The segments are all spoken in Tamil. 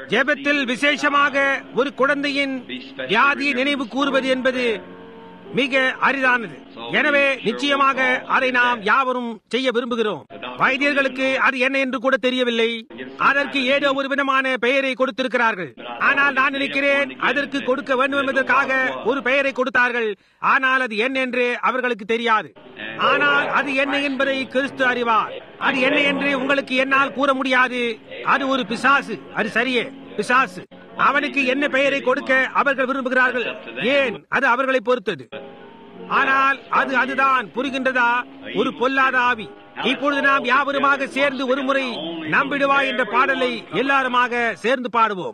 ஜெபத்தில் விசேஷமாக ஒரு குழந்தையின் வியாதியை நினைவு கூறுவது என்பது மிக அரிதானது எனவே நிச்சயமாக அதை நாம் யாவரும் செய்ய விரும்புகிறோம் வைத்தியர்களுக்கு அது என்ன என்று கூட தெரியவில்லை அதற்கு ஏதோ ஒரு விதமான பெயரை கொடுத்திருக்கிறார்கள் ஆனால் நான் நினைக்கிறேன் அதற்கு கொடுக்க வேண்டும் என்பதற்காக ஒரு பெயரை கொடுத்தார்கள் ஆனால் அது என்ன என்று அவர்களுக்கு தெரியாது ஆனால் அது என்ன என்பதை கிறிஸ்து அறிவார் அது என்ன என்று உங்களுக்கு என்னால் கூற முடியாது அது ஒரு பிசாசு அது சரியே பிசாசு அவனுக்கு என்ன பெயரை கொடுக்க அவர்கள் விரும்புகிறார்கள் ஏன் அது அவர்களை பொறுத்தது ஆனால் அது அதுதான் புரிகின்றதா ஒரு பொல்லாத ஆவி இப்பொழுது நாம் யாவருமாக சேர்ந்து ஒரு முறை நம்பிடுவா என்ற பாடலை எல்லாருமாக சேர்ந்து பாடுவோம்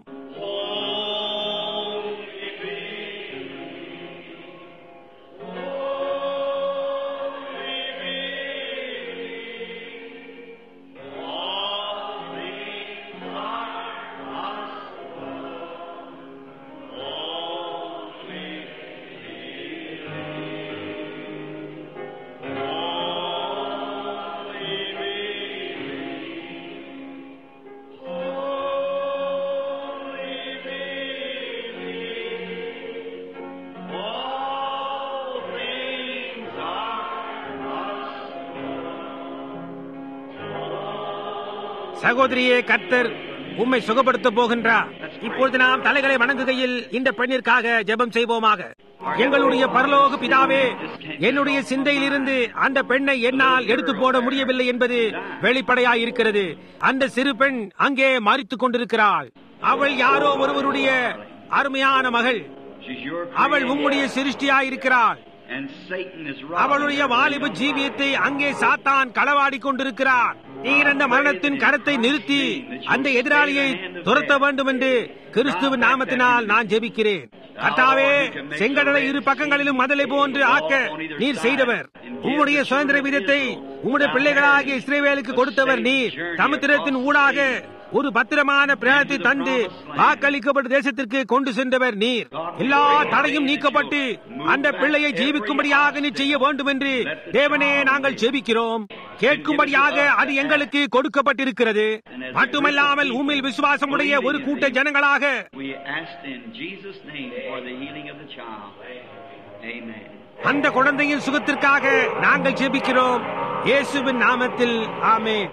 சகோதரியே கர்த்தர் உம்மை சுகப்படுத்த போகின்றார் இப்பொழுது நாம் தலைகளை வணங்குகையில் இந்த பெண்ணிற்காக ஜெபம் செய்வோமாக எங்களுடைய பரலோக பிதாவே என்னுடைய சிந்தையிலிருந்து அந்த பெண்ணை என்னால் எடுத்து போட முடியவில்லை என்பது வெளிப்படையாய் இருக்கிறது அந்த சிறு பெண் அங்கே மறித்துக் கொண்டிருக்கிறாள் அவள் யாரோ ஒருவருடைய அருமையான மகள் She's your அவள் உம்முடைய சிருஷ்டியாயிருக்கிறாள் and Satan is அவளுடைய வாலிப ஜீவியத்தை அங்கே சாத்தான் களவாடி கொண்டிருக்கிறார் நீர் அந்த மரணத்தின் கரத்தை நிறுத்தி அந்த எதிராளியை துரத்த வேண்டும் என்று கிறிஸ்துவின் நாமத்தினால் நான் ஜெபிக்கிறேன் கர்த்தாவே செங்கடலை இரு பக்கங்களிலும் மதலை போன்று ஆக்க நீர் செய்தவர் உம்முடைய சுதந்திர வீதத்தை உம்முடைய பிள்ளைகளாகிய இஸ்ரேவேலுக்கு கொடுத்தவர் நீர் சமுத்திரத்தின் ஊடாக ஒரு பத்திரமான பிரயாணத்தை தந்து வாக்களிக்கப்பட்ட தேசத்திற்கு கொண்டு சென்றவர் நீர் எல்லா தடையும் நீக்கப்பட்டு அந்த பிள்ளையை ஜீவிக்கும்படியாக நீ செய்ய வேண்டும் என்று தேவனே நாங்கள் ஜெபிக்கிறோம் கேட்கும்படியாக அது எங்களுக்கு கொடுக்கப்பட்டிருக்கிறது மட்டுமல்லாமல் உம்மில் விசுவாசமுடைய ஒரு கூட்ட ஜனங்களாக We asked in Jesus' name for the healing of the child. Amen. அந்த குழந்தையின் சுகத்திற்காக நாங்கள் ஜெபிக்கிறோம் இயேசுவின் நாமத்தில் ஆமென்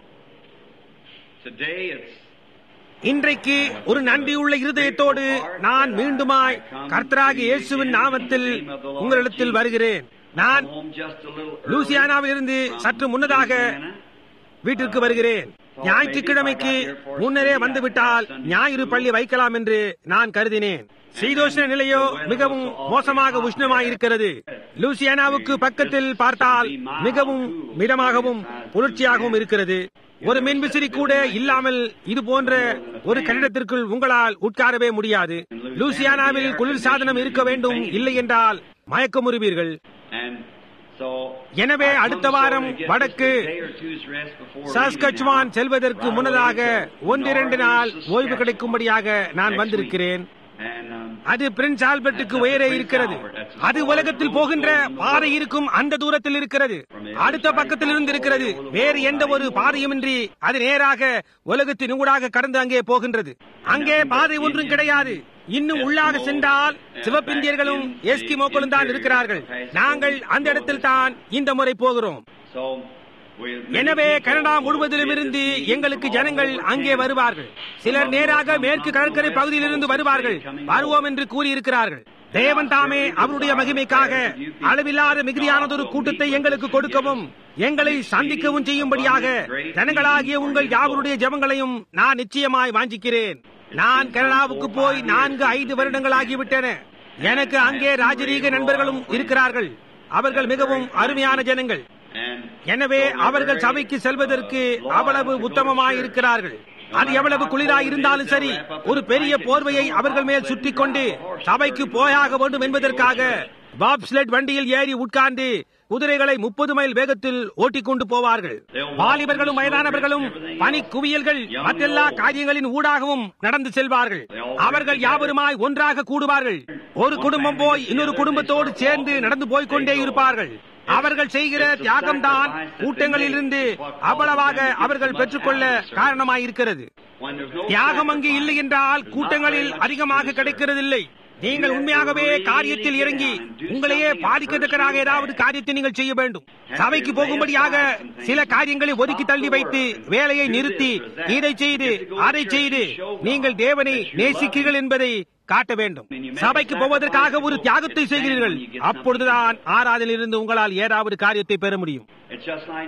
Today it's இன்றைக்கு ஒரு நன்றியுள்ள இருதயத்தோடு நான் மீண்டுமாய் கர்த்தராகி இயேசுவின் நாமத்தில் உங்களிடத்தில் வருகிறேன் நான் home just a little லூசியானாவிலிருந்து சற்று முன்னதாக வீட்டிற்கு வருகிறேன் ஞாயிற்றுக்கிழமைக்கு முன்னரே வந்துவிட்டால் ஞாயிறு பள்ளி வைக்கலாம் என்று நான் கருதினேன் சீதோஷ்ண நிலையோ மிகவும் மோசமாக உஷ்ணமாயிருக்கிறது லூசியானாவுக்கு பக்கத்தில் பார்த்தால் மிகவும் மிதமாகவும் குளிர்ச்சியாகவும் இருக்கிறது ஒரு மின்விசிறி கூட இல்லாமல் இது போன்ற ஒரு கட்டிடத்திற்குள் உங்களால் உட்காரவே முடியாது லூசியானாவில் குளிர் சாதனம் இருக்க வேண்டும் இல்லை என்றால் மயக்கமுறுவீர்கள் and so எனவே I come அடுத்த வாரம் so to get வடக்கு just a day or two's rest before சாஸ்கச்சுவான் leaving செல்வதற்கு out. முன்னதாக Right ஒன்றிரண்டு away to நாள் Northern ஓய்வு கிடைக்கும்படியாக நான் next வந்திருக்கிறேன் week. And, um, அது பிரின்ஸ் ஆல்பர்ட்டுக்கு உயரே இருக்கிறது அது உலகத்தில் போகின்ற பாதை இருக்கும் அந்த தூரத்தில் இருக்கிறது அடுத்த பக்கத்தில் இருந்து இருக்கிறது வேறு எந்த ஒரு பாதையுமின்றி அது நேராக உலகத்தின் ஊடாக கடந்து அங்கே போகின்றது அங்கே பாதை ஒன்றும் கிடையாது இன்னும் உள்ளாக சென்றால் சிவப்பிந்தியர்களும் எஸ்கிமோக்களும் தான் இருக்கிறார்கள் நாங்கள் அந்த இடத்தில் தான் இந்த முறை போகிறோம் so we'll- எனவே கனடா முழுவதிலும் இருந்து எங்களுக்கு ஜனங்கள் அங்கே வருவார்கள் சிலர் நேராக மேற்கு கடற்கரை பகுதியிலிருந்து வருவார்கள் வருவோம் என்று கூறியிருக்கிறார்கள் தேவன் தாமே அவருடைய மகிமைக்காக அளவில்லாத மிகுதியானதொரு கூட்டத்தை எங்களுக்கு கொடுக்கவும் எங்களை சந்திக்கவும் செய்யும்படியாக ஜனங்களாகிய உங்கள் யாவருடைய ஜெபங்களையும் நான் நிச்சயமாய் வாஞ்சிக்கிறேன் நான் கனடாவுக்கு போய் நான்கு ஐந்து வருடங்கள் ஆகிவிட்டன எனக்கு அங்கே ராஜரீக நண்பர்களும் இருக்கிறார்கள் அவர்கள் மிகவும் அருமையான ஜனங்கள் and எனவே அவர்கள் சபைக்கு செல்வதற்கு அவ்வளவு உத்தமமாய் இருக்கிறார்கள் அது எவ்வளவு குளிராய் இருந்தாலும் சரி ஒரு பெரிய போர்வையை அவர்கள் மேல் சுற்றிக் கொண்டு சபைக்கு போயாக வேண்டும் என்பதற்காக பாப்ஸ்லெட் வண்டியில் ஏறி உட்கார்ந்து குதிரைகளை முப்பது மைல் வேகத்தில் ஓட்டிக் கொண்டு போவார்கள் வாலிபர்களும் வயதானவர்களும் பனி குவியல்கள் மற்றெல்லா காரியங்களின் ஊடாகவும் நடந்து செல்வார்கள் அவர்கள் யாவருமாய் ஒன்றாக கூடுவார்கள் ஒரு குடும்பம் போய் இன்னொரு குடும்பத்தோடு சேர்ந்து நடந்து போய்க் கொண்டே இருப்பார்கள் அவர்கள் செய்கிற தியாகம்தான் கூட்டங்களிலிருந்து அவ்வளவாக அவர்கள் பெற்றுக்கொள்ள காரணமாயிருக்கிறது When there's no தியாகம் அங்கு இல்லை என்றால் கூட்டங்களில் அதிகமாக கிடைக்கிறதில்லை நீங்கள் உண்மையாகவே காரியத்தில் இறங்கி உங்களையே பாதிக்கத்தக்கதாக ஏதாவது காரியத்தை நீங்கள் செய்ய வேண்டும் சபைக்கு போகும்படியாக சில காரியங்களை ஒதுக்கி தள்ளி வைத்து வேலையை நிறுத்தி இதை செய்து அதை செய்து நீங்கள் தேவனை நேசிக்கிறீர்கள் என்பதை காட்ட வேண்டும் சபைக்கு போவதற்காக ஒரு தியாகத்தை செய்கிறீர்கள் அப்பொழுதுதான் ஆராதனையிலிருந்து உங்களால் ஏதாவது காரியத்தை பெற முடியும் It's just like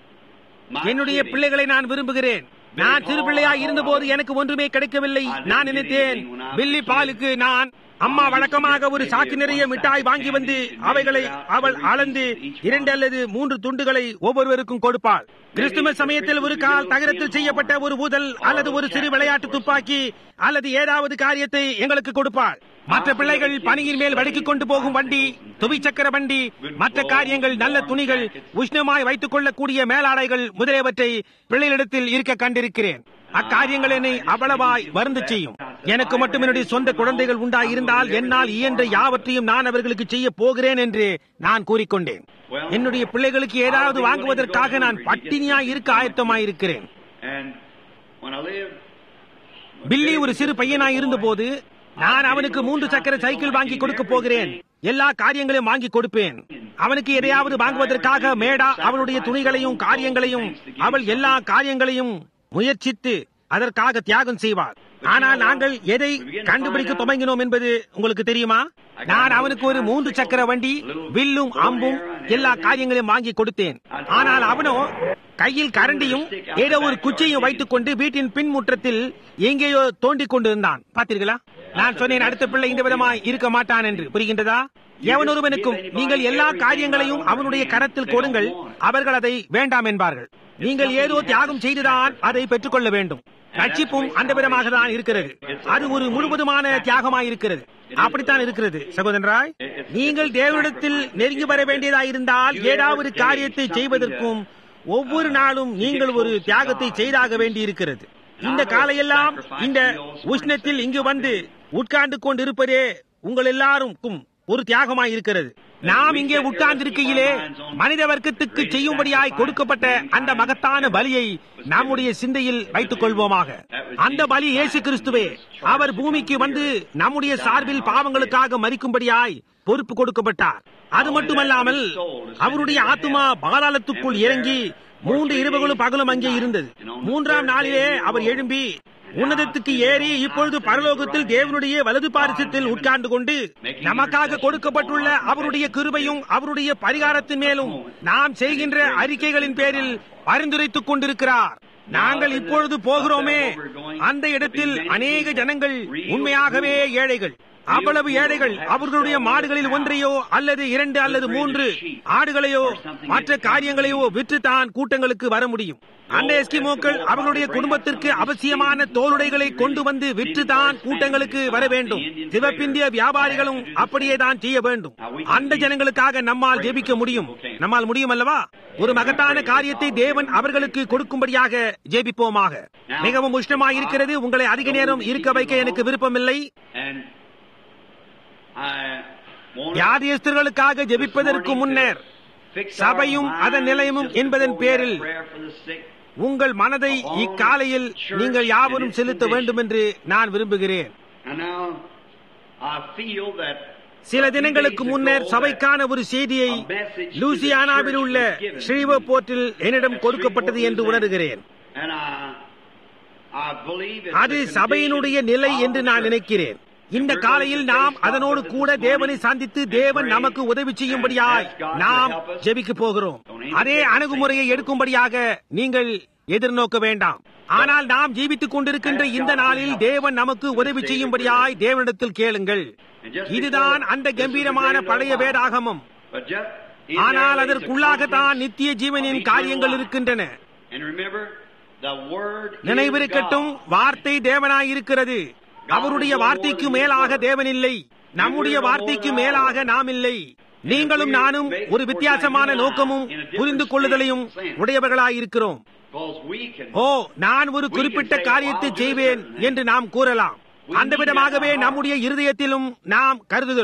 my என்னுடைய kidding. பிள்ளைகளை நான் விரும்புகிறேன் நான் சிறு பிள்ளையாய் இருந்தபோது எனக்கு ஒன்றுமே கிடைக்கவில்லை நான் நினைத்தேன் பில்லி பாலுக்கு நான் அம்மா வழக்கமாக ஒரு சாக்கு நிறைய மிட்டாய் வாங்கி வந்து அவைகளை அவள் அளந்து இரண்டு அல்லது மூன்று துண்டுகளை ஒவ்வொருவருக்கும் கொடுப்பாள் கிறிஸ்துமஸ் சமயத்தில் ஒரு கால் தகரத்தில் செய்யப்பட்ட ஒரு ஊதல் அல்லது ஒரு சிறு விளையாட்டு துப்பாக்கி அல்லது ஏதாவது காரியத்தை எங்களுக்கு கொடுப்பாள் மற்ற பிள்ளைகள் பனியின் மேல் வடுக்கிக் கொண்டு போகும் வண்டி துவிச்சக்கர வண்டி மற்ற காரியங்கள் நல்ல துணிகள் உஷ்ணமாய் வைத்துக் கொள்ளக்கூடிய மேலாடைகள் முதலியவற்றை பிள்ளைகளிடத்தில் இருக்க கண்டிருக்கிறேன் அக்காரியங்கள் என்னை அவ்வளவாய் வருந்து செய்யும் எனக்கு மட்டும் என்னுடைய சொந்த குழந்தைகள் உண்டாயிருந்தால் என்னால் இயன்ற யாவற்றையும் நான் அவர்களுக்கு செய்ய போகிறேன் என்று நான் கூறிக்கொண்டேன் என்னுடைய பிள்ளைகளுக்கு ஏதாவது வாங்குவதற்காக நான் பட்டினியாய் இருக்க ஆயத்தமாயிருக்கிறேன் And when I lived, பில்லி ஒரு சிறு பையனாய் இருந்தபோது நான் அவனுக்கு மூன்று சக்கர சைக்கிள் வாங்கி கொடுக்க போகிறேன் எல்லா காரியங்களையும் வாங்கி கொடுப்பேன் அவனுக்கு எதையாவது வாங்குவதற்காக மேடா அவளுடைய துணிகளையும் காரியங்களையும் அவள் எல்லா காரியங்களையும் முயற்சித்து அதற்காக தியாகம் செய்வாள் ஆனால் நாங்கள் எதை கண்டுபிடிக்க துவங்கினோம் என்பது உங்களுக்கு தெரியுமா நான் அவனுக்கு ஒரு மூன்று சக்கர வண்டி வில்லும் அம்பும் எல்லா காரியங்களையும் வாங்கி கொடுத்தேன் ஆனால் அவனோ கையில் கரண்டியும் ஏதோ ஒரு குச்சியையும் வைத்துக் கொண்டு வீட்டின் பின் முற்றத்தில் எங்கேயோ தோண்டிக் கொண்டிருந்தான் பார்த்தீர்களா நான் சொன்னேன் அடுத்த பிள்ளை இந்த விதமாய் இருக்க மாட்டான் என்று புரிகின்றதா எவனொருவனுக்கும் நீங்கள் எல்லா காரியங்களையும் அவனுடைய கரத்தில் கொடுங்கள் அவர்கள் அதை வேண்டாம் என்பார்கள் நீங்கள் ஏதோ தியாகம் செய்துதான் அதை பெற்றுக்கொள்ள வேண்டும் ரட்சிப்பும் அந்த விதமாக தான் இருக்கிறது அது ஒரு முழுவதுமான தியாகமாய் இருக்கிறது அப்படித்தான் இருக்கிறது சகோதரராய் நீங்கள் தேவனிடத்தில் நெருங்கி வர வேண்டியதாயிருந்தால் ஏதாவது காரியத்தை செய்வதற்கும் ஒவ்வொரு நாளும் நீங்கள் ஒரு தியாகத்தை செய்தாக வேண்டி இருக்கிறது இந்த காலையெல்லாம் இந்த உஷ்ணத்தில் இங்கு வந்து உட்கார்ந்து கொண்டு இருப்பதே உங்கள் எல்லாருக்கும் ஒரு தியாகமாய் இருக்கிறது நாம் இங்கே உட்கார்ந்திருக்கையிலே மனித வர்க்கத்துக்கு செய்யும்படியாய் கொடுக்கப்பட்ட அந்த மகத்தான பலியை நம்முடைய சிந்தையில் வைத்துக் கொள்வோமாக அந்த பலி இயேசு கிறிஸ்துவே அவர் பூமிக்கு வந்து நம்முடைய சார்பில் பாவங்களுக்காக மறிக்கும்படியாய் பொறுப்பு கொடுக்கப்பட்டார் அது மட்டுமல்லாமல் அவருடைய ஆத்துமா பாதாளத்துக்குள் இறங்கி மூன்று இரவுகளும் பகலும் அங்கே இருந்தது மூன்றாம் நாளிலே அவர் எழும்பி உன்னதத்துக்கு ஏறி இப்பொழுது பரலோகத்தில் தேவனுடைய வலது பாரிசத்தில் உட்கார்ந்து கொண்டு நமக்காக கொடுக்கப்பட்டுள்ள அவருடைய கிருபையும் அவருடைய பரிகாரத்தின் மேலும் நாம் செய்கின்ற அறிக்கைகளின் பேரில் பரிந்துரைத்துக் கொண்டிருக்கிறார் நாங்கள் இப்பொழுது போகிறோமே அந்த இடத்தில் அநேக ஜனங்கள் உண்மையாகவே ஏழைகள் அவ்வளவு ஏழைகள் அவர்களுடைய மாடுகளில் ஒன்றையோ அல்லது இரண்டு அல்லது மூன்று ஆடுகளையோ மற்ற காரியங்களையோ விற்றுத்தான் கூட்டங்களுக்கு வர முடியும் அந்த எஸ்கிமோக்கள் அவர்களுடைய குடும்பத்திற்கு அவசியமான தோலுடைகளை கொண்டு வந்து விற்றுதான் கூட்டங்களுக்கு வர வேண்டும் சிவப்பிந்திய வியாபாரிகளும் அப்படியே தான் செய்ய வேண்டும் அந்த ஜனங்களுக்காக நம்மால் ஜெபிக்க முடியும் நம்மால் முடியும் அல்லவா ஒரு மகத்தான காரியத்தை தேவன் அவர்களுக்கு கொடுக்கும்படியாக ஜெபிப்போமாக மிகவும் உஷ்ணமாயிருக்கிறது உங்களை அதிக நேரம் இருக்க வைக்க எனக்கு விருப்பமில்லை and I want வியாதியஸ்தர்களுக்காக ஜெபிப்பதற்கு முன்னர் சபையும் அதன் நிலையமும் என்பதன் பேரில் உங்கள் மனதை இக்காலையில் நீங்கள் யாவரும் செலுத்த வேண்டும் என்று நான் விரும்புகிறேன் And now I feel that சில தினங்களுக்கு முன்னர் சபைக்கான ஒரு செய்தியை லூசியானாவில் உள்ள ஸ்ரீவ போர்ட்டில் என்னிடம் கொடுக்கப்பட்டது என்று உணர்கிறேன் and I I believe it's அது the சபையினுடைய condition நிலை of என்று the நான் church. நினைக்கிறேன் இந்த காலையில் நாம் அதனோடு கூட தேவனை சந்தித்து தேவன் நமக்கு உதவி செய்யும்படியாய் நாம் ஜெபிக்க போகிறோம் அதே அணுகுமுறையை எடுக்கும்படியாக நீங்கள் எதிர்நோக்க வேண்டாம் ஆனால் நாம் ஜீவித்துக் கொண்டிருக்கின்ற இந்த நாளில் தேவன் நமக்கு உதவி செய்யும்படியாய் தேவனிடத்தில் கேளுங்கள் இதுதான் அந்த கம்பீரமான பழைய வேதாகமம் But just in ஆனால் there is a அதற்குள்ளாகத்தான் நித்திய ஜீவனின் காரியங்கள் இருக்கின்றன And remember, the word is நினைவிருக்கட்டும் God. வார்த்தை தேவனாயிருக்கிறது அவருடைய வார்த்தைக்கு மேலாக தேவன் இல்லை நம்முடைய வார்த்தைக்கு மேலாக நாம் இல்லை நீங்களும் நானும் ஒரு வித்தியாசமான நோக்கமும் புரிந்து கொள்ளுதலையும் உடையவர்களாயிருக்கிறோம் Because we can ஓ நான் ஒரு குறிப்பிட்ட காரியத்தை செய்வேன் என்று நாம் கூறலாம் அந்த விதமாகவே நம்முடைய இருதயத்திலும் நாம் கருதுகிறோம்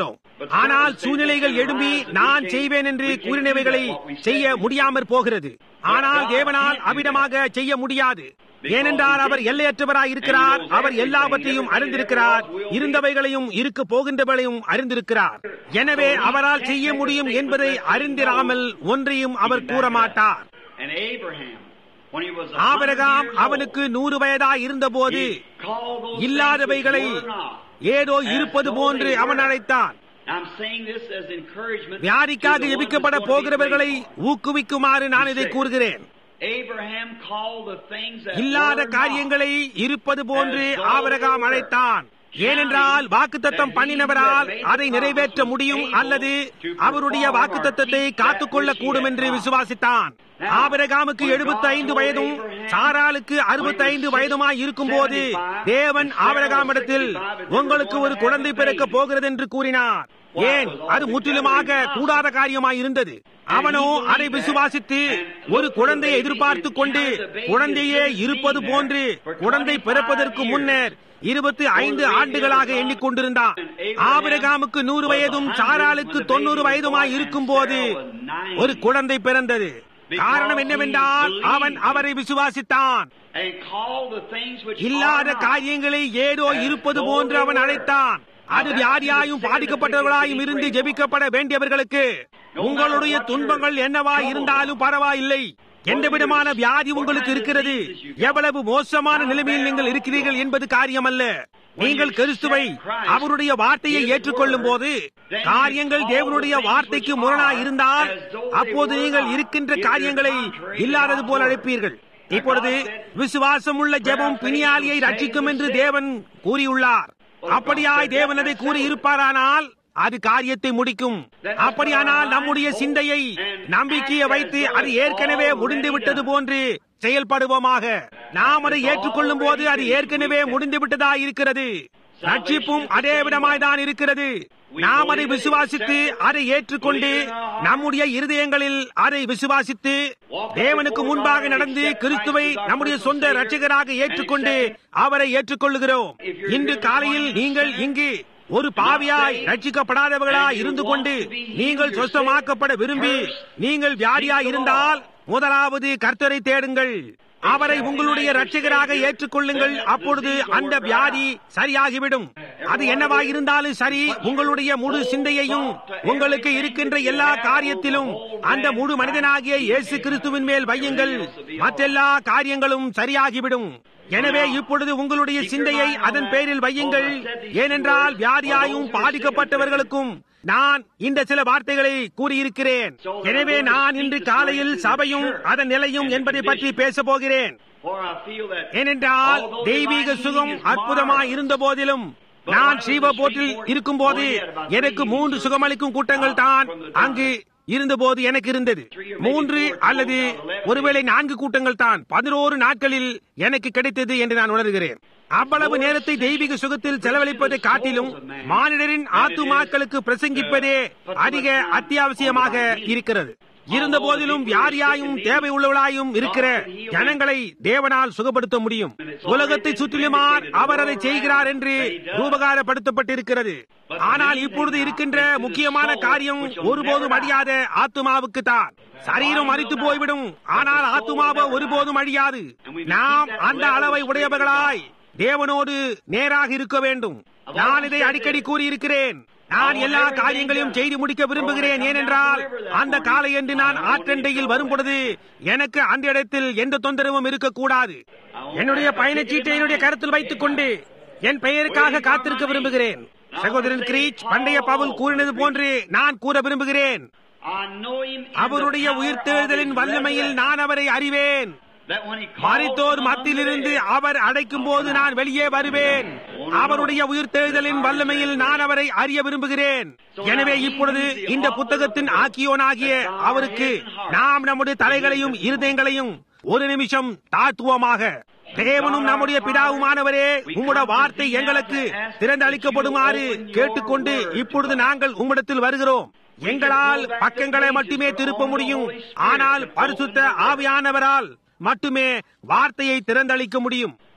ஆனால் சூழ்நிலைகள் எழும்பி நான் செய்வேன் என்று கூறினவைகளை செய்ய முடியாமற் போகிறது ஆனால் தேவனால் அவிடமாக செய்ய முடியாது ஏனென்றால் அவர் எல்லையற்றவராய் இருக்கிறார் அவர் எல்லாவற்றையும் அறிந்திருக்கிறார் இருந்தவைகளையும் இருக்க போகின்றவளையும் அறிந்திருக்கிறார் எனவே அவரால் செய்ய முடியும் என்பதை அறிந்திராமல் ஒன்றையும் அவர் கூற மாட்டார் And Abraham, when he was a Abraham hundred years அவனுக்கு நூறு வயதாய் இருந்தபோது old, he called those இல்லாதவைகளை things which were not. ஏதோ இருப்பது போன்று அவன் அழைத்தான் I'm saying this as encouragement வியாதிக்காக to the ones எபிக்கப்பட that's going to be போகிறவர்களை grateful. ஊக்குவிக்குமாறு நான் இதை கூறுகிறேன் Abraham called the things that இல்லாத were not. காரியங்களை இருப்பது போன்று ஆபிரகாம் அழைத்தான் ஏனென்றால் வாக்குத்தத்தம் பண்ணினவரால் அதை நிறைவேற்ற முடியும் அல்லது அவருடைய வாக்குத்தத்தத்தை காத்துக்கொள்ள கூடும் என்று விசுவாசித்தான் ஆபிரகாமுக்கு 75 ஐந்து வயதும் சாராளுக்கு 65 வயதுமாய் இருக்கும் போது தேவன் ஆபிரகாமிடத்தில் உங்களுக்கு ஒரு குழந்தை பிறக்க போகிறது என்று கூறினார் ஏன் அது முற்றிலுமாக கூடாத காரியமாய் இருந்தது அவனோ அதை விசுவாசித்து ஒரு குழந்தையை எதிர்பார்த்து கொண்டு குழந்தையே இருப்பது போன்று குழந்தை பிறப்பதற்கு முன்னர் இருபத்தி ஐந்து ஆண்டுகளாக எண்ணிக்கொண்டிருந்தான் ஆபிரகாமுக்கு நூறு வயதும் சாராளுக்கு தொண்ணூறு வயதுமாய் இருக்கும் போது ஒரு குழந்தை பிறந்தது காரணம் என்னவென்றால் அவன் அவரை விசுவாசித்தான் And called the things which இல்லாத are not. காரியங்களை ஏதோ இருப்பது போன்று அவன் அழைத்தான் அது வியாதியாயும் பாதிக்கப்பட்டவர்களாயும் இருந்து ஜெபிக்கப்பட வேண்டியவர்களுக்கு உங்களுடைய துன்பங்கள் என்னவா இருந்தாலும் பரவாயில்லை எந்த விதமான வியாதி உங்களுக்கு இருக்கிறது எவ்வளவு மோசமான நிலைமையில் நீங்கள் இருக்கிறீர்கள் என்பது காரியமல்ல நீங்கள் கிறிஸ்துவை அவருடைய வார்த்தையை ஏற்றுக்கொள்ளும் போது காரியங்கள் தேவனுடைய வார்த்தைக்கு முரணாய் இருந்தால் அப்போது நீங்கள் இருக்கின்ற காரியங்களை இல்லாதது போல அழைப்பீர்கள் இப்பொழுது விசுவாசம் உள்ள ஜெபம் பிணியாளியை ரட்சிக்கும் என்று தேவன் கூறியுள்ளார் அப்படியாய் தேவன் அதை கூறி இருப்பாரானால் அது காரியத்தை முடிக்கும் அப்படியானால் நம்முடைய சிந்தையை நம்பிக்கையை வைத்து அது ஏற்கனவே முடிந்து விட்டது போன்று செயல்படுவோமாக நாம் அதை ஏற்றுக்கொள்ளும் போது அது ஏற்கனவே முடிந்து விட்டதா இருக்கிறது ரட்சிப்பும் அதே விதமாய் தான் இருக்கிறது நாம் அதை விசுவாசித்து அதை ஏற்றுக்கொண்டு நம்முடைய இருதயங்களில் அதை விசுவாசித்து தேவனுக்கு முன்பாக நடந்து கிறிஸ்துவை நம்முடைய சொந்த இரட்சகராக ஏற்றுக்கொண்டு அவரை ஏற்றுக்கொள்ளுகிறோம் இன்று காலையில் நீங்கள் இங்கு ஒரு பாவியாய் ரட்சிக்கப்படாதவர்களாய் இருந்து கொண்டு நீங்கள் சொஸ்தமாக்கப்பட விரும்பி நீங்கள் வியாதியாய் இருந்தால் முதலாவது கர்த்தரை தேடுங்கள் அவரை உங்களுடைய இரட்சகராக ஏற்றுக்கொள்ளுங்கள் அப்பொழுது அந்த வியாதி சரியாகிவிடும் அது என்னவாக இருந்தாலும் சரி உங்களுடைய முழு சிந்தையையும் உங்களுக்கு இருக்கின்ற எல்லா காரியத்திலும் அந்த முழு மனிதனாகிய இயேசு கிறிஸ்துவின் மேல் வையுங்கள் மற்றெல்லா காரியங்களும் சரியாகிவிடும் எனவே இப்பொழுது உங்களுடைய சிந்தையை அதன் பேரில் வையுங்கள் ஏனென்றால் வியாதியாயும் பாதிக்கப்பட்டவர்களுக்கும் நான் இந்த சில வார்த்தைகளை கூறியிருக்கிறேன் எனவே நான் இன்று காலையில் சபையும் அதன் நிலையும் என்பதை பற்றி பேச போகிறேன் For I feel that ஏனென்றால் தெய்வீக சுகம் அற்புதமாய் இருந்த போதிலும் நான் ஸ்ரீவபோட்டில் இருக்கும்போது எனக்கு மூன்று சுகமளிக்கும் கூட்டங்கள் தான் அங்கு இருந்தபோது எனக்கு இருந்தது மூன்று அல்லது ஒருவேளை நான்கு கூட்டங்கள் தான் பதினோரு நாட்களில் எனக்கு கிடைத்தது என்று நான் உணர்கிறேன் அவ்வளவு நேரத்தை தெய்வீக சுகத்தில் செலவழிப்பதை காட்டிலும் மானிடரின் ஆத்துமாக்களுக்கு பிரசங்கிப்பதே அதிக அத்தியாவசியமாக இருக்கிறது இருந்த போதிலும் வியாதியாயும் தேவை உள்ளவளாயும் இருக்கிற ஜனங்களை தேவனால் சுகப்படுத்த முடியும் உலகத்தை சுற்றிலுமார் அவர் அதை செய்கிறார் என்று ரூபகாரப்படுத்தப்பட்டிருக்கிறது ஆனால் இப்பொழுது இருக்கின்ற முக்கியமான காரியம் ஒருபோதும் அழியாத ஆத்துமாவுக்கு தான் சரீரம் மறித்து போய்விடும் ஆனால் ஆத்துமாவோ ஒருபோதும் அழியாது நாம் அந்த அளவை உடையவர்களாய் தேவனோடு நேராக இருக்க வேண்டும் நான் இதை அடிக்கடி கூறியிருக்கிறேன் நான் எல்லா காரியங்களையும் செய்து முடிக்க விரும்புகிறேன் ஏனென்றால் அந்த காலை என்று நான் ஆற்றண்டையில் வரும் பொழுது எனக்கு அந்த இடத்தில் எந்த தொந்தரவும் இருக்கக்கூடாது என்னுடைய பயணச்சீட்டை என்னுடைய கருத்தில் வைத்துக் கொண்டு என் பெயருக்காக காத்திருக்க விரும்புகிறேன் சகோதரன் கிரீச் பண்டைய பவுல் கூறினது போன்று நான் கூற விரும்புகிறேன் I know him in அவருடைய the power உயிர்த்தெழுதலின் of his வல்லமையில் நான் அவரை அறிவேன் that when he calls மரித்தோர் them மத்தியிலிருந்து unto the அவர் அடைக்கும் போது நான் வெளியே வருவேன் அவருடைய உயிர்த்தெழுதலின் வல்லமையில் நான் அவரை அறிய விரும்புகிறேன் எனவே இப்பொழுது இந்த புத்தகத்தின் ஆக்கியோனாகிய அவருக்கு நாம் நம்முடைய தலைகளையும் இருதயங்களையும் ஒரு நிமிஷம் தாழ்த்துவோமாக தேவனும் நம்முடைய பிதாவுமானவரே உம்முடைய வார்த்தை எங்களுக்கு திறந்து அளிக்கப்படுமாறு கேட்டுக்கொண்டு இப்பொழுது நாங்கள் உம்மிடத்தில் வருகிறோம் எங்களால் பக்கங்களை மட்டுமே திருப்ப முடியும் ஆனால் பரிசுத்த ஆவியானவரால் மட்டுமே வார்த்தையை திறந்தளிக்க முடியும்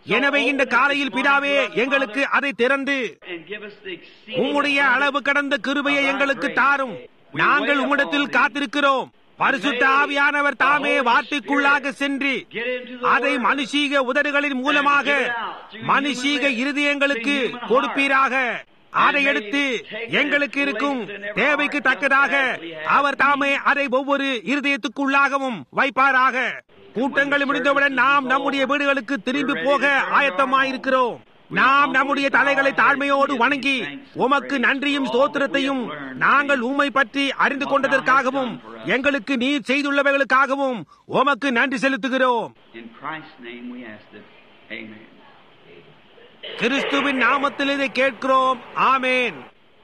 எனவே இந்த காலையில் பிதாவே எங்களுக்கு அதை திறந்து and give us the exceeding உம்முடைய அளவு கடந்த கிருபையை எங்களுக்கு தாரும் நாங்கள் உம்மிடத்தில் காத்திருக்கிறோம் பரிசுத்த ஆவியானவர் தாமே வார்த்தைக்குள்ளாக சென்று Get into the அதை word. மனுஷீக உதடுகளின் மூலமாக மனுஷீக இருதயங்களுக்கு கொடுப்பீராக அதை எடுத்து எங்களுக்கு இருக்கும் தேவைக்கு தக்கதாக அவர் தாமே அதை ஒவ்வொரு இருதயத்துக்குள்ளாகவும் வைப்பாராக கூட்டங்கள் முடிந்தவுடன் நாம் நம்முடைய வீடுகளுக்கு திரும்பி போக ஆயத்தமாயிருக்கிறோம் நாம் நம்முடைய தலைகளை தாழ்மையோடு வணங்கி உமக்கு நன்றியும் ஸ்தோத்திரத்தையும் நாங்கள் உம்மை பற்றி அறிந்து கொண்டதற்காகவும் எங்களுக்கு நீர் செய்துள்ளவைகளுக்காகவும் உமக்கு நன்றி செலுத்துகிறோம் In Christ's name we ask it. Amen. கிறிஸ்துவின் நாமத்தில் இதை கேட்கிறோம் ஆமேன்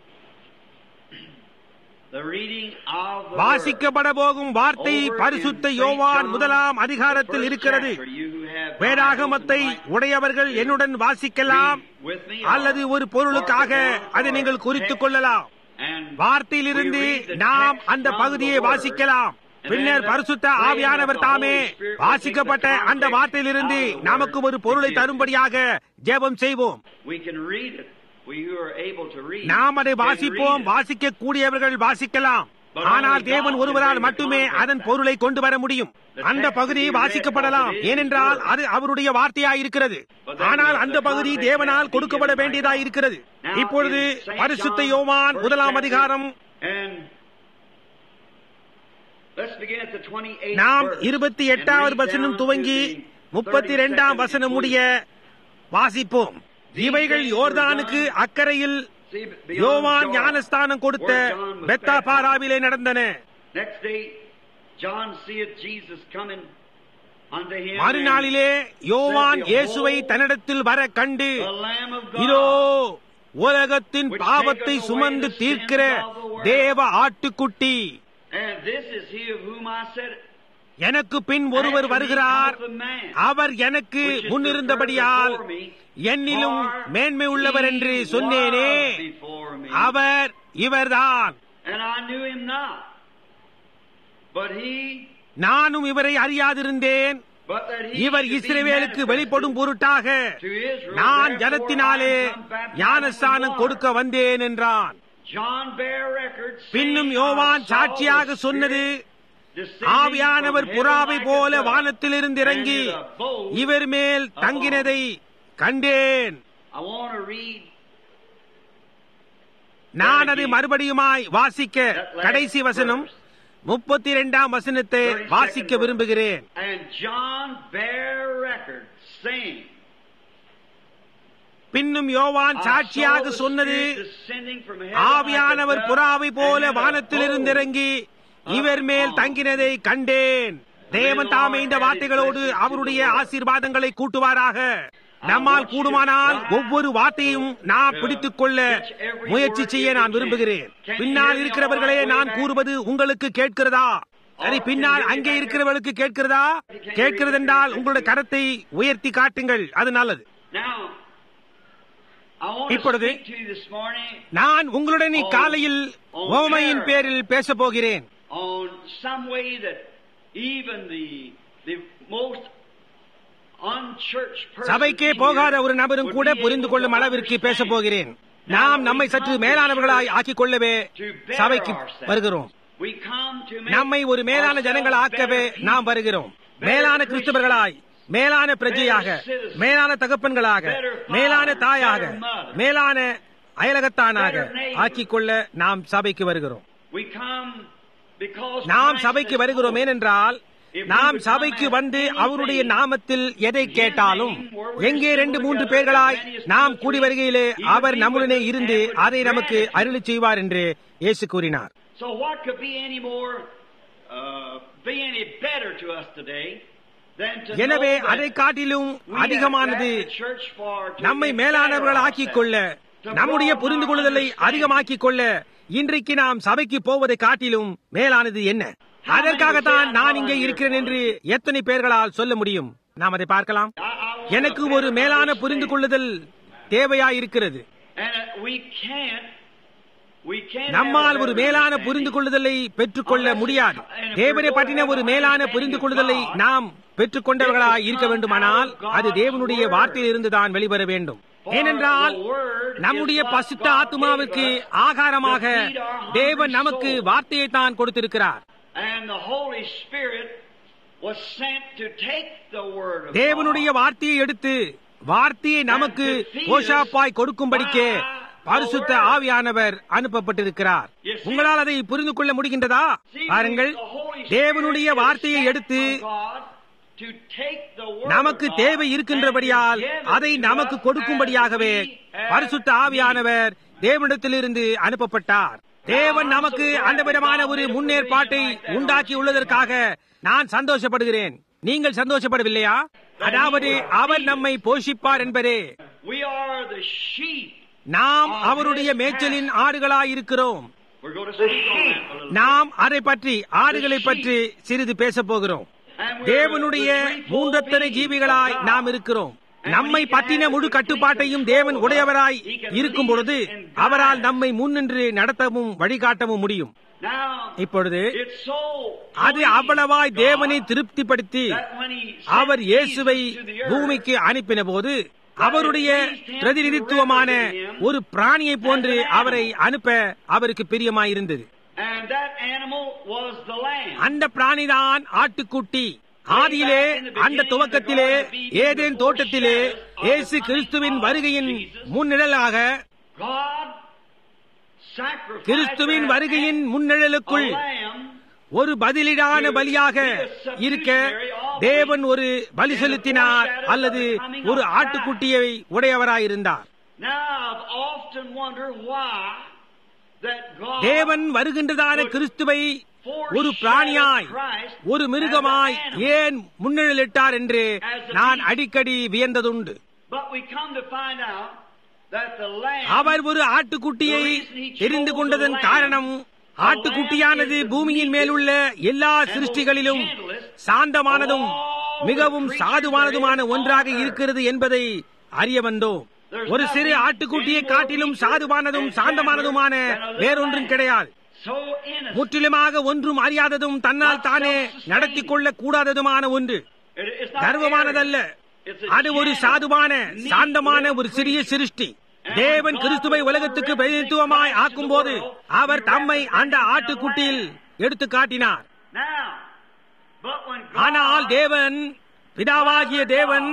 The reading of the வாசிக்கப்பட போகும் வார்த்தை Over in பரிசுத்த St. யோவான் John, முதலாம் the அதிகாரத்தில் first இருக்கிறது chapter. You who have வேதாகமத்தை Bibles and உடையவர்கள் like to என்னுடன் வாசிக்கலாம் read with me, அல்லது ஒரு பொருளுக்காக அதை நீங்கள் குறித்துக் கொள்ளலாம் And வார்த்தையிலிருந்து we read the நாம் text அந்த from பகுதியை the word. வாசிக்கலாம் பின்னர் பரிசுத்த ஆவியானவர் தாமே வாசிக்கப்பட்ட அந்த வார்த்தையிலிருந்து நமக்கு ஒரு பொருளை தரும்படியாக ஜெபம் செய்வோம் we can read it. We who are able to read. நாம் அதை can வாசிப்போம் read it. வாசிக்க கூடியவர்கள் வாசிக்கலாம் ஆனால் தேவன் ஒருவரால் மட்டுமே அதன் பொருளை கொண்டு வர முடியும் அந்த பகுதி வாசிக்கப்படலாம் ஏனென்றால் அது அவருடைய வார்த்தையாயிருக்கிறது ஆனால் அந்த பகுதி தேவனால் கொடுக்கப்பட வேண்டியதாயிருக்கிறது இப்பொழுது பரிசுத்த யோவான் முதலாம் அதிகாரம் And let's begin at the 28th நாம் verse இருபத்தி and எட்டாவது read வசனம் down to துவங்கி the முப்பத்தி இரண்டாம் 32nd வசனம் முடிய வாசிப்போம் இவைகள் யோர்தானுக்கு அக்கறையில் See, beyond யோவான் Jordan, ஞானஸ்தானம் கொடுத்த where John was petha baptized. பாராவிலே நடந்தன Next day, John seeth Jesus coming unto him. மறுநாளிலே யோவான் இயேசுவை தன்னிடத்தில் வர கண்டு and the Lamb of God. இதோ உலகத்தின் பாவத்தை சுமந்து தீர்க்கிற தேவ ஆட்டுக்குட்டி And this is he of whom I said, எனக்கு பின் ஒருவர் வருகிறார் அவர் எனக்கு முன்னிருந்தபடியால் என்னிலும் மேன்மை உள்ளவர் என்று சொன்னேனே அவர் இவர்தான் And I knew him not. But he, நானும் இவரை அறியாதிருந்தேன் but that he இவர் should be இஸ்ரவேலுக்கு manifested வெளிப்படும் பொருட்டாக to Israel, நான் therefore ஜனத்தினாலே I am come baptized ஞானஸ்தானம் with water. கொடுக்க வந்தேன் என்றான் John bare record, பின்னும் saying, யோவான் I saw சாட்சியாக the சொன்னது Spirit descending ஆவியானவர் from புறாவை heaven like போல a dove, வானத்திலிருந்து இறங்கி and it abode இவர் மேல் தங்கினதை கண்டேன் I want to read நான் அதை மறுபடியுமாய் வாசிக்க கடைசி வசனம் முப்பத்தி இரண்டாம் வசனத்தை வாசிக்க விரும்புகிறேன் And John bare record, saying, பின்னும் யோவான் I சாட்சியாக saw the சொன்னது Spirit descending from heaven ஆவியானவர் like a dove, புறாவை போல and it வானத்திலிருந்து abode இறங்கி இவர் மேல் தங்கினதை கண்டேன் தேவன் தாமே இந்த வார்த்தைகளோடு அவருடைய ஆசீர்வாதங்களை கூட்டுவாராக நம்மால் கூடுமானால் ஒவ்வொரு வார்த்தையும் நான் பிடித்துக் கொள்ள முயற்சி செய்ய நான் விரும்புகிறேன் பின்னால் இருக்கிறவர்களே நான் கூறுவது உங்களுக்கு கேட்கிறதா சரி பின்னால் அங்கே இருக்கிறவர்களுக்கு கேட்கிறதா கேட்கிறது என்றால் உங்களுடைய கரத்தை உயர்த்தி காட்டுங்கள் அது நல்லது Now, I want to இப்பொழுது speak to you this morning நான் உங்களுடன் இக்காலையில் ஓமையின் பேரில் பேசப் போகிறேன் on some way that even the the most unchurched person சபைக்கே here போகாத ஒரு நபரும் would கூட be புரிந்து able கொள்ளும் to அளவிற்கு understand. பேசப் போகிறேன் நாம் நம்மை சற்று மேலானவர்களாய் ஆக்கிக் கொள்ளவே சபைக்கு வருகிறோம் We come to make நம்மை ஒரு மேலான ourselves ஜனங்கள் ஆக்கவே better நாம் வருகிறோம் மேலான கிறிஸ்தவர்களாய் மேலான பிரஜையாக மேலான தகப்பன்களாக மேலான தாயாக மேலான அயலகத்தானாக ஆக்கிக் கொள்ள நாம் சபைக்கு வருகிறோம் We come because நாம் Christ சபைக்கு has வருகிறோம் told us. ஏனென்றால் நாம் சபைக்கு வந்து அவருடைய நாமத்தில் எதை கேட்டாலும் எங்கே ரெண்டு மூன்று பேர்களாய் நாம் கூடி வருகையிலே அவர் நம்முடனே இருந்து அதை நமக்கு அருளி செய்வார் என்று இயேசு கூறினார் So what could be any more, uh, be any better to us today than to எனவே know that அதை காட்டிலும் we have அதிகமானது left the church for to நம்மை be மேலானவர்கள் better ஆக்கிக் கொள்ள ourselves, to நம்முடைய broaden புரிந்து our கொள்ளுதலை understanding. அதிகமாக்கிக் கொள்ள இன்றைக்கு நாம் சபைக்கு போவதை காட்டிலும் மேலானது என்ன அதற்காகத்தான் நான் இங்கே இருக்கிறேன் என்று எத்தனை பேர்களால் சொல்ல முடியும் நாம் அதை பார்க்கலாம் I- I want எனக்கு a ஒரு better மேலான understanding. புரிந்து கொள்ளுதல் தேவையாயிருக்கிறது And uh, we can't We can't நம்மால் have a ஒரு better மேலான understanding. புரிந்து கொள்ளுதலை பெற்றுக்கொள்ள முடியாது தேவனை பற்றின ஒரு மேலான புரிந்து கொள்ளுதலை நாம் பெற்றுக்கொண்டவர்களாய் இருக்க வேண்டுமானால் அது தேவனுடைய வார்த்தையில் இருந்துதான் வெளிவர வேண்டும் ஏனென்றால் நம்முடைய பசுத்த ஆத்மாவுக்கு ஆகாரமாக தேவன் நமக்கு வார்த்தையை தான் கொடுத்திருக்கிறார் And the Holy Spirit was sent to take the word of தேவனுடைய God. வார்த்தையை எடுத்து வார்த்தையை நமக்கு போஷாப்பாய் கொடுக்கும்படிக்கே பரிசுத்த ஆவியானவர் அனுப்பப்பட்டிருக்கிறார் உங்களால் அதை புரிந்து கொள்ள முடிகின்றதா See, பாருங்கள் the Holy Spirit தேவனுடைய is வார்த்தையை sent எடுத்து from God to take the word நமக்கு of God தேவை இருக்கின்றபடியால் and to give அதை it to நமக்கு us கொடுக்கும்படியாகவே as we have பரிசுத்த ஆவியானவர் தேவனிடத்திலிருந்து அனுப்பப்பட்டார் தேவன் நமக்கு அந்த விதமான ஒரு முன்னேற்பாட்டை உண்டாக்கி உள்ளதற்காக நான் சந்தோஷப்படுகிறேன் நீங்கள் சந்தோஷப்படவில்லையா அதாவது அவர் நம்மை போஷிப்பார் என்பதே We are the sheep. நாம் அவருடைய மேய்ச்சலின் ஆடுகளாயிருக்கிறோம் We're going to speak on that a little நாம் அதை பற்றி ஆடுகளை பற்றி சிறிது பேசப் போகிறோம் And we're தேவனுடைய the threefold மூன்றத்தனை beings ஜீவிகளாய் of God. நாம் இருக்கிறோம் நம்மை பற்றின முழு கட்டுப்பாட்டையும் தேவன் உடையவராய் இருக்கும் பொழுது அவரால் நம்மை முன்னின்று நடத்தவும் வழிகாட்டவும் முடியும் Now, இப்பொழுது it's so அது pleasing அவ்வளவாய் to தேவனை God திருப்திப்படுத்தி that when he sent அவர் இயேசுவை Jesus to the earth, பூமிக்கு அனுப்பின போது அவருடைய பிரதிநிதித்துவமான ஒரு பிராணியை போன்று அவரை அனுப்ப அவருக்கு பிரியமாயிருந்தது And that animal was the lamb. அந்த பிராணிதான் ஆட்டுக்குட்டி ஆதியிலே அந்த துவக்கத்திலே ஏதேன் தோட்டத்திலே இயேசு கிறிஸ்துவின் வருகையின் முன்னிழலாக God sacrificed கிறிஸ்துவின் that வருகையின் முன்னிழலுக்குள் a lamb ஒரு பதிலீடான பலியாக இருக்க தேவன் ஒரு பலி செலுத்தினார் அல்லது ஒரு ஆட்டுக்குட்டியை உடையவராயிருந்தார் Now I've often wondered why that God தேவன் வருகின்றதான கிறிஸ்துவை ஒரு பிராணியாய் ஒரு மிருகமாய் ஏன் முன்னிழலிட்டார் என்று நான் அடிக்கடி வியந்ததுண்டு But we come to find out that the lamb அவர் ஒரு ஆட்டுக்குட்டியை தெரிந்து கொண்டதன் காரணம் ஆட்டுக்குட்டியானது பூமியின் மேலுள்ள எல்லா சிருஷ்டிகளிலும் சாந்தமானதும் மிகவும் சாதுவானதுமான ஒன்றாக இருக்கிறது என்பதை அறிய வந்தோம் ஒரு சிறு ஆட்டுக்குட்டியை காட்டிலும் சாதுவானதும் சாந்தமானதுமான வேறொன்றும் கிடையாது so innocent. முற்றிலுமாக ஒன்றும் அறியாததும் தன்னால் தானே நடத்தி கொள்ள கூடாததுமான ஒன்று It- it's not கர்வமானதல்ல arrogant. It's a அது ஒரு gentle, சாதுவான meek சாந்தமான little ஒரு சிறிய creature. சிருஷ்டி தேவன் கிறிஸ்துவை உலகத்துக்கு பிரதிநிதித்துவமாய் ஆக்கும்போது அவர் தம்மை அந்த ஆட்டுக்குட்டியில் எடுத்து காட்டினார் Now, but when God, ஆனால் தேவன் பிதாவாகிய தேவன்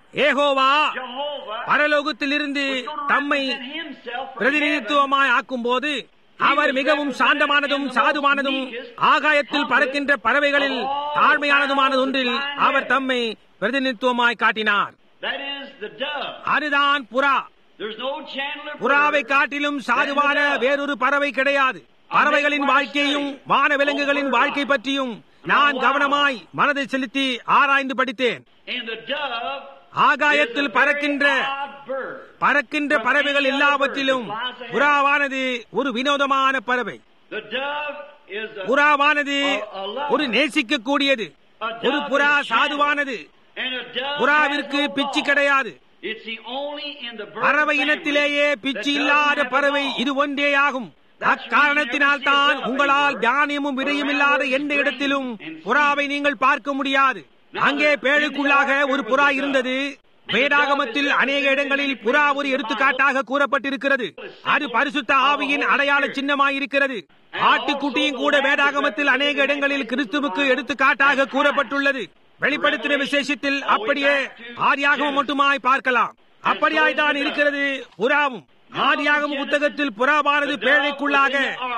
ஏகோவா Jehovah, பரலோகத்திலிருந்து was gonna தம்மை represent himself from பிரதிநிதித்துவமாய் ஆக்கும்போது அவர் மிகவும் சாந்தமானதும் சாதுவானதும் ஆகாயத்தில் பறக்கின்ற பறவைகளில் தாழ்மையானதுமான ஒன்றில் அவர் தம்மை பிரதிநிதித்துவமாய் காட்டினார் heaven. That is the dove. அதுதான் புறா There's no gentler புறாவை bird காட்டிலும் சாதுவான வேறொரு பறவை கிடையாது பறவைகளின் வாழ்க்கையும் வானவிலங்குகளின் வாழ்க்கை பற்றியும் நான் கவனமாய் மனதை செலுத்தி ஆராய்ந்து படித்தேன் And the dove ஆகாயத்தில் is a very பறக்கின்ற odd bird. பறக்கின்ற பறவைகள் எல்லாவற்றிலும் புறாவானது ஒரு வினோதமான பறவை The dove is a, புறாவானது a, a lover. ஒரு நேசிக்க கூடியது A dove ஒரு புறா is gentle. சாதுவானது And a dove புறாவிற்கு has no பிச்சு law. கிடையாது It's the only in the bird பறவை family இனத்திலேயே that பிச்சு doesn't இல்லாத have a பறவை law. இது ஒன்றேயாகும் அக்காரணத்தினால் தான் உங்களால் தியானியமும் விடையும் இல்லாத எந்த இடத்திலும் புறாவை நீங்கள் பார்க்க முடியாது அங்கே பேழுக்குள்ளாக ஒரு புறா இருந்தது வேதாகமத்தில் அநேக இடங்களில் புறா ஒரு எடுத்துக்காட்டாக கூறப்பட்டிருக்கிறது அது பரிசுத்த ஆவியின் அடையாள சின்னமாயிருக்கிறது ஆட்டுக்குட்டியும் கூட வேதாகமத்தில் அநேக இடங்களில் கிறிஸ்துவுக்கு எடுத்துக்காட்டாக கூறப்பட்டுள்ளது வெளிப்படுத்தின விசேஷத்தில் அப்படியே ஆதியாகமம் மட்டுமாய் பார்க்கலாம் அப்படியாய் தான் இருக்கிறது புறாவும் ஆதியாகம புத்தகத்தில் புறாவானது பேழைக்குள்ளாக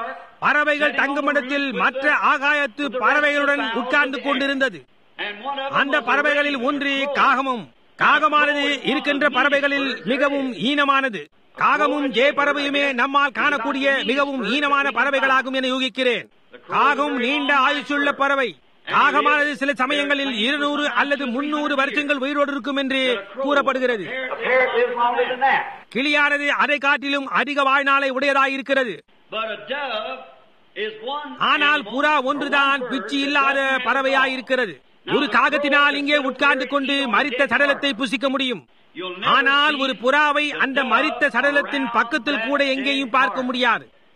பறவைகள் தங்குமிடத்தில் மற்ற ஆகாயத்து பறவைகளுடன் உட்கார்ந்து கொண்டிருந்தது And one of them அந்த was a பறவைகளில் red ஒன்று crow. காகமும் காகமானது இருக்கின்ற பறவைகளில் மிகவும் ஈனமானது காகமும் ஜே பறவையுமே நம்மால் காணக்கூடிய மிகவும் ஈனமான பறவைகளாகும் என யூகிக்கிறேன் காகம் நீண்ட ஆயுசுள்ள பறவை காகமானது சில சமயங்களில் இருநூறு அல்லது முன்னூறு வருஷங்கள் உயிரோடு இருக்கும் என்று கூறப்படுகிறது A parrot lives longer than that. கிளியானது அதை காட்டிலும் அதிக வாழ்நாளை உடையதாயிருக்கிறது But a dove is one ஆனால் animal, புறா or ஒன்றுதான் one bird பிச்சு that இல்லாத doesn't have a பறவையாயிருக்கிறது ஒரு காகத்தினால் இங்கே உட்கார்ந்து கொண்டு மரித்த சடலத்தை புசிக்க முடியும் law. You'll never ஆனால் see ஒரு புறாவை the அந்த dove மரித்த சடலத்தின் around பக்கத்தில் that கூட dead எங்கேயும் பார்க்க carcass. முடியாது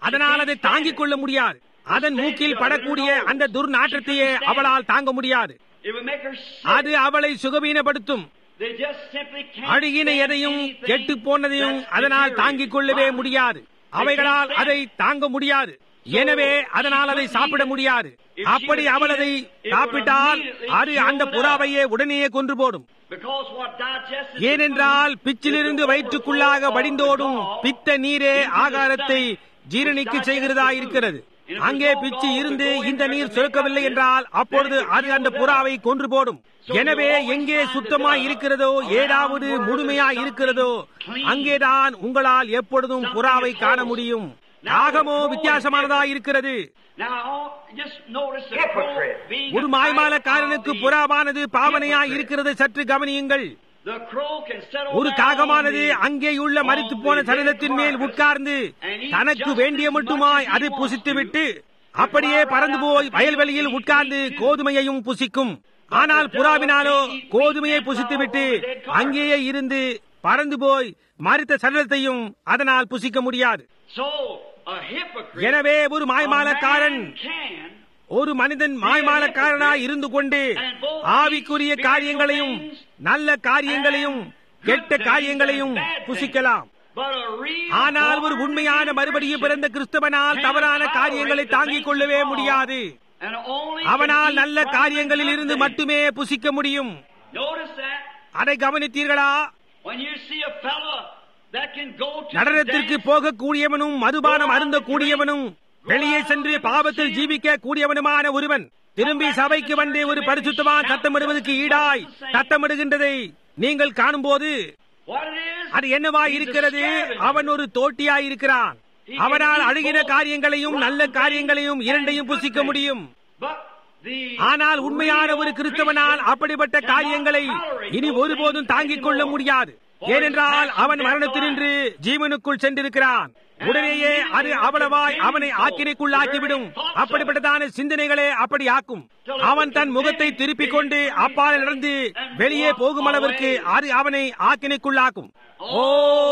அதனால் அதை தாங்கிக் கொள்ள முடியாது அதன் மூக்கில் படக்கூடிய அந்த துர்நாற்றத்தையே அவளால் தாங்க முடியாது It would make her sick. அது அவளை சுகவீனப்படுத்தும் They just simply can't அழுகின stand எதையும் anything கெட்டு போனதையும் that's அதனால் deteriorating. தாங்கிக் கொள்ளவே Why? முடியாது அவைகளால் அதை தாங்க முடியாது எனவே அதனால் அதை சாப்பிட முடியாது அப்படி அவள் அதை சாப்பிட்டால் அது அந்த புறாவையே உடனேயே கொன்று போடும் Because what digests ஏனென்றால் பிச்சிலிருந்து வயிற்றுக்குள்ளாக வடிந்தோடும் பித்த நீரே ஆகாரத்தை ஜீரணிக்க செய்கிறதா இருக்கிறது அங்கே பிச்சு இருந்து இந்த நீர் சுரக்கவில்லை என்றால் அப்பொழுது அது அந்த புறாவை கொன்று போடும் எனவே எங்கே சுத்தமாய் இருக்கிறதோ ஏதாவது முழுமையாய் இருக்கிறதோ அங்கேதான் உங்களால் எப்பொழுதும் புறாவை காண முடியும் நாகமோ வித்தியாசமானதாய் இருக்கிறது Now, just notice the crow being ஒரு a மாய்மாலக்காரனுக்கு type of the- புறாவானது பாவனையாய் இருக்கிறது சற்று கவனியுங்கள் The crow can settle ஒரு down காகமானது on the- அங்கேயுள்ள மரித்து போன சரீரத்தின் மேல் உட்கார்ந்து தனக்கு வேண்டிய மட்டுமாய் அதை புசித்துவிட்டு அப்படியே பறந்து போய் வயல்வெளியில் உட்கார்ந்து கோதுமையையும் புசிக்கும் ஆனால் புறாவினாலோ கோதுமையை புசித்துவிட்டு அங்கேயே இருந்து பறந்து போய் மரித்த சரீரத்தையும் அதனால் புசிக்க முடியாது So, a hypocrite, எனவே ஒரு a மாய்மாலக்காரன் man can ஒரு மனிதன் மாய்மாலக்காரனாய் இருந்து கொண்டு ஆவிக்குரிய காரியங்களையும் நல்ல காரியங்களையும் கெட்ட காரியங்களையும் புசிக்கலாம் but a real ஆனால் ஒரு born உண்மையான again மறுபடியும் Christian பிறந்த கிறிஸ்தவனால் தவறான காரியங்களை தாங்கிக் கொள்ளவே முடியாது and only அவனால் can eat நல்ல from காரியங்களில் the இருந்து good மட்டுமே புசிக்க முடியும் things. Notice that அதை கவனித்தீர்களா when you see a fella that can go to the நடனத்திற்கு dance, போகக்கூடியவனும் மதுபானம் அருந்த கூடியவனும் வெளியே சென்று பாவத்தில் ஜீவிக்க கூடியவனுமான ஒருவன் திரும்பி சபைக்கு வந்து ஒரு பரிசுத்தவான் சத்தமிடுவதற்கு ஈடாய் சத்தமிடுகின்றதை நீங்கள் காணும்போது what it is, அது என்னவாய் இருக்கிறது அவன் ஒரு தோட்டியாய் இருக்கிறான் அவனால் அழுகின காரியங்களையும் நல்ல காரியங்களையும் இரண்டையும் புசிக்க முடியும் but the ஆனால் உண்மையான ஒரு கிறிஸ்தவனால் அப்படிப்பட்ட காரியங்களை இனி ஒருபோதும் தாங்கிக் கொள்ள முடியாது ஏனென்றால் அவன் மரணத்தினின்று ஜீவனுக்குள் சென்றிருக்கிறான் உடனேயே அது அவ்வளவாய் அவனை ஆக்கினைக்குள்ளாக்கிவிடும் அப்படிப்பட்டதான சிந்தனைகளே அப்படி ஆக்கும் அவன் தன் முகத்தை திருப்பிக் கொண்டு அப்பால் நடந்து வெளியே போகும் அளவிற்கு அது அவனை ஆக்கினைக்குள்ளாக்கும் ஓ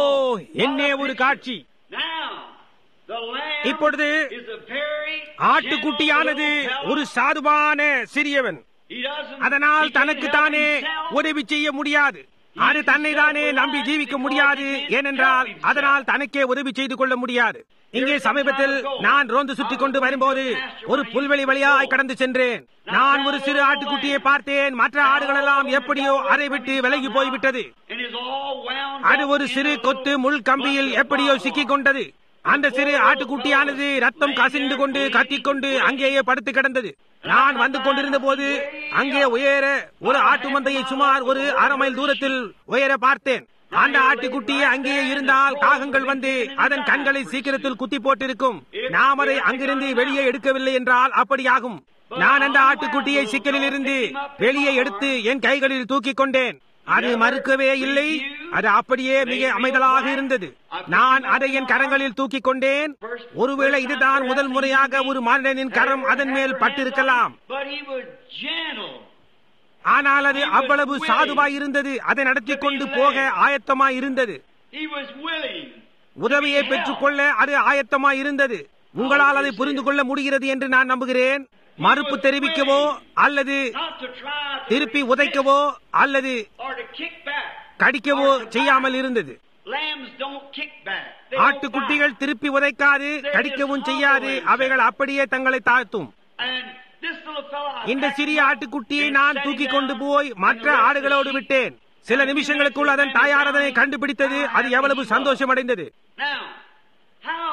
என்னே ஒரு காட்சி now the lamb இப்பொழுது is a very ஆட்டுக்குட்டியானது gentle ஒரு fellow. சாதுவான சிறியவன் He doesn't- அதனால் he can't தனக்கு help தானே himself. உதவி செய்ய முடியாது அது தன்னை தானே நம்பி ஜீவிக்க முடியாது ஏனென்றால் அதனால் தனக்கே உதவி செய்து கொள்ள முடியாது இங்கே சமீபத்தில் நான் ரோந்து சுற்றி கொண்டு வரும்போது ஒரு புல்வெளி வழியாய் கடந்து சென்றேன் நான் ஒரு சிறு ஆட்டுக்குட்டியை பார்த்தேன் மற்ற ஆடுகள் எல்லாம் எப்படியோ அதை விட்டு விலகி போய்விட்டது And is all wound அது up ஒரு in சிறு a கொத்து little முள் கம்பியில் bucket எப்படியோ of சிக்கிக் கொண்டது அந்த சிறு ஆட்டுக்குட்டியானது ரத்தம் கசிந்து கொண்டு கத்திக்கொண்டு அங்கேயே படுத்து கிடந்தது நான் வந்து கொண்டிருந்த போது அங்கே உயர ஒரு ஆட்டு மந்தையை சுமார் ஒரு அரை மைல் தூரத்தில் உயர பார்த்தேன் அந்த ஆட்டுக்குட்டியே அங்கேயே இருந்தால் காகங்கள் வந்து அதன் கண்களை சீக்கிரத்தில் குத்தி போட்டிருக்கும் நாம் அதை அங்கிருந்து வெளியே எடுக்கவில்லை என்றால் அப்படியாகும் நான் அந்த ஆட்டுக்குட்டியை சிக்கலில் இருந்து வெளியே எடுத்து என் கைகளில் தூக்கிக் கொண்டேன் அது மறுக்கவே இல்லை அது அப்படியே மிக அமைதலாக இருந்தது நான் அதை என் கரங்களில் தூக்கிக் கொண்டேன் ஒருவேளை இதுதான் முதல் முறையாக ஒரு மனிதனின் கரம் அதன் மேல் பட்டிருக்கலாம் But he was gentle. ஆனால் அது அவ்வளவு சாதுவாய் இருந்தது அதை நடத்தி கொண்டு போக ஆயத்தமாய் இருந்தது He was willing. உதவியை பெற்றுக்கொள்ள அது ஆயத்தமாய் இருந்தது உங்களால் அதை புரிந்து கொள்ள முடிகிறது என்று நான் நம்புகிறேன் மறுப்பு தெரிவிக்கவோ அல்லது Not to try to திருப்பி resist உதைக்கவோ அல்லது or to kick back. கடிக்கவோ செய்யாமல் இருந்தது Lambs don't kick back. They don't ஆட்டுக்குட்டிகள் திருப்பி உதைக்காது கடிக்கவும் செய்யாது அவைகள் அப்படியே தங்களை தாழ்த்தும் bite. And this little fella, I இந்த packed சிறிய him up ஆட்டுக்குட்டியை and நான் set him தூக்கி down கொண்டு போய் and மற்ற the rest of the ஆடுகளோடு sheep. விட்டேன் சில நிமிஷங்களுக்குள் அதன் தாயார் அதனை கண்டுபிடித்தது அது எவ்வளவு சந்தோஷம் அடைந்தது Now, how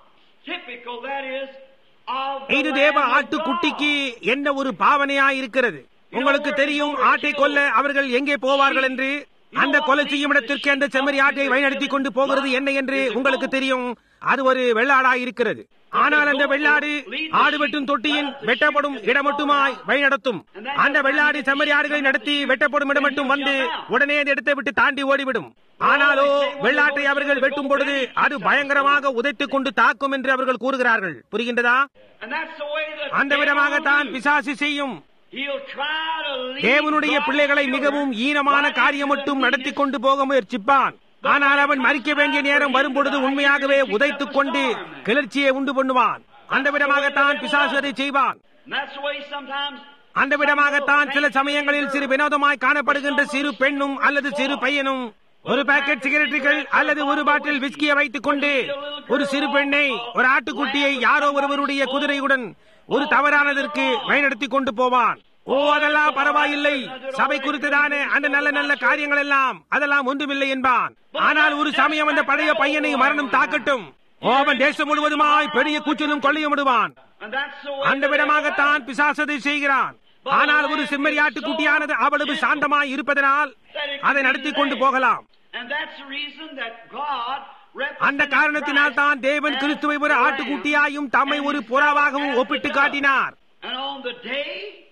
typical that is of the இது தேவ Lamb of ஆட்டுக்குட்டிக்கு God. என்ன ஒரு பாவனையாய் இருக்கிறது உங்களுக்கு தெரியும் ஆட்டை கொல்ல அவர்கள் எங்கே போவார்கள் என்று அந்த கொலை செய்யும் இடத்திற்கு அந்த செம்மறி ஆட்டை வழிநடத்தி கொண்டு போகிறது என்ன என்று உங்களுக்கு தெரியும் அது ஒரு வெள்ளாடாய் இருக்கிறது ஆனால் அந்த வெள்ளாடு ஆடு வெட்டும் தொட்டியின் வெட்டப்படும் இடம் மட்டுமாய் வழிநடத்தும் அந்த வெள்ளாடு செம்மறி ஆடுகளை நடத்தி வெட்டப்படும் இடம் மட்டும் வந்து உடனே அந்த இடத்தை விட்டு தாண்டி ஓடிவிடும் ஆனாலோ வெள்ளாட்டை அவர்கள் வெட்டும் பொழுது அது பயங்கரமாக உதைத்துக் கொண்டு தாக்கும் என்று அவர்கள் கூறுகிறார்கள் புரிகின்றதா And that's the way the அந்த devil விதமாகத்தான் will do. பிசாசு செய்யும் He'll try to lead தேவனுடைய God's பிள்ளைகளை children மிகவும் ஈனமான right காரியம் into மட்டும் the நடத்தி meanest கொண்டு போக முயற்சிப்பான் ஆனால் அவன் மறிக்க வேண்டிய நேரம் வரும்பொழுது உண்மையாகவே உதைத்துக் கொண்டு கிளர்ச்சியை உண்டு பண்ணுவான் அந்த விதமாகத்தான் பிசாசு அதை செய்வான் And that's the way sometimes அந்த விதமாகத்தான் சில சமயங்களில் சிறு வினோதமாய் காணப்படுகின்ற சிறு பெண்ணும் அல்லது சிறு பையனும் ஒரு பாக்கெட் சிகரெட்டுகள் அல்லது ஒரு பாட்டில் விஸ்கியை வைத்துக் கொண்டு ஒரு சிறு பெண்ணை ஒரு ஆட்டுக்குட்டியை யாரோ ஒருவருடைய குதிரையுடன் ஒரு தவறானதற்கு வழிநடத்தி கொண்டு போவான் ஓ அதெல்லாம் பரவாயில்லை சபை குறித்துதானே அந்த நல்ல நல்ல காரியங்கள் எல்லாம் அதெல்லாம் ஒன்றுமில்லை என்பான் ஆனால் ஒரு சமயம் அந்த பழைய பையனை மரணம் தாக்கட்டும் ஓ, அவன் தேசம் முழுவதுமாய் பெரிய கூச்சலும் கொள்ளையும் விடுவான் And that's the way அந்த விதமாகத்தான் பிசாசதை செய்கிறான் ஆனால் ஒரு செம்மறியாட்டு குட்டியானது அவ்வளவு சாந்தமாய் இருப்பதனால் அதை நடத்தி கொண்டு போகலாம் And that's the reason that God அந்த காரணத்தினால் தான் தேவன் கிறிஸ்துவை ஒரு ஆட்டுக்குட்டியாயும் தம்மை ஒரு புறாவாகவும் ஒப்பிட்டு காட்டினார் And on the day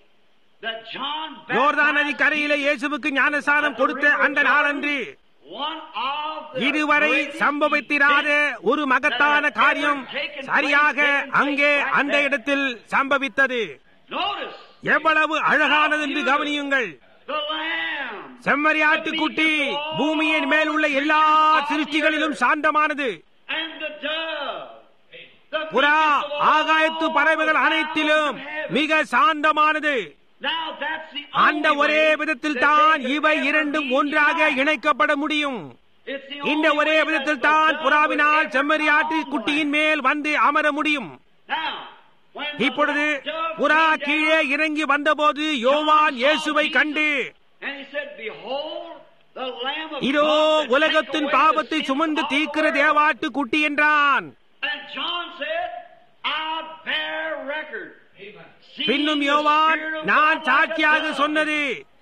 that John யோர்தான் நதி கரையிலே இயேசுவுக்கு ஞானசானம் கொடுத்த அந்த நாளன்று one of the இதுவரை greatest சம்பவித்திராத ஒரு மகத்தான காரியம் சரியாக அங்கே அந்த இடத்தில் சம்பவித்தது Notice எவ்வளவு அழகானது என்று கவனியுங்கள் the lamb. செம்மறியாட்டுக்குட்டி பூமியின் மேல் உள்ள எல்லா சிருஷ்டிகளிலும் சாந்தமானது And the dove. The புறா meekest of all ஆகாயத்து பறவைகள் அனைத்திலும் மிக சாந்தமானது Now that's the அந்த only ஒரே way விதத்தில் that தான் they could இவை ever இரண்டும் be ஒன்றாக united. இணைக்கப்பட முடியும் It's the இந்த only ஒரே way that விதத்தில் the தான் dove புறாவினால் would ever செம்மறியாட்டு come on குட்டியின் land. மேல் வந்து அமர முடியும் Now, when the இப்பொழுது dove புறா came down, கீழே இறங்கி வந்தபோது யோவான் இயேசுவை கண்டு And he said, Behold, the Lamb of இதோ God that உலகத்தின் take away பாவத்தை the sins சுமந்து of the தீர்க்கிற world. தேவாட்டு குட்டி என்றான் And John said, I bear record. Seeing பின்னும் the யோவான் Spirit of நான் God சாட்சியாக like a dove சொன்னது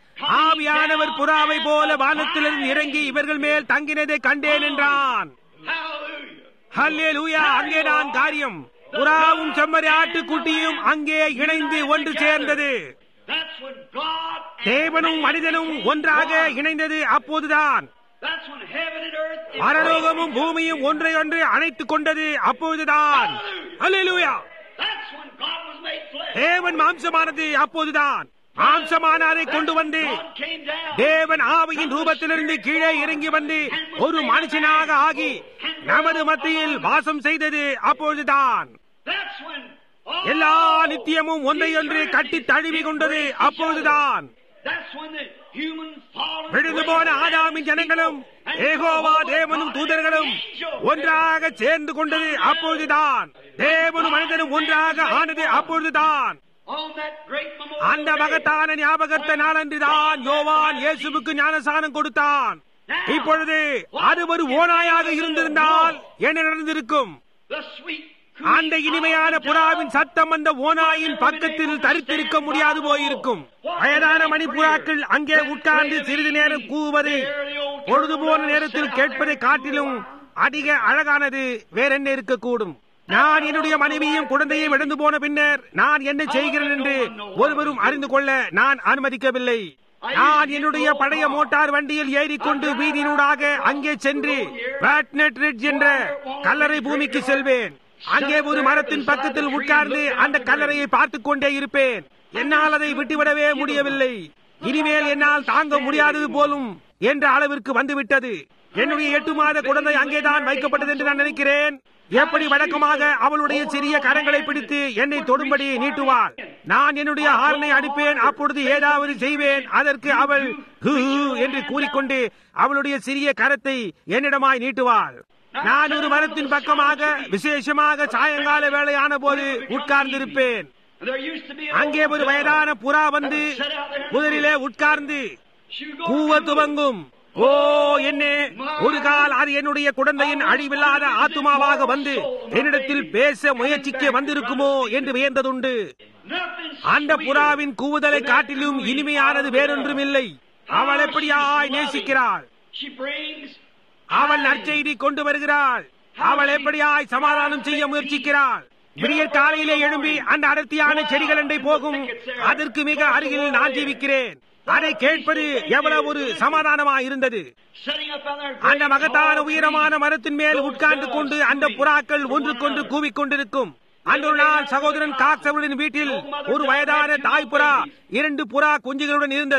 ஆவியானவர் புறாவை போல வானத்திலிருந்து இறங்கி இவர்கள் மேல் தங்கினதை கண்டேன் என்றான் Hallelujah. ஹல்லேலூயா அங்கே நான் காரியம் புறாவும் செம்மறி ஆட்டுக்குட்டியும் அங்கே இணைந்து ஒன்று சேர்ந்தது That's when God and தேவனும் man மனிதனும் became ஒன்றாக one. இணைந்தது அப்போதுதான் That's when heaven and earth பரலோகமும் பூமியும் ஒன்றை ஒன்று அணைத்துக் கொண்டது அப்போதுதான் ஹல்லேலூயா That's when God was made flesh. தேவன் மாம்சமானது அப்போதுதான் மாம்சமானாரை கொண்டு வந்து God came down. தேவன் ஆவியின் ரூபத்திலிருந்து கீழே இறங்கி வந்து ஒரு மனுஷனாக ஆகி நமது மத்தியில் வாசம் செய்தது அப்பொழுதுதான் That's when all எல்லா நித்தியமும் ஒன்றையொன்று கட்டி தழுவி கொண்டது அப்பொழுதுதான் That's when the human fallen விழுந்து போன ஆதாமின் ஜனங்களும் ஏகோவா தேவனும் தூதர்களும் ஒன்றாக சேர்ந்து கொண்டது அப்பொழுதுதான் தேவனும் மனிதனும் ஒன்றாக ஆனது அப்பொழுதுதான் on that great memorial அந்த day. மகத்தான ஞாபகத்த நாளன்றுதான் யோவான் இயேசுவுக்கு ஞானசானம் கொடுத்தான் இப்பொழுது அது ஒரு ஓநாயாக இருந்திருந்தால் என்ன நடந்திருக்கும் The sweet அந்த இனிமையான புறாவின் சத்தம் அந்த ஓநாயின் பக்கத்தில் தரித்திருக்க முடியாது போயிருக்கும் வயதான மணிப்புறாக்கள் அங்கே உட்கார்ந்து சிறிது நேரம் கூவுவதை பொழுது போன நேரத்தில் கேட்பதை காட்டிலும் அதிக அழகானது வேறென்ன இருக்கக்கூடும் நான் என்னுடைய மனைவியும் குழந்தையும் இழந்து போன பின்னர் நான் என்ன செய்கிறேன் என்று ஒருவரும் அறிந்து கொள்ள நான் அனுமதிக்கவில்லை நான் என்னுடைய பழைய மோட்டார் வண்டியில் ஏறிக்கொண்டு வீதியினூடாக அங்கே சென்று பேட்னட் ரிட்ஜ் என்ற கல்லறை பூமிக்கு செல்வேன் அங்கே ஒரு மரத்தின் பக்கத்தில் உட்கார்ந்து அந்த கல்லறையை பார்த்துக் கொண்டே இருப்பேன் என்னால் அதை விட்டுவிடவே முடியவில்லை இனிமேல் என்னால் தாங்க முடியாதது போலும் என்ற அளவிற்கு வந்துவிட்டது என்னுடைய எட்டு மாத குழந்தை அங்கேதான் வைக்கப்பட்டது என்று நான் நினைக்கிறேன் எப்படி வழக்கமாக அவளுடைய சிறிய கரங்களை பிடித்து என்னை தொடும்படி நீட்டுவாள் நான் என்னுடைய ஹார்னை அடிப்பேன் அப்பொழுது ஏதாவது செய்வேன் அதற்கு அவள் ஹூ ஹூ என்று கூறிக்கொண்டு அவளுடைய சிறிய கரத்தை என்னிடமாய் நீட்டுவாள் நான் ஒரு மரத்தின் பக்கமாக விசேஷமாக சாயங்கால வேளையான போது உட்கார்ந்திருப்பேன் And there used to be an அங்கே old ஒரு dove வயதான புறா வந்து that sat out there. முதலிலே உட்கார்ந்து She would go கூவ to துவங்கும் ஓ என்ன ஒரு கால் அது என்னுடைய குழந்தையின் அழிவில்லாத ஆத்துமாவாக வந்து என்னிடத்தில் பேச முயற்சிக்க வந்திருக்குமோ என்று வியந்ததுண்டு Nothing அந்த sweeter புறாவின் கூவுதலை காட்டிலும் இனிமையானது வேறொன்றும் இல்லை அவள் எப்படியாய் நேசிக்கிறாள் She brings அவள் நற்செய்தி கொண்டு வருகிறாள் அவள் எப்படியாய் சமாதானம் செய்ய முயற்சிக்கிறாள் விடியற் காலையிலே எழும்பி அந்த அடர்த்தியான செடிகள் அண்டை போகும் அதற்கு மிக அருகில் நான் ஜீவிக்கிறேன் அதை கேட்பது எவ்வளவு ஒரு சமாதானமாய் இருந்தது setting up on their அந்த great மகத்தான tall உயரமான மரத்தின் மேல் உட்கார்ந்து கொண்டு அந்த புறாக்கள் ஒன்றுக்கொன்று கூவிக்கொண்டிருக்கும் அன்று ஒரு நாள் சகோதரன் காக்ஸ் அவர்களின் வீட்டில் ஒரு வயதான தாய் புறா இரண்டு புறா குஞ்சுகளுடன் இருந்தது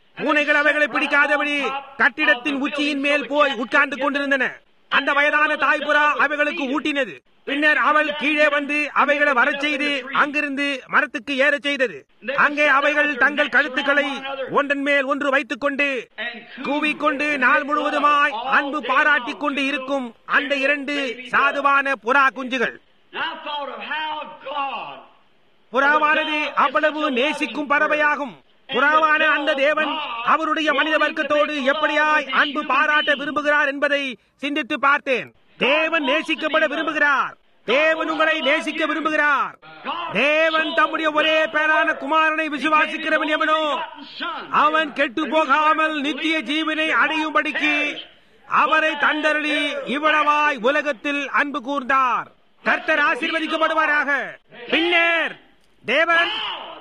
பூனைகள் அவைகளை பிடிக்காதபடி கட்டிடத்தின் உச்சியின் மேல் போய் உட்கார்ந்து கொண்டிருந்தன அந்த வயதான தாய்புறா அவைகளுக்கு ஊட்டினது பின்னர் அவள் கீழே வந்து அவைகளை வரச் செய்து அங்கிருந்து மரத்துக்கு ஏறச் செய்தது அங்கே அவைகள் தங்கள் கழுத்துக்களை ஒன்றன் மேல் ஒன்று வைத்துக் கொண்டு கூவிக்கொண்டு நாள் முழுவதுமாய் அன்பு பாராட்டிக் கொண்டு இருக்கும் அந்த இரண்டு சாதுவான புறா குஞ்சுகள் And I thought of how God புறாவானது அவ்வளவு நேசிக்கும் பறவையாகும் புறாவான அந்த தேவன் அவருடைய மனித வர்க்கத்தோடு எப்படியாய் அன்பு பாராட்ட விரும்புகிறார் என்பதை சிந்தித்து பார்த்தேன் தேவன் நேசிக்கப்பட விரும்புகிறார் தேவன் உங்களை நேசிக்க விரும்புகிறார் தேவன் தம்முடைய ஒரே பேரான குமாரனை விசுவாசிக்கிறவன் எவனோ அவன் கெட்டு போகாமல் நித்திய ஜீவனை அடையும்படிக்கு அவரை தந்தருளி இவ்வளவாய் உலகத்தில் அன்பு கூர்ந்தார் கர்த்தர் ஆசீர்வதிக்கப்படுவாராக பின்னர் தேவன்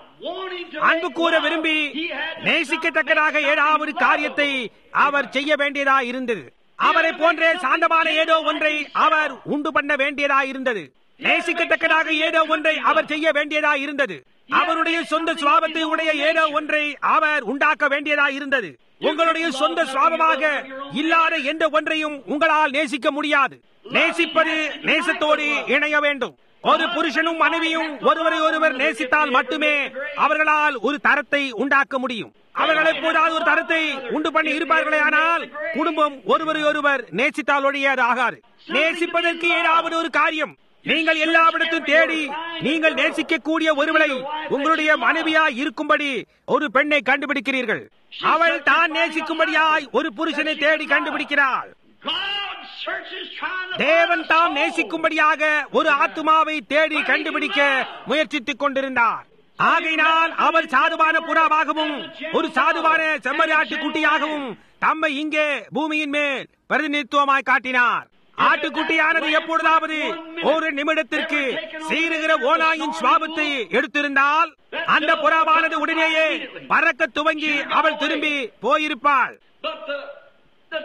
அன்பு கூற விரும்பி நேசிக்கத்தக்கதாக ஏதாவது காரியத்தை அவர் செய்ய வேண்டியதா இருந்தது அவரை போன்ற சாந்தமான ஏதோ ஒன்றை அவர் உண்டு பண்ண வேண்டியதா இருந்தது நேசிக்கத்தக்கதாக ஏதோ ஒன்றை அவர் செய்ய வேண்டியதா இருந்தது அவருடைய சொந்த சுவாபத்தை உடைய ஏதோ ஒன்றை அவர் உண்டாக்க வேண்டியதா இருந்தது உங்களுடைய சொந்த சுவாபமாக இல்லாத எந்த ஒன்றையும் உங்களால் நேசிக்க முடியாது நேசிப்பது நேசத்தோடு இணைய வேண்டும் ஒரு புருஷனும் மனைவியும் ஒருவரை ஒருவர் நேசித்தால் மட்டுமே அவர்களால் ஒரு தரத்தை உண்டாக்க முடியும் அவர்கள் எப்போதாவது ஒரு தரத்தை உண்டு பண்ணி இருப்பார்களே ஆனால் குடும்பம் ஒருவரை ஒருவர் நேசித்தால் ஒழிய அது ஆகாது நேசிப்பதற்கு ஏதாவது ஒரு காரியம் நீங்கள் எல்லாவிடத்தும் தேடி நீங்கள் நேசிக்கக்கூடிய ஒருவரை உங்களுடைய மனைவியா இருக்கும்படி ஒரு பெண்ணை கண்டுபிடிக்கிறீர்கள் அவள் தான் நேசிக்கும்படியாய் ஒரு புருஷனை தேடி கண்டுபிடிக்கிறாள் God searches trying to தேவன் find a தாம் soul. நேசிக்கும்படியாக ஒரு ஆத்துமாவை தேடி கண்டுபிடிக்க முயற்சித்துக் கொண்டிருந்தார் ஆகையினால் அவர் சாதுவான புறாவாகவும் ஒரு சாதுவான செம்மறியாட்டு குட்டியாகவும் தம்மை இங்கே பூமியின் மேல் பிரதிநிதித்துவமாய் காட்டினார் ஆட்டுக்குட்டியானது எப்பொழுதாவது ஒரு நிமிடத்திற்கு சீருகிற ஓனாயின் சுவாபத்தை எடுத்திருந்தால் அந்த புறாவானது உடனேயே பறக்க துவங்கி அவள் திரும்பி போயிருப்பாள் But the, the,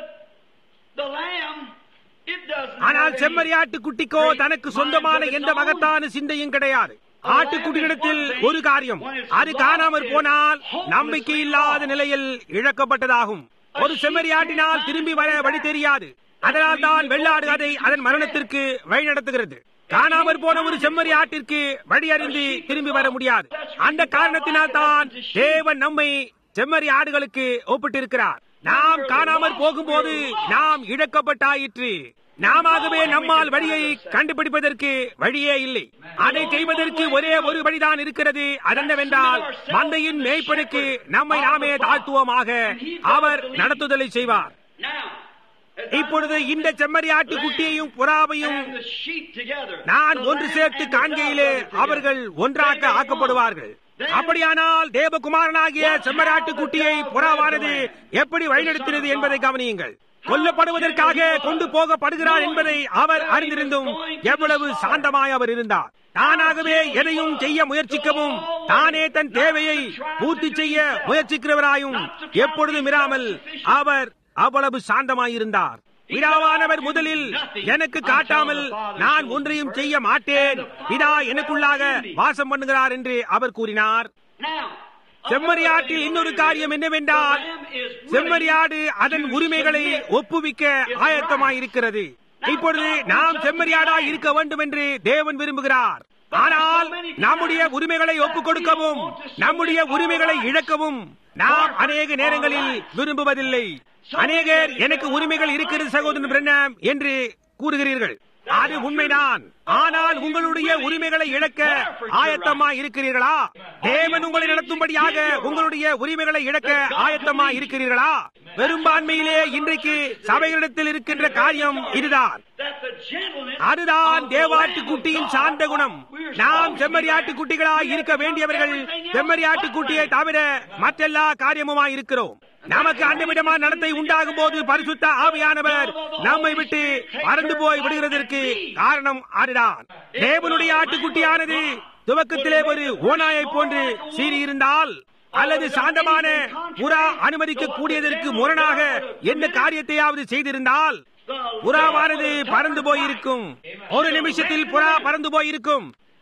the lamb, it doesn't. ஆனால் have any செம்மறியாட்டு குட்டிக்கோ great தனக்கு mind சொந்தமான of its எந்த own. மகத்தான சிந்தையும் கிடையாது ஆட்டுக்குட்டியிடத்தில் ஒரு காரியம் அது காணாமற் போனால் நம்பிக்கை இல்லாத நிலையில் இழக்கப்பட்டதாகும் ஒரு செம்மறியாட்டினால் திரும்பி வர வழி தெரியாது அதனால் தான் வெள்ளாடு அதை அதன் மரணத்திற்கு வழிநடத்துகிறது காணாமற் போன ஒரு செம்மறி ஆட்டிற்கு வழி அறிந்து திரும்பி வர முடியாது அந்த காரணத்தினால் தான் தேவன் நம்மை செம்மறி ஆடுகளுக்கு ஒப்பிட்டிருக்கிறார் நாம் காணாமற் போகும்போது நாம் இழக்கப்பட்டாயிற்று நாமவே நம்மால் வழியை கண்டுபிடிப்பதற்கு வழியே இல்லை அதை செய்வதற்கு ஒரே ஒரு வழிதான் இருக்கிறது அதென்னவென்றால் மந்தையின் மேய்ப்பனுக்கு நம்மை நாமே தாழ்த்துவமாக அவர் நடத்துதலை செய்வார் Now, as I இப்பொழுது இந்த செம்மறி ஆட்டுக்குட்டியையும் புறாவையும் and the sheep together, நான் the ஒன்று lamb சேர்த்து and the காண்கையிலே dove together. அவர்கள் ஒன்றாக ஆக்கப்படுவார்கள் அப்படியானால் தேவகுமாரனாகிய செம்மராட்டு குட்டியை புறாவானது எப்படி வழிநடத்தினது என்பதை கவனியுங்கள் கொல்லப்படுவதற்காக கொண்டு போகப்படுகிறார் என்பதை அவர் அறிந்திருந்தும் எவ்வளவு சாந்தமாய் அவர் இருந்தார் தானாகவே எதையும் செய்ய முயற்சிக்கவும் தானே தன் தேவையை பூர்த்தி செய்ய முயற்சிக்கிறவராயும் எப்பொழுதும் இராமல் அவர் அவ்வளவு சாந்தமாயிருந்தார் பிதாவானவர் முதலில் எனக்கு காட்டாமல் நான் ஒன்றையும் செய்ய மாட்டேன் பிதா எனக்குள்ளாக வாசம் பண்ணுகிறார் என்று அவர் கூறினார் Now, செம்மறியாட்டில் இன்னொரு காரியம் என்னவென்றால் செம்மறியாடு அதன் உரிமைகளை ஒப்புவிக்க ஆயத்தமாயிருக்கிறது இப்பொழுது நாம் செம்மறியாடாய் இருக்க வேண்டும் என்று தேவன் விரும்புகிறார் ஆனால் நம்முடைய உரிமைகளை ஒப்புக் கொடுக்கவும் நம்முடைய உரிமைகளை இழக்கவும் நாம் அநேக நேரங்களில் விரும்புவதில்லை அநேகர் எனக்கு உரிமைகள் இருக்கிறது சகோதரன் பிரண்ணாம் என்று கூறுகிறீர்கள் அது உண்மைதான் ஆனால் உங்களுடைய உரிமைகளை இழக்க ஆயத்தமா இருக்கிறீர்களா தேவன் உங்களை நடத்தும்படியாக உங்களுடைய உரிமைகளை இழக்க ஆயத்தமா இருக்கிறீர்களா பெரும்பான்மையிலே இன்றைக்கு சபைகளிடத்தில் இருக்கின்ற காரியம் இதுதான் that the gentleness அதுதான் தேவாட்டு குட்டியின் சார்ந்த குணம் நாம் செம்மறியாட்டு குட்டிகளாய் இருக்க வேண்டியவர்கள் செம்மறியாட்டு குட்டியை தவிர மற்றெல்லா காரியமுமாய் இருக்கிறோம் நமக்கு அந்த விதமான நடத்தை உண்டாகும் போது பரிசுத்த ஆவியானவர் நம்மை விட்டு பறந்து போய் விடுகிறதற்கு காரணம் அதுதான் தேவனுடைய ஆட்டுக்குட்டியானது துவக்கத்திலே ஒரு ஓநாயை போன்று சீறியிருந்தால் அல்லது சாந்தமான புறா அனுமதிக்க கூடியதற்கு முரணாக என்ன காரியத்தையாவது செய்திருந்தால் புறாவானது பறந்து போயிருக்கும் ஒரு நிமிஷத்தில் புறா பறந்து போயிருக்கும்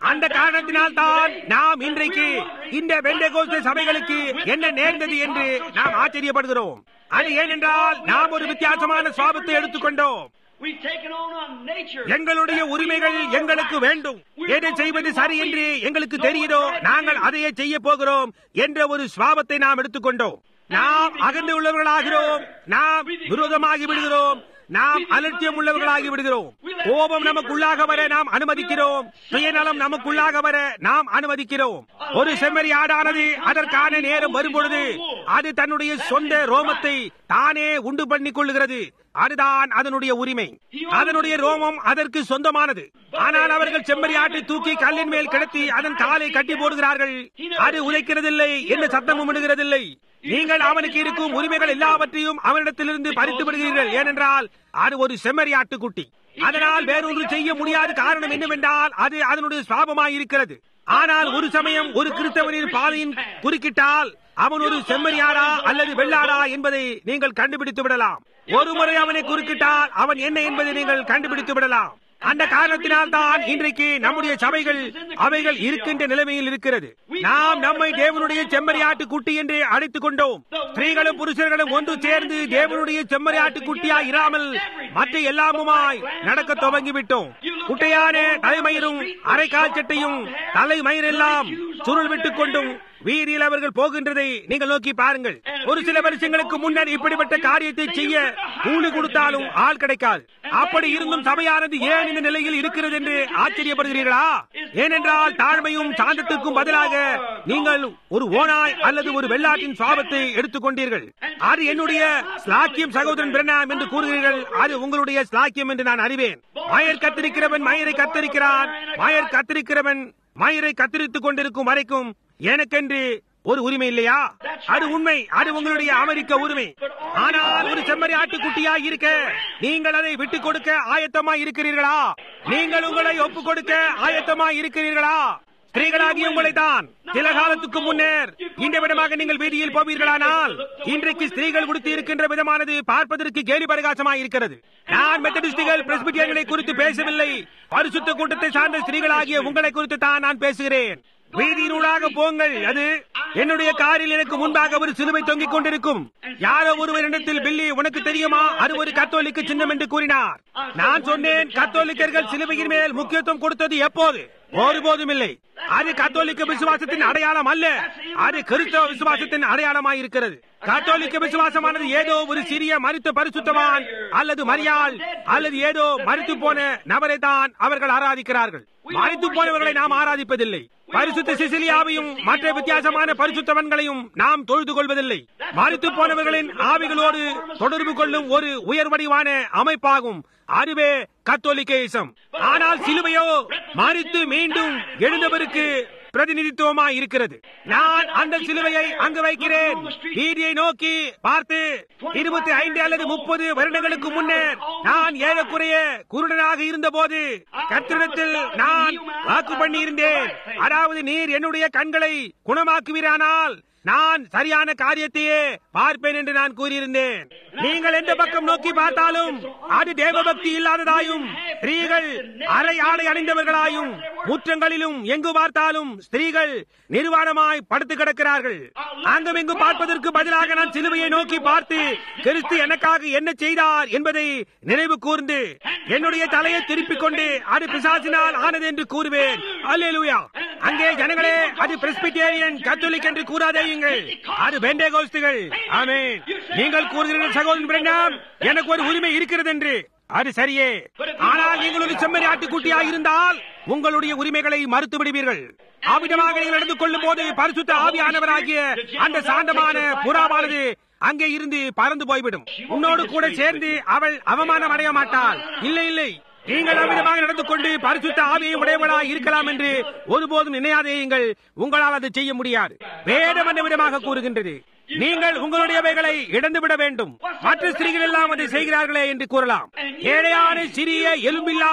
அந்த காரணத்தினால் தான் நாம் இன்றைக்கு இந்த வெண்டகோஸ்த சபைகளுக்கு என்ன நேர்ந்தது என்று நாம் ஆச்சரியப்படுகிறோம் அது ஏனென்றால் நாம் ஒரு வித்தியாசமான சுவாபத்தை எடுத்துக்கொண்டோம் We've taken on a nature. எங்களுடைய உரிமைகள் எங்களுக்கு வேண்டும் எதை செய்வது சரி என்று எங்களுக்கு தெரியுதோ நாங்கள் அதையே செய்ய போகிறோம் என்ற ஒரு சுவாபத்தை நாம் எடுத்துக்கொண்டோம் நாம் அகன்று உள்ளவர்களாகிறோம் நாம் விரோதமாகி விடுகிறோம் நாம் அலட்சியம் உள்ளவர்களாகி விடுகிறோம் கோபம் நமக்குள்ளாக வர நாம் அனுமதிக்கிறோம் சுயநலம் நமக்குள்ளாக வர நாம் அனுமதிக்கிறோம் ஒரு செம்மறி ஆடானது அதற்கான நேரம் வரும்பொழுது அது தன்னுடைய சொந்த ரோமத்தை தானே உண்டு பண்ணிக் கொள்ளுகிறது அதுதான் அதனுடைய உரிமை அதனுடைய ரோமம் அதற்கு சொந்தமானது ஆனால் அவர்கள் செம்மறி ஆட்டை தூக்கி கல்லின் மேல் கிடத்தி அதன் காலை கட்டி போடுகிறார்கள் அது உதைக்கிறதில்லை எந்த சத்தமும் இடுகிறதில்லை நீங்கள் அவனுக்கு இருக்கும் உரிமைகள் எல்லாவற்றையும் அவனிடத்திலிருந்து பறித்து விடுகிறீர்கள் ஏனென்றால் அது ஒரு செம்மறி ஆட்டுக்குட்டி அதனால் வேறொன்று செய்ய முடியாத காரணம் என்னவென்றால் அது அதனுடைய சாபமாய் இருக்கிறது ஆனால் ஒரு சமயம் ஒரு கிறிஸ்தவனின் பாதையின் குறுக்கிட்டால் அவன் ஒரு செம்மறியாடா அல்லது வெள்ளாடா என்பதை நீங்கள் கண்டுபிடித்து விடலாம் ஒரு முறை அவனை குறுக்கிட்டால் அவன் என்ன என்பதை நீங்கள் கண்டுபிடித்து விடலாம் அந்த காரணத்தினால் தான் இன்றைக்கு நம்முடைய சபைகள் அவைகள் இருக்கின்ற நிலைமையில் இருக்கிறது நாம் நம்மை தேவனுடைய செம்மறியாட்டு குட்டி என்று அழைத்துக் கொண்டோம் ஸ்திரீகளும் புருஷர்களும் ஒன்று சேர்ந்து தேவனுடைய செம்மறியாட்டு குட்டியா இராமல் மற்ற எல்லாமுமாய் நடக்க துவங்கிவிட்டோம் குட்டையான தலைமயிரும் அரைக்கால் சட்டையும் தலைமயிரெல்லாம் சுருள் விட்டுக் கொண்டும் வீதியில் அவர்கள் போகின்றதை நீங்கள் நோக்கி பாருங்கள் ஒரு சில வருஷங்களுக்கு முன்னர் இப்படிப்பட்ட காரியத்தை செய்ய கூலி கொடுத்தாலும் ஆள் கிடைக்காது அப்படி இருந்தும் சபையானது ஏன் இந்த நிலையில் இருக்கிறது என்று ஆச்சரியப்படுகிறீர்களா ஏனென்றால் தாழ்மையும் சாந்தத்துக்கும் பதிலாக நீங்கள் ஒரு ஓனாய் அல்லது ஒரு வெள்ளாட்டின் சாபத்தை எடுத்துக்கொண்டீர்கள் அது என்னுடைய ஸ்லாக்கியம் சகோதரன் பிரணாம் என்று கூறுகிறீர்கள் அது உங்களுடைய ஸ்லாக்கியம் என்று நான் அறிவேன் மயர் கத்திரிக்கிறவன் மயரை கத்தரிக்கிறான் மயர் கத்திரிக்கிறவன் மயிரை கத்தரித்துக் கொண்டிருக்கும் வரைக்கும் எனக்கென்று ஒரு உரிமை இல்லையா அது உண்மை அது உங்களுடைய அமெரிக்க உரிமை ஆனால் ஒரு செம்மறி ஆட்டுக்குட்டியா இருக்க நீங்கள் அதை விட்டுக் கொடுக்க ஆயத்தமா இருக்கிறீர்களா நீங்கள் உங்களை ஒப்புக் கொடுக்க ஆயத்தமா இருக்கிறீர்களா ஸ்திரீகளாகிய உங்களை தான் சில காலத்துக்கு முன்னர் இந்த விதமாக நீங்கள் வீதியில் போவீர்களானால் இன்றைக்கு ஸ்திரீகள் கொடுத்து இருக்கின்ற விதமானது பார்ப்பதற்கு கேலி பரிகாசமாக இருக்கிறது நான் மெத்தடிஸ்டுகள் பிரஸ்பிட்டியர்களை குறித்து பேசவில்லை பரிசுத்த கூட்டத்தை சார்ந்த ஸ்திரீகளாகிய உங்களை குறித்து தான் நான் பேசுகிறேன் வீதியினூடாக போங்கள் அது என்னுடைய காரில் எனக்கு முன்பாக ஒரு சிலுவை தொங்கிக் கொண்டிருக்கும் யாரோ ஒருவர் இடத்தில் பில்லி உனக்கு தெரியுமா அது ஒரு கத்தோலிக்க சின்னம் என்று கூறினார் நான் சொன்னேன் கத்தோலிக்கர்கள் சிலுவையின் மேல் முக்கியத்துவம் கொடுத்தது எப்போது ஒருபோதும் இல்லை அது கத்தோலிக்க விசுவாசத்தின் அடையாளம் அல்ல அது கிறிஸ்தவ விசுவாசத்தின் அடையாளமாய் இருக்கிறது கத்தோலிக்க விசுவாசமானது ஏதோ ஒரு சிறிய மருத்து பரிசுத்தவான் அல்லது மரியாள் அல்லது ஏதோ மறித்து போன நபரை தான் அவர்கள் ஆராதிக்கிறார்கள் மறித்து போனவர்களை நாம் ஆராதிப்பதில்லை பரிசுத்த சிசிலியாவையும் மற்ற வித்தியாசமான பரிசுத்தவன்களையும் நாம் தொழுது கொள்வதில்லை மறித்து போனவர்களின் ஆவிகளோடு தொடர்பு கொள்ளும் ஒரு உயர்வடிவான அமைப்பாகும் அதுவே கத்தோலிக்கேசம் ஆனால் சிலுவையோ மறித்து மீண்டும் எழுந்தவருக்கு பிரதிநிதித்துவமா இருக்கிறது நான் அந்த சிலுவையை அங்கு வைக்கிறேன் வீதியை நோக்கி பார்த்து இருபத்தி ஐந்து அல்லது முப்பது வருடங்களுக்கு முன்னர் நான் ஏறக்குறைய குருடனாக இருந்தபோது கத்திரத்தில் நான் வாக்கு பண்ணி இருந்தேன் அதாவது நீர் என்னுடைய கண்களை குணமாக்குவீரானால் நான் சரியான காரியத்தையே பார்ப்பேன் என்று நான் கூறியிருந்தேன் நீங்கள் எந்த பக்கம் நோக்கி பார்த்தாலும் அது தேவபக்தி இல்லாததாயும் ஸ்திரீகள் அரை ஆடை அணிந்தவர்களாயும் முற்றங்களிலும் எங்கு பார்த்தாலும் ஸ்திரீகள் நிர்வாணமாய் படுத்து கிடக்கிறார்கள் அங்கும் இங்கு பார்ப்பதற்கு பதிலாக நான் சிலுவையை நோக்கி பார்த்து கிறிஸ்து எனக்காக என்ன செய்தார் என்பதை நினைவு கூர்ந்து என்னுடைய தலையை திருப்பிக் கொண்டு அது பிசாசினால் ஆனது என்று கூறுவேன் அல்லேலூயா அங்கே ஜனங்களே அது பிரெஸ்பிட்டேரியன் கத்தோலிக் என்று கூறாதேயுங்கள் அது பெண்டேகோஸ்துகள் ஆமென் நீங்கள் கூறுகிறீர்கள் சகோதரன் பிரண்ணாம் எனக்கு ஒரு உரிமை இருக்கிறது என்று அது சரியே ஆனால் நீங்கள் ஒரு செம்மறி ஆட்டுக்குட்டியாக இருந்தால் உங்களுடைய உரிமைகளை மறுத்து விடுவீர்கள் அவ்விதமாக நீங்கள் நடந்து கொள்ளும் போது பரிசுத்த ஆவியானவராகிய அந்த சாந்தமான புறாவானது அங்கே இருந்து பறந்து போய்விடும் உன்னோடு கூட சேர்ந்து அவள் அவமானம் அடைய மாட்டாள் இல்லை இல்லை நீங்கள் அவ்விதமாக நடந்து கொண்டு பரிசுத்த ஆவியை உடையவளாய் இருக்கலாம் என்று ஒருபோதும் நினையாதேயுங்கள் உங்களால் அதை செய்ய முடியாது வேதம் அந்த விதமாக கூறுகின்றது நீங்கள் உங்களுடையவைகளை இழந்துவிட வேண்டும் மற்ற ஸ்திரீகள் எல்லாம் அதை செய்கிறார்களே என்று கூறலாம் ஏழையான சிறிய எலும்பில்லாத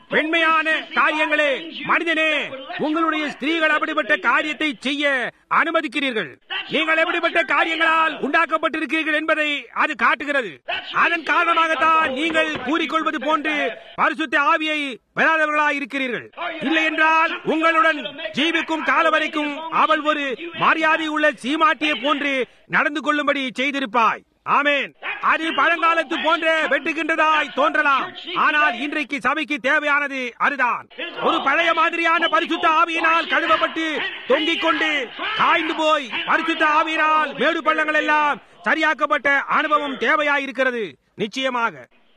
பெண்மையான காரியங்களே மனிதனே உங்களுடைய ஸ்திரீகள் அப்படிப்பட்ட காரியத்தை செய்ய அனுமதிக்கிறீர்கள் நீங்கள் எப்படிப்பட்ட காரியங்களால் உண்டாக்கப்பட்டிருக்கிறீர்கள் என்பதை அது காட்டுகிறது அதன் காரணமாகத்தான் நீங்கள் கூறிக்கொள்வது போன்று பரிசுத்த ஆவியை பெறாதவர்களாய் இருக்கிறீர்கள் இல்லை என்றால் உங்களுடன் ஜீவிக்கும் கால வரைக்கும் அவள் ஒரு மரியாதை உள்ள சீமாட்டியை போன்று நடந்து கொள்ளும்படி செய்திருப்பாய் ஆமேன் அது பழங்காலத்து போன்ற வெட்டுகின்றதாய் தோன்றலாம் ஆனால் இன்றைக்கு சபைக்கு தேவையானது அதுதான் ஒரு பழைய மாதிரியான பரிசுத்த ஆவியினால் கழுவப்பட்டு தொங்கிக் கொண்டு காய்ந்து போய் பரிசுத்த ஆவியினால் மேடு பள்ளங்கள் எல்லாம் சரியாக்கப்பட்ட அனுபவம் தேவையாயிருக்கிறது நிச்சயமாக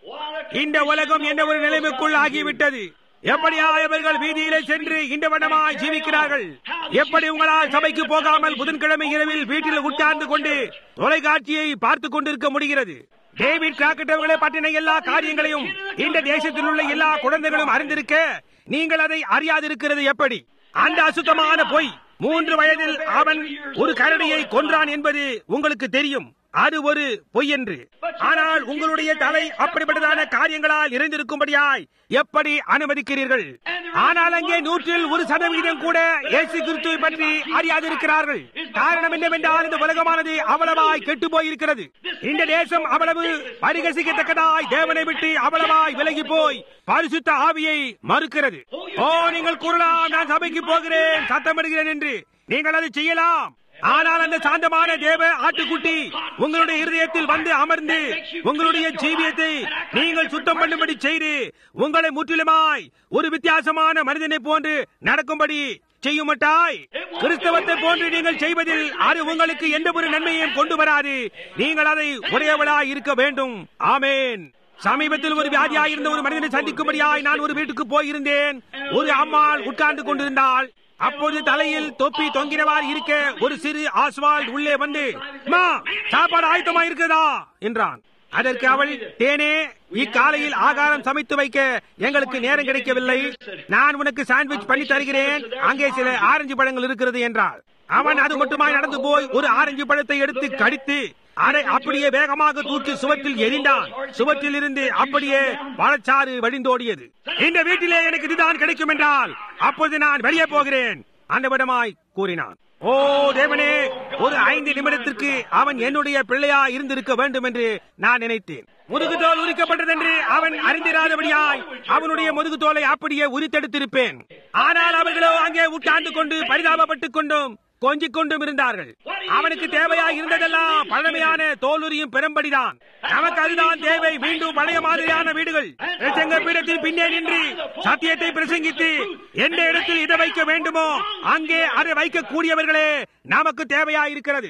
இந்த உலகம் என்ன ஒரு நிலைமைக்குள் ஆகிவிட்டது எப்படியா இவர்கள் வீதியிலே சென்று இந்த வண்ணமாய் ஜீவிக்கிறார்கள் எப்படி உங்களால் சபைக்கு போகாமல் புதன்கிழமை இரவில் வீட்டில் உட்கார்ந்து கொண்டு தொலைக்காட்சியை பார்த்துக் கொண்டிருக்க முடிகிறது டேவிட் கிராக்கெட் அவர்களை பற்றின எல்லா காரியங்களையும் இந்த தேசத்தில் உள்ள எல்லா குழந்தைகளும் அறிந்திருக்க நீங்கள் அதை அறியாதிருக்கிறது எப்படி அந்த அசுத்தமான பொய் மூன்று வயதில் அவன் ஒரு கரடியை கொன்றான் என்பது உங்களுக்கு தெரியும் அது ஒரு பொய் என்று ஆனால் உங்களுடைய தலை அப்படிப்பட்டதான காரியங்களால் இறைந்திருக்கும்படியாய் எப்படி அனுமதிக்கிறீர்கள் ஆனால் அங்கே நூற்றில் ஒரு சதவீதம் கூட இயேசு கிறிஸ்துவை பற்றி அறியாதிருக்கிறார்கள் காரணம் என்னவென்றால் இந்த உலகமானது அவ்வளவாய் கெட்டு போயிருக்கிறது இந்த தேசம் அவ்வளவு பரிகசிக்கத்தக்கதாய் தேவனை விட்டு அவ்வளவாய் விலகி போய் பரிசுத்த ஆவியை மறுக்கிறது ஓ நீங்கள் கூறலாம் நான் சபைக்கு போகிறேன் சத்தமிடுகிறேன் என்று நீங்கள் அதை செய்யலாம் ஆனால் அந்த சாந்தமான தேவ ஆட்டுக்குட்டி உங்களுடைய இருதயத்தில் வந்து அமர்ந்து உங்களுடைய ஜீவியத்தை நீங்கள் சுத்தம் பண்ணும்படி செய்து உங்களை முற்றிலுமாய் ஒரு வித்தியாசமான மனிதனை போன்று நடக்கும்படி செய்யுமட்டாய் கிறிஸ்தவத்தை போன்று நீங்கள் செய்வதில் அது உங்களுக்கு எந்த ஒரு நன்மையும் கொண்டு வராது நீங்கள் அதை உடையவளாய் இருக்க வேண்டும் ஆமேன் சமீபத்தில் ஒரு வியாதியாய் இருந்த ஒரு மனிதனை சந்திக்கும்படியாய் நான் ஒரு வீட்டுக்கு போயிருந்தேன் ஒரு அம்மாள் உட்கார்ந்து கொண்டிருந்தாள் அப்போது தலையில் தொப்பி தொங்கினவாறு இருக்க ஒரு சிறு ஆஸ்வால்ட் உள்ளே வந்து மா சாப்பாடு ஆயத்தமா இருக்குதா என்றான் அதற்கு அவள் தேனே இக்காலையில் ஆகாரம் சமைத்து வைக்க எங்களுக்கு நேரம் கிடைக்கவில்லை நான் உனக்கு சாண்ட்விச் பண்ணி தருகிறேன் அங்கே சில ஆரஞ்சு பழங்கள் இருக்கிறது என்றாள் அவன் அது மட்டுமாய் நடந்து போய் ஒரு ஆரஞ்சு பழத்தை எடுத்து கடித்து அதை அப்படியே வேகமாக தூக்கி சுவற்றில் எரிந்தான் சுவற்றில் இருந்து அப்படியே பழச்சாறு வழிந்தோடியது இந்த வீட்டிலே எனக்கு இதுதான் கிடைக்கும் என்றால் அப்போது நான் வெளியே போகிறேன் அந்த விடமாய் கூறினான் ஓ தேவனே ஒரு ஐந்து நிமிடத்திற்கு அவன் என்னுடைய பிள்ளையா இருந்திருக்க வேண்டும் என்று நான் நினைத்தேன் முதுகு தோல் உரிக்கப்பட்டது என்று அவன் அறிந்திராதபடியாய் அவனுடைய முதுகு தோலை அப்படியே உரித்தெடுத்திருப்பேன் ஆனால் அவர்களோ அங்கே உட்கார்ந்து கொண்டு பரிதாபப்பட்டுக் கொண்டும் கொஞ்சிக் கொண்டும் இருந்தார்கள் அவனுக்கு தேவையாக இருந்ததெல்லாம் பழமையான தோலுரியும் பெரும்படிதான் நமக்கு அதுதான் தேவை மீண்டும் பழைய மாதிரியான வீடுகள் பிரசங்க பீடத்தின் பின்னே நின்று சத்தியத்தை பிரசங்கித்து எந்த இடத்தில் இதை வைக்க வேண்டுமோ அங்கே அதை வைக்க கூடியவர்களே நமக்கு தேவையா இருக்கிறது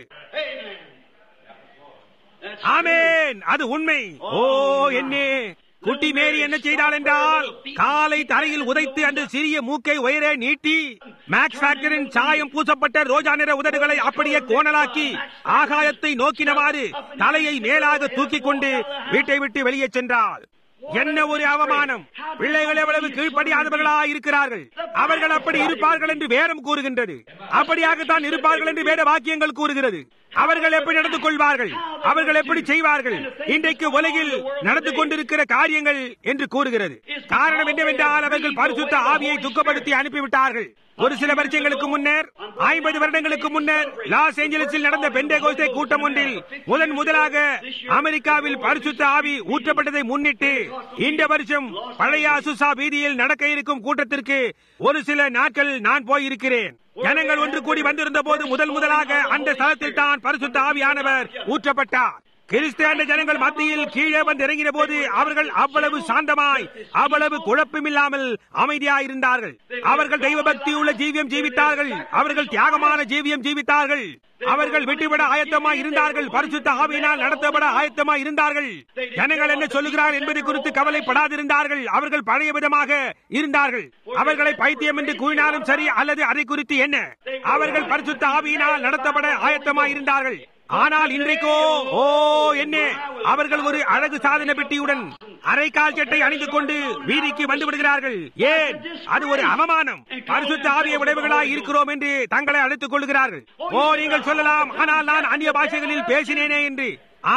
ஆமேன் அது உண்மை ஓ என்னே குட்டி மேரி என்ன செய்தாள் என்றால் காலை தரையில் உதைத்து அந்த சிறிய மூக்கை உயரே நீட்டி மேக்ஸ் ஃபேக்டரின் சாயம் பூசப்பட்ட ரோஜா நிற உதடுகளை அப்படியே கோணலாக்கி ஆகாயத்தை நோக்கினவாறு தலையை மேலாக தூக்கிக் கொண்டு வீட்டை விட்டு வெளியே சென்றாள் என்ன ஒரு அவமானம் பிள்ளைகள் எவ்வளவு கீழ்ப்படியாதவர்களா இருக்கிறார்கள் அவர்கள் அப்படி இருப்பார்கள் என்று வேதம் கூறுகின்றது அப்படியாகத்தான் இருப்பார்கள் என்று வேத வாக்கியங்கள் கூறுகிறது அவர்கள் எப்படி நடந்து கொள்வார்கள் அவர்கள் எப்படி செய்வார்கள் இன்றைக்கு உலகில் நடந்து கொண்டிருக்கிற காரியங்கள் என்று கூறுகிறது காரணம் என்னவென்றால் அவர்கள் பரிசுத்த ஆவியை துக்கப்படுத்தி அனுப்பிவிட்டார்கள் ஒரு சில வருஷங்களுக்கு முன்னர் ஐம்பது வருடங்களுக்கு முன்னர் லாஸ் ஏஞ்சலிஸில் நடந்த பெண்டேகோஸ்தே கூட்டம் ஒன்றில் முதன் முதலாக அமெரிக்காவில் பரிசுத்த ஆவி ஊற்றப்பட்டதை முன்னிட்டு இந்த வருஷம் பழைய அசுசா வீதியில் நடக்க இருக்கும் கூட்டத்திற்கு ஒரு சில நாட்கள் நான் போயிருக்கிறேன் ஜனங்கள் ஒன்று கூடி வந்திருந்த போது முதல் முதலாக அந்த ஸ்தலத்தில் தான் பரிசுத்த ஆவியானவர் ஊற்றப்பட்டார் கிறிஸ்தியான ஜனங்கள் மத்தியில் கீழே வந்து இறங்கின போது அவர்கள் அவ்வளவு சாந்தமாய் அவ்வளவு குழப்பமில்லாமல் அமைதியாயிருந்தார்கள் அவர்கள் தெய்வ பக்தி உள்ள ஜீவியம் ஜீவித்தார்கள் அவர்கள் தியாகமான ஜீவியம் ஜீவித்தார்கள் அவர்கள் விட்டுவிட ஆயத்தமாய் இருந்தார்கள் பரிசுத்த ஆவியினால் நடத்தப்பட ஆயத்தமாய் இருந்தார்கள் ஜனங்கள் என்ன சொல்லுகிறார் என்பது குறித்து கவலைப்படாதிருந்தார்கள் அவர்கள் பழைய விதமாக இருந்தார்கள் அவர்களை பைத்தியம் என்று கூறினாலும் சரி அல்லது அதை குறித்து என்ன அவர்கள் பரிசுத்த ஆவியினால் நடத்தப்பட ஆயத்தமாய் இருந்தார்கள் ஆனால் இன்றைக்கோ ஓ என்ன அவர்கள் ஒரு அழகு சாதன பெட்டியுடன் அரைக்கால் சட்டை அணிந்து கொண்டு வீதிக்கு வந்து விடுகிறார்கள் ஏன் அது ஒரு அவமானம் பரிசுத்த ஆவிய உடைவுகளாய் இருக்கிறோம் என்று தங்களை அழைத்துக் கொள்கிறார்கள் ஓ நீங்கள் சொல்லலாம் ஆனால் நான் அந்நிய பாஷைகளில் பேசினேனே என்று ஆம்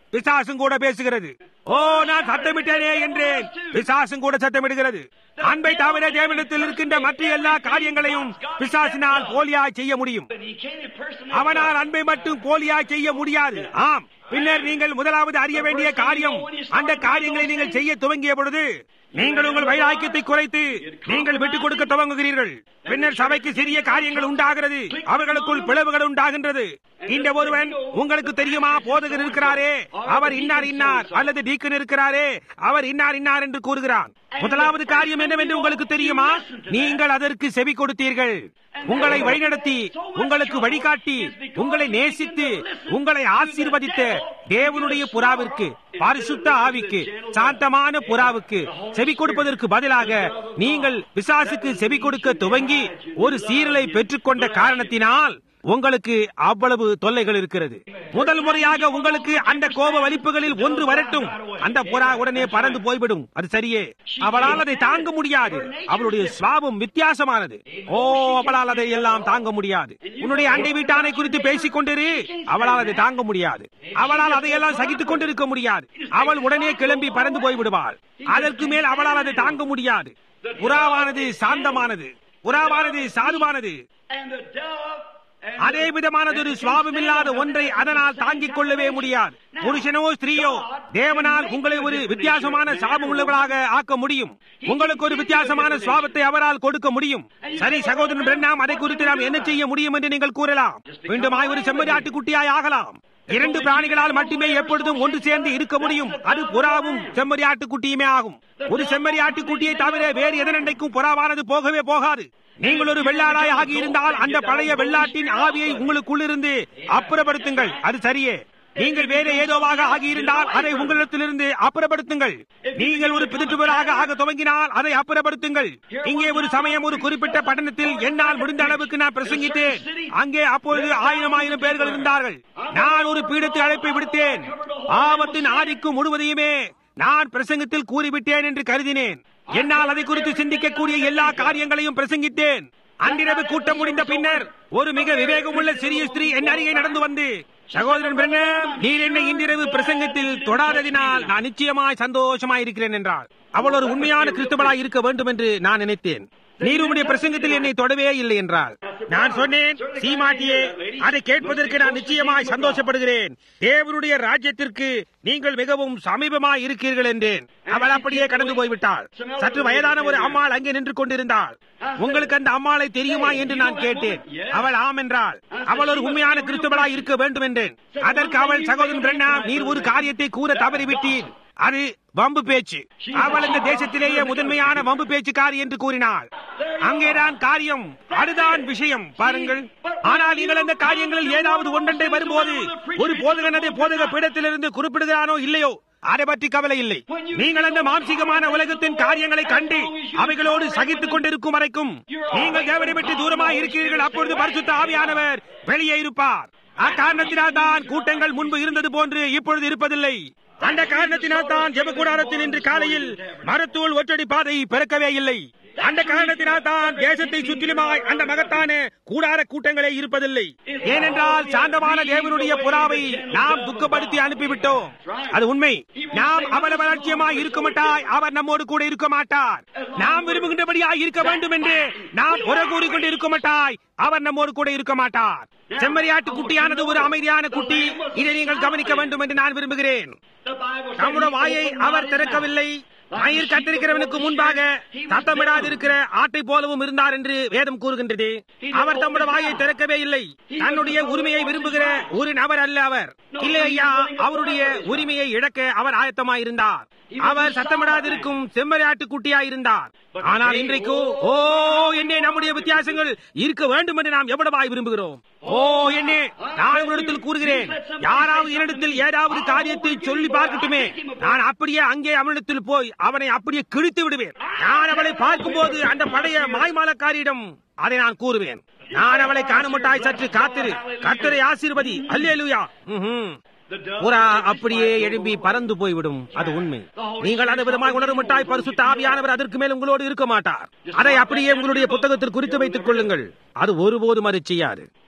பிசாசும் கூட பேசுகிறது ஓ நான் சத்தமிட்டேனே என்றேன் பிசாசும் கூட சத்தமிடுகிறது அன்பை தவிர தேவனிடத்தில் இருக்கின்ற மற்ற எல்லா காரியங்களையும் பிசாசினால் போலியாய் செய்ய முடியும் But he can't impersonate அவனால் அன்பை மட்டும் போலியாய் செய்ய முடியாது ஆம் பின்னர் நீங்கள் முதலாவது அறிய வேண்டிய காரியம் அந்த காரியங்களை நீங்கள் செய்ய துவங்கிய பொழுது நீங்கள் உங்கள் வைராக்கியத்தை குறைத்து நீங்கள் விட்டுக் கொடுக்க துவங்குகிறீர்கள் பின்னர் சபைக்கு சிறிய காரியங்கள் உண்டாகிறது அவர்களுக்குள் பிளவுகள் உண்டாகின்றது இந்த ஒருவன் உங்களுக்கு தெரியுமா போதகர் இருக்கிறாரே அவர் இன்னார் இன்னார் அல்லது டீக்கன் இருக்கிறாரே அவர் இன்னார் இன்னார் என்று கூறுகிறான் முதலாவது காரியம் என்னவென்று உங்களுக்கு தெரியுமா நீங்கள் அதற்கு செவி கொடுத்தீர்கள் உங்களை வழிநடத்தி உங்களுக்கு வழிகாட்டி உங்களை நேசித்து உங்களை ஆசீர்வதித்த தேவனுடைய புறாவிற்கு பரிசுத்த ஆவிக்கு சாந்தமான புறாவுக்கு செவி கொடுப்பதற்கு பதிலாக நீங்கள் பிசாசுக்கு செவி கொடுக்க துவங்கி ஒரு சீரலை பெற்றுக்கொண்ட காரணத்தினால் உங்களுக்கு அவ்வளவு தொல்லைகள் இருக்கிறது முதல் முறையாக உங்களுக்கு அந்த கோப வலிப்புகளில் ஒன்று வரட்டும் அந்த புறா உடனே பறந்து போய்விடும் அது சரியே அவளால் அதை தாங்க முடியாது அவளுடைய சுவாபம் வித்தியாசமானது ஓ அவளால் அதை எல்லாம் தாங்க முடியாது உன்னுடைய அண்டை வீட்டானை குறித்து பேசிக் கொண்டிரு அவளால் அதை தாங்க முடியாது அவளால் அதையெல்லாம் சகித்துக் கொண்டிருக்க முடியாது அவள் உடனே கிளம்பி பறந்து போய்விடுவாள் அதற்கு மேல் அவளால் அதை தாங்க முடியாது புறாவானது சாந்தமானது புறாவானது சாதுவானது and the dove and அதே விதமானதொரு சுவாபமில்லாத ஒன்றை அதனால் தாங்கிக் கொள்ளவே முடியாது புருஷனோ ஸ்திரீயோ தேவனால் உங்களை ஒரு வித்தியாசமான சாபம் உள்ளவர்களாக ஆக்க முடியும் உங்களுக்கு ஒரு வித்தியாசமான சுவாபத்தை அவரால் கொடுக்க முடியும் சரி சகோதரன் பிரண்ணாம் அதை குறித்து நாம் என்ன செய்ய முடியும் என்று நீங்கள் கூறலாம் மீண்டுமாய் ஒரு செம்மறியாட்டு குட்டியாய் ஆகலாம் இரண்டு பிராணிகளால் மட்டுமே எப்பொழுதும் ஒன்று சேர்ந்து இருக்க முடியும் அது புறாவும் செம்மறியாட்டு குட்டியுமே ஆகும் ஒரு செம்மறியாட்டு குட்டியை தவிர வேறு எதனண்டைக்கும் புறாவானது போகவே போகாது நீங்கள் ஒரு வெள்ளாடாய் ஆகி இருந்தால் அந்த பழைய வெள்ளாட்டின் ஆவியை உங்களுக்குள்ளிருந்து அப்புறப்படுத்துங்கள் அது சரியே நீங்கள் வேற ஏதோவாக ஆகியிருந்தால் அதை உங்களிடத்திலிருந்து அப்புறப்படுத்துங்கள் நீங்கள் ஒரு பிதற்றுவராக ஆக துவங்கினால் அதை அப்புறப்படுத்துங்கள் இங்கே ஒரு சமயம் ஒரு குறிப்பிட்ட பட்டணத்தில் என்னால் முடிந்த அளவுக்கு நான் பிரசங்கித்தேன் அங்கே அப்பொழுது ஆயிரம் ஆயிரம் பேர்கள் இருந்தார்கள் நான் ஒரு பீடத்து அழைப்பை விடுத்தேன் ஆபத்தின் ஆதிக்கும் முழுவதையுமே நான் பிரசங்கத்தில் கூறிவிட்டேன் என்று கருதினேன் என்னால் அதை குறித்து சிந்திக்கக்கூடிய எல்லா காரியங்களையும் பிரசங்கித்தேன் அன்றிரவு கூட்டம் முடிந்த பின்னர் ஒரு மிக விவேகமுள்ள சிறிய ஸ்திரீ என் அருகே நடந்து வந்து சகோதரன் பிரண்ணம் நீர் என்னை இன்றிரவு பிரசங்கத்தில் தொடாததினால் நான் நிச்சயமாய் சந்தோஷமாய் இருக்கிறேன் என்றாள் அவள் ஒரு உண்மையான கிறிஸ்தவளாய் இருக்க வேண்டும் என்று நான் நினைத்தேன் நீர் உம்முடைய பிரசங்கத்தில் என்னை தொடவே இல்லை என்றால் நான் சொன்னேன் சீமாட்டியே அதை கேட்பதற்கு நான் நிச்சயமாய் சந்தோஷப்படுகிறேன் தேவனுடைய ராஜ்யத்திற்கு நீங்கள் மிகவும் சமீபமாய் இருக்கிறீர்கள் என்றேன் அவள் அப்படியே கடந்து போய்விட்டாள் சற்று வயதான ஒரு அம்மாள் அங்கே நின்று கொண்டிருந்தாள் உங்களுக்கு அந்த அம்மாளை தெரியுமா என்று நான் கேட்டேன் அவள் ஆம் என்றாள் அவள் ஒரு உண்மையான கிறிஸ்தவளாய் இருக்க வேண்டும் என்றேன் அதற்கு அவள் சகோதரன் பிரண்ணா நீர் ஒரு காரியத்தை கூற தவறிவிட்டீர் அது வம்பு பேச்சு அவள் இந்த தேசத்திலேயே முதன்மையான வம்பு பேச்சுக்காரி என்று கூறினாள் அங்கேதான் காரியம் அதுதான் விஷயம் பாருங்கள் ஆனால் நீங்கள் அந்த காரியங்களில் ஏதாவது ஒன்றெண்டை வரும்போது ஒரு போதகன் அதை போதக பீடத்திலிருந்து குறிப்பிடுகிறானோ இல்லையோ அதை பற்றி கவலை இல்லை நீங்கள் அந்த மாம்சிகமான உலகத்தின் காரியங்களை கண்டு அவைகளோடு சகித்துக் கொண்டிருக்கும் வரைக்கும் நீங்கள் தேவனை விட்டு தூரமாக இருக்கிறீர்கள் அப்பொழுது பரிசுத்த ஆவியானவர் வெளியே இருப்பார் அக்காரணத்தினால் தான் கூட்டங்கள் முன்பு இருந்தது போன்று இப்பொழுது இருப்பதில்லை அந்த காரணத்தினால் தான் ஜெபக்கூடாரத்தில் இன்று காலையில் மரத்தூள் ஒற்றடி பாதை பிறக்கவே இல்லை அந்த காரணத்தினால் தான் தேசத்தை சுற்றிலுமாய் அந்த மகத்தான கூடார கூட்டங்களே இருப்பதில்லை ஏனென்றால் சாந்தமான தேவனுடைய புறாவை நாம் துக்கப்படுத்தி அனுப்பிவிட்டோம் அது உண்மை நாம் அவல வளர்ச்சியமாய் இருக்க மாட்டாய் அவர் நம்மோடு கூட இருக்க மாட்டார் நாம் விரும்புகின்றபடியாய் இருக்க வேண்டும் என்று நாம் குறை கூறிக்கொண்டு இருக்க மாட்டாய் அவர் நம்மோடு கூட இருக்க மாட்டார் செம்மறியாட்டு குட்டியானது ஒரு அமைதியான குட்டி இதை நீங்கள் கவனிக்க வேண்டும் என்று நான் விரும்புகிறேன் The Bible says நம்முடைய he வாயை opened அவர் not his திறக்கவில்லை மயிர் கத்திருக்கிறவனுக்கு முன்பாக சத்தமிடாதிருக்கிற ஆட்டை போலவும் இருந்தார் என்று வேதம் கூறுகின்றது அவர் தம்முடைய வாயை திறக்கவே இல்லை தன்னுடைய உரிமையை விரும்புகிற ஒரு நபர் அல்ல அவர் இல்லை ஐயா அவருடைய உரிமையை இழக்க அவர் ஆயத்தமாயிருந்தார் அவர் சத்தமிடாதிருக்கும் செம்மறியாட்டு குட்டியாயிருந்தார் ஆனால் இன்றைக்கு ஓ என்னே நம்முடைய வித்தியாசங்கள் இருக்க வேண்டும் என்று நாம் எவ்வளவாய் விரும்புகிறோம் ஓ என்னே நான் உங்களிடத்தில் கூறுகிறேன் யாராவது என்னிடத்தில் ஏதாவது காரியத்தை சொல்லி பார்க்கட்டுமே நான் அப்படியே அங்கே அவனிடத்தில் போய் அவனை அப்படியே கிழித்து விடுவேன் நான் அவளை பார்க்கும்போது அந்த பழைய மாய்மாலக்காரியிடம் அதை நான் கூறுவேன் நான் அவளை காணமட்டாய் சற்று காத்திரு கத்தரை ஆசீர்வதி அல்லேலுயா ம்ஹும். The dove புறா அப்படியே எழும்பி பறந்து போய்விடும் அது உண்மை நீங்கள் அந்த விதமாக உணரமட்டாய் பரிசுத்த ஆவியானவர் அதற்கு மேல் உங்களோடு இருக்க மாட்டார் அதை அப்படியே உங்களுடைய புத்தகத்தில் குறித்து வைத்துக் கொள்ளுங்கள் அது ஒருபோதும் அதை செய்யாது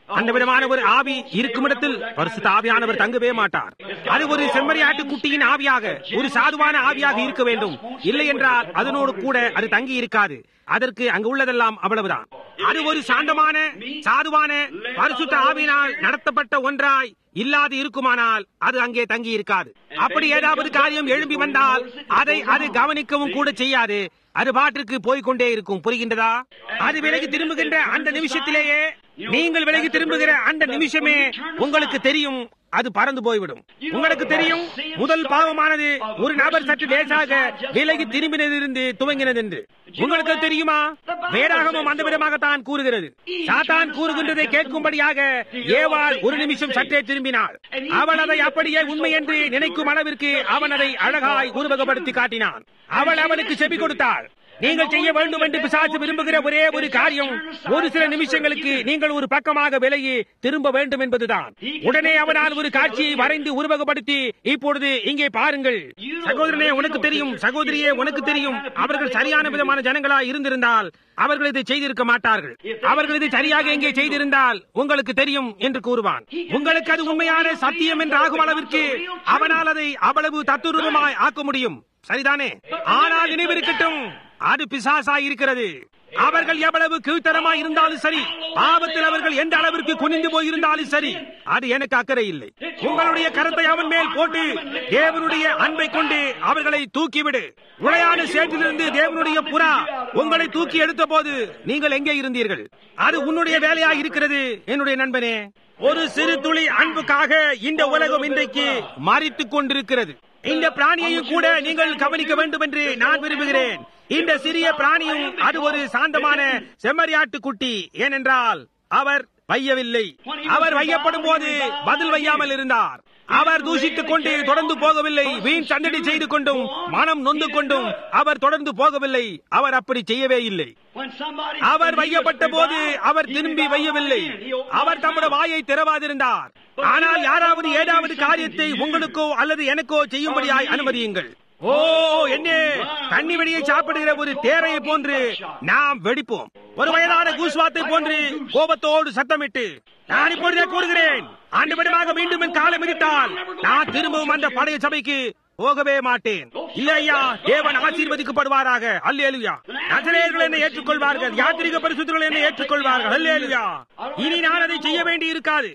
அந்த விதமான ஒரு ஆவி இருக்கும் இடத்தில் பரிசுத்த ஆவியானவர் தங்கவே மாட்டார் அது ஒரு செம்மறியாட்டு குட்டியின் ஆவியாக ஒரு சாதுவான ஆவியாக இருக்க வேண்டும் இல்லை என்றால் அதனோடு கூட அது தங்கி இருக்காது அதற்கு அங்கு உள்ளதெல்லாம் அவ்வளவுதான் அது ஒரு சாந்தமான சாதுவான பரிசுத்த ஆவியினால் நடத்தப்பட்ட ஒன்றாய் இல்லாது இருக்குமானால் அது அங்கே தங்கி இருக்காது அப்படி ஏதாவது காரியம் எழும்பி வந்தால் அதை அது கவனிக்கவும் கூட செய்யாது அது பாட்டிற்கு போய்கொண்டே இருக்கும் புரிகின்றதா அது விலகி திரும்புகின்ற அந்த நிமிஷத்திலேயே நீங்கள் விலகி திரும்புகிற அந்த நிமிஷமே உங்களுக்கு தெரியும் அது பறந்து போய்விடும் உங்களுக்கு தெரியும் முதல் பாவமானது ஒரு நபர் சற்று லேசாக விலகி திரும்பினதிலிருந்து துவங்கினது என்று உங்களுக்கு தெரியுமா வேதாகமும் அந்த விதமாகத்தான் கூறுகிறது சாத்தான் கூறுகின்றதை கேட்கும்படியாக ஏவாள் ஒரு நிமிஷம் சற்றே திரும்பினாள் அவள் அதை அப்படியே உண்மை என்று நினைக்கும் அளவிற்கு அவன் அதை அழகாய் உருவகப்படுத்தி காட்டினான் அவள் அவனுக்கு செவி கொடுத்தாள் நீங்கள் செய்ய வேண்டும் என்று பிசாசு விரும்புகிற ஒரே ஒரு காரியம் ஒரு சில நிமிஷங்களுக்கு நீங்கள் ஒரு பக்கமாக விலகி திரும்ப வேண்டும் என்பதுதான் உடனே அவனால் ஒரு காட்சியை வரைந்து உருவகப்படுத்தி இப்பொழுது இங்கே பாருங்கள் சகோதரனே உனக்கு தெரியும் சகோதரியே உனக்கு தெரியும் அவர்கள் சரியான விதமான ஜனங்களா இருந்திருந்தால் அவர்கள் இதை செய்திருக்க மாட்டார்கள் அவர்கள் இதை சரியாக எங்கே செய்திருந்தால் உங்களுக்கு தெரியும் என்று கூறுவான் உங்களுக்கு அது உண்மையான சத்தியம் என்று ஆகும் அளவிற்கு அவனால் அதை அவ்வளவு தத்துரூபமாய் ஆக்க முடியும் சரிதானே ஆனால் நினைவிருக்கட்டும் அது பிசாசாய் இருக்கிறது அவர்கள் எவ்வளவு கீழ்த்தரமாய் இருந்தாலும் சரி பாவத்தில் அவர்கள் எந்த அளவிற்கு குனிந்து போயிருந்தாலும் சரி அது எனக்கு அக்கறை இல்லை உங்களுடைய கரத்தை அவன் மேல் போட்டு தேவனுடைய அன்பை கொண்டு அவர்களை தூக்கிவிடு உளையான சேற்றிலிருந்து தேவனுடைய புறா உங்களை தூக்கி எடுத்த போது நீங்கள் எங்கே இருந்தீர்கள் அது உன்னுடைய வேலையா இருக்கிறது என்னுடைய நண்பனே ஒரு சிறு துளி அன்புக்காக இந்த உலகம் இன்றைக்கு மறித்துக் கொண்டிருக்கிறது இந்த பிராணியையும் கூட நீங்கள் கவனிக்க வேண்டும் என்று நான் விரும்புகிறேன் இந்த சிறிய பிராணியும் அது ஒரு சாந்தமான செம்மறியாட்டு குட்டி ஏனென்றால் அவர் வையவில்லை அவர் வையப்படும் போது பதில் வையாமல் இருந்தார் அவர் தூஷித்துக் கொண்டு தொடர்ந்து போகவில்லை வீண் சந்தடி செய்து கொண்டும் மனம் நொந்து கொண்டும் அவர் தொடர்ந்து போகவில்லை அவர் அப்படி செய்யவே இல்லை அவர் வையப்பட்ட போது அவர் திரும்பி வையவில்லை அவர் தம்முடைய வாயை திறவாதிருந்தார் ஆனால் யாராவது ஏதாவது காரியத்தை உங்களுக்கோ அல்லது எனக்கோ செய்யும்படியாய் அனுமதியுங்கள் ஓ என்ன தண்ணி வெடியை சாப்பிடுகிற ஒரு தேரையை போன்று நாம் வெடிப்போம் ஒரு வயதான கூஸ்வாத்தை போன்று கோபத்தோடு சத்தமிட்டு நான் இப்பொழுதே கூறுகிறேன் ஆண்டுபடியாக மீண்டும் என் காலம் மிதித்தால் நான் திரும்பவும் அந்த பழைய சபைக்கு போகவே மாட்டேன் இல்லையா தேவன் ஆசீர்வதிக்கப்படுவாராக அல்லேலுயா நசரேயர்கள் என்னை ஏற்றுக்கொள்வார்கள் யாத்திரிக பரிசுத்தர்கள் என்னை ஏற்றுக்கொள்வார்கள் அல்லேலுயா இனி நான் அதை செய்ய வேண்டி இருக்காது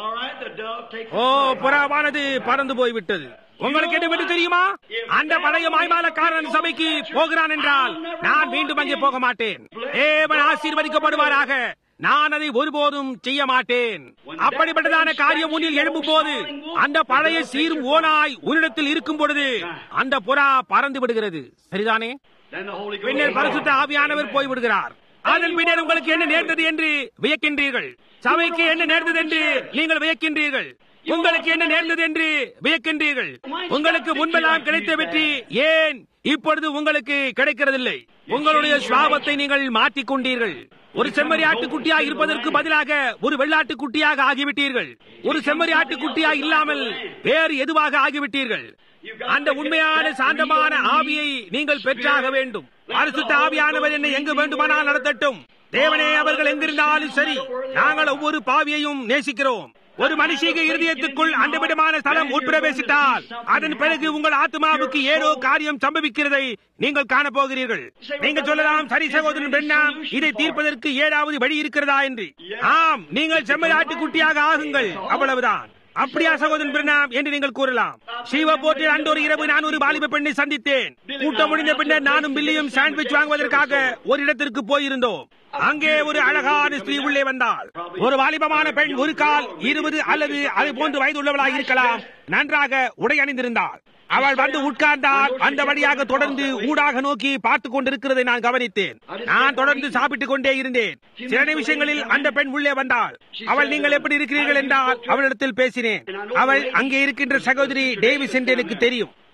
ஓ புறாவானது பறந்து போய்விட்டது உங்களுக்கு என்ன பற்றி தெரியுமா அந்த பழைய மாய்மாலக்காரன் சபைக்கு போகிறான் என்றால் நான் மீண்டும் அங்கே போக மாட்டேன் தேவன் ஆசீர்வதிக்கப்படுவாராக நான் அதை ஒருபோதும் செய்ய மாட்டேன் அப்படிப்பட்டதான காரியம் முன்னில் எழும்பும் போது அந்த பழைய சீரும் ஓனாய் உன்னிடத்தில் இருக்கும் பொழுது அந்த புறா பறந்து விடுகிறது சரிதானே பின்னர் பரிசுத்த ஆவியானவர் போய்விடுகிறார் அதன் பின்னர் உங்களுக்கு என்ன நேர்ந்தது என்று வியக்கின்றீர்கள் சபைக்கு என்ன நேர்ந்தது என்று நீங்கள் வியக்கின்றீர்கள் உங்களுக்கு என்ன நேர்ந்தது என்று வியக்கின்றீர்கள் உங்களுக்கு முன்பெல்லாம் கிடைத்த வெற்றி ஏன் இப்பொழுது உங்களுக்கு கிடைக்கிறதில்லை உங்களுடைய சுவாபத்தை நீங்கள் மாற்றிக் கொண்டீர்கள் ஒரு செம்மறி ஆட்டுக்குட்டியாக இருப்பதற்கு பதிலாக ஒரு வெள்ளாட்டு குட்டியாக ஆகிவிட்டீர்கள் ஒரு செம்மறி ஆட்டுக்குட்டியாக இல்லாமல் வேறு எதுவாக ஆகிவிட்டீர்கள் அந்த உண்மையான சாந்தமான ஆவியை நீங்கள் பெற்றாக வேண்டும் பரிசுத்த ஆவியானவர் என்னை எங்கு வேண்டுமானால் நடத்தட்டும் தேவனே அவர்கள் எங்கிருந்தாலும் சரி நாங்கள் ஒவ்வொரு பாவியையும் நேசிக்கிறோம் ஒரு மனுஷிக இருதயத்துக்குள் அந்த விதமான ஸ்தலம் உட்பிரவேசித்தால் அதன் பிறகு உங்கள் ஆத்மாவுக்கு ஏதோ காரியம் சம்பவிக்கிறதை நீங்கள் காண போகிறீர்கள் நீங்கள் சொல்லலாம் சரி சகோதரன் பெண்ணா இதை தீர்ப்பதற்கு ஏதாவது வழி இருக்கிறதா என்று ஆம் நீங்கள் செம்மறி ஆட்டுக்குட்டியாக ஆகுங்கள் அவ்வளவுதான் அப்படியா சகோதரன் பிரணாம் என்று நீங்கள் கூறலாம் சிவ போட்டில் அன்றொரு இரவு நான் ஒரு வாலிப பெண்ணை சந்தித்தேன் கூட்டம் முடிந்த பின்னர் நானும் பில்லியும் சாண்ட்விச் வாங்குவதற்காக ஒரு இடத்திற்கு போயிருந்தோம் அங்கே ஒரு அழகான ஸ்திரீ உள்ளே வந்தாள் ஒரு வாலிபமான பெண் ஒரு கால் இருபது அல்லது அது போன்று வயது உள்ளவளாக இருக்கலாம் நன்றாக உடை அணிந்திருந்தாள் அவள் வந்து உட்கார்ந்தால் அந்த வழியாக தொடர்ந்து ஊடாக நோக்கி பார்த்துக் கொண்டிருக்கிறதை நான் கவனித்தேன் நான் தொடர்ந்து சாப்பிட்டுக் கொண்டே இருந்தேன் சில நிமிஷங்களில் அந்த பெண் உள்ளே வந்தாள் அவள் நீங்கள் எப்படி இருக்கிறீர்கள் என்றால் அவளிடத்தில் பேசினேன் அவள் அங்கே இருக்கின்ற சகோதரி டேவிஸ் என்று எனக்கு தெரியும்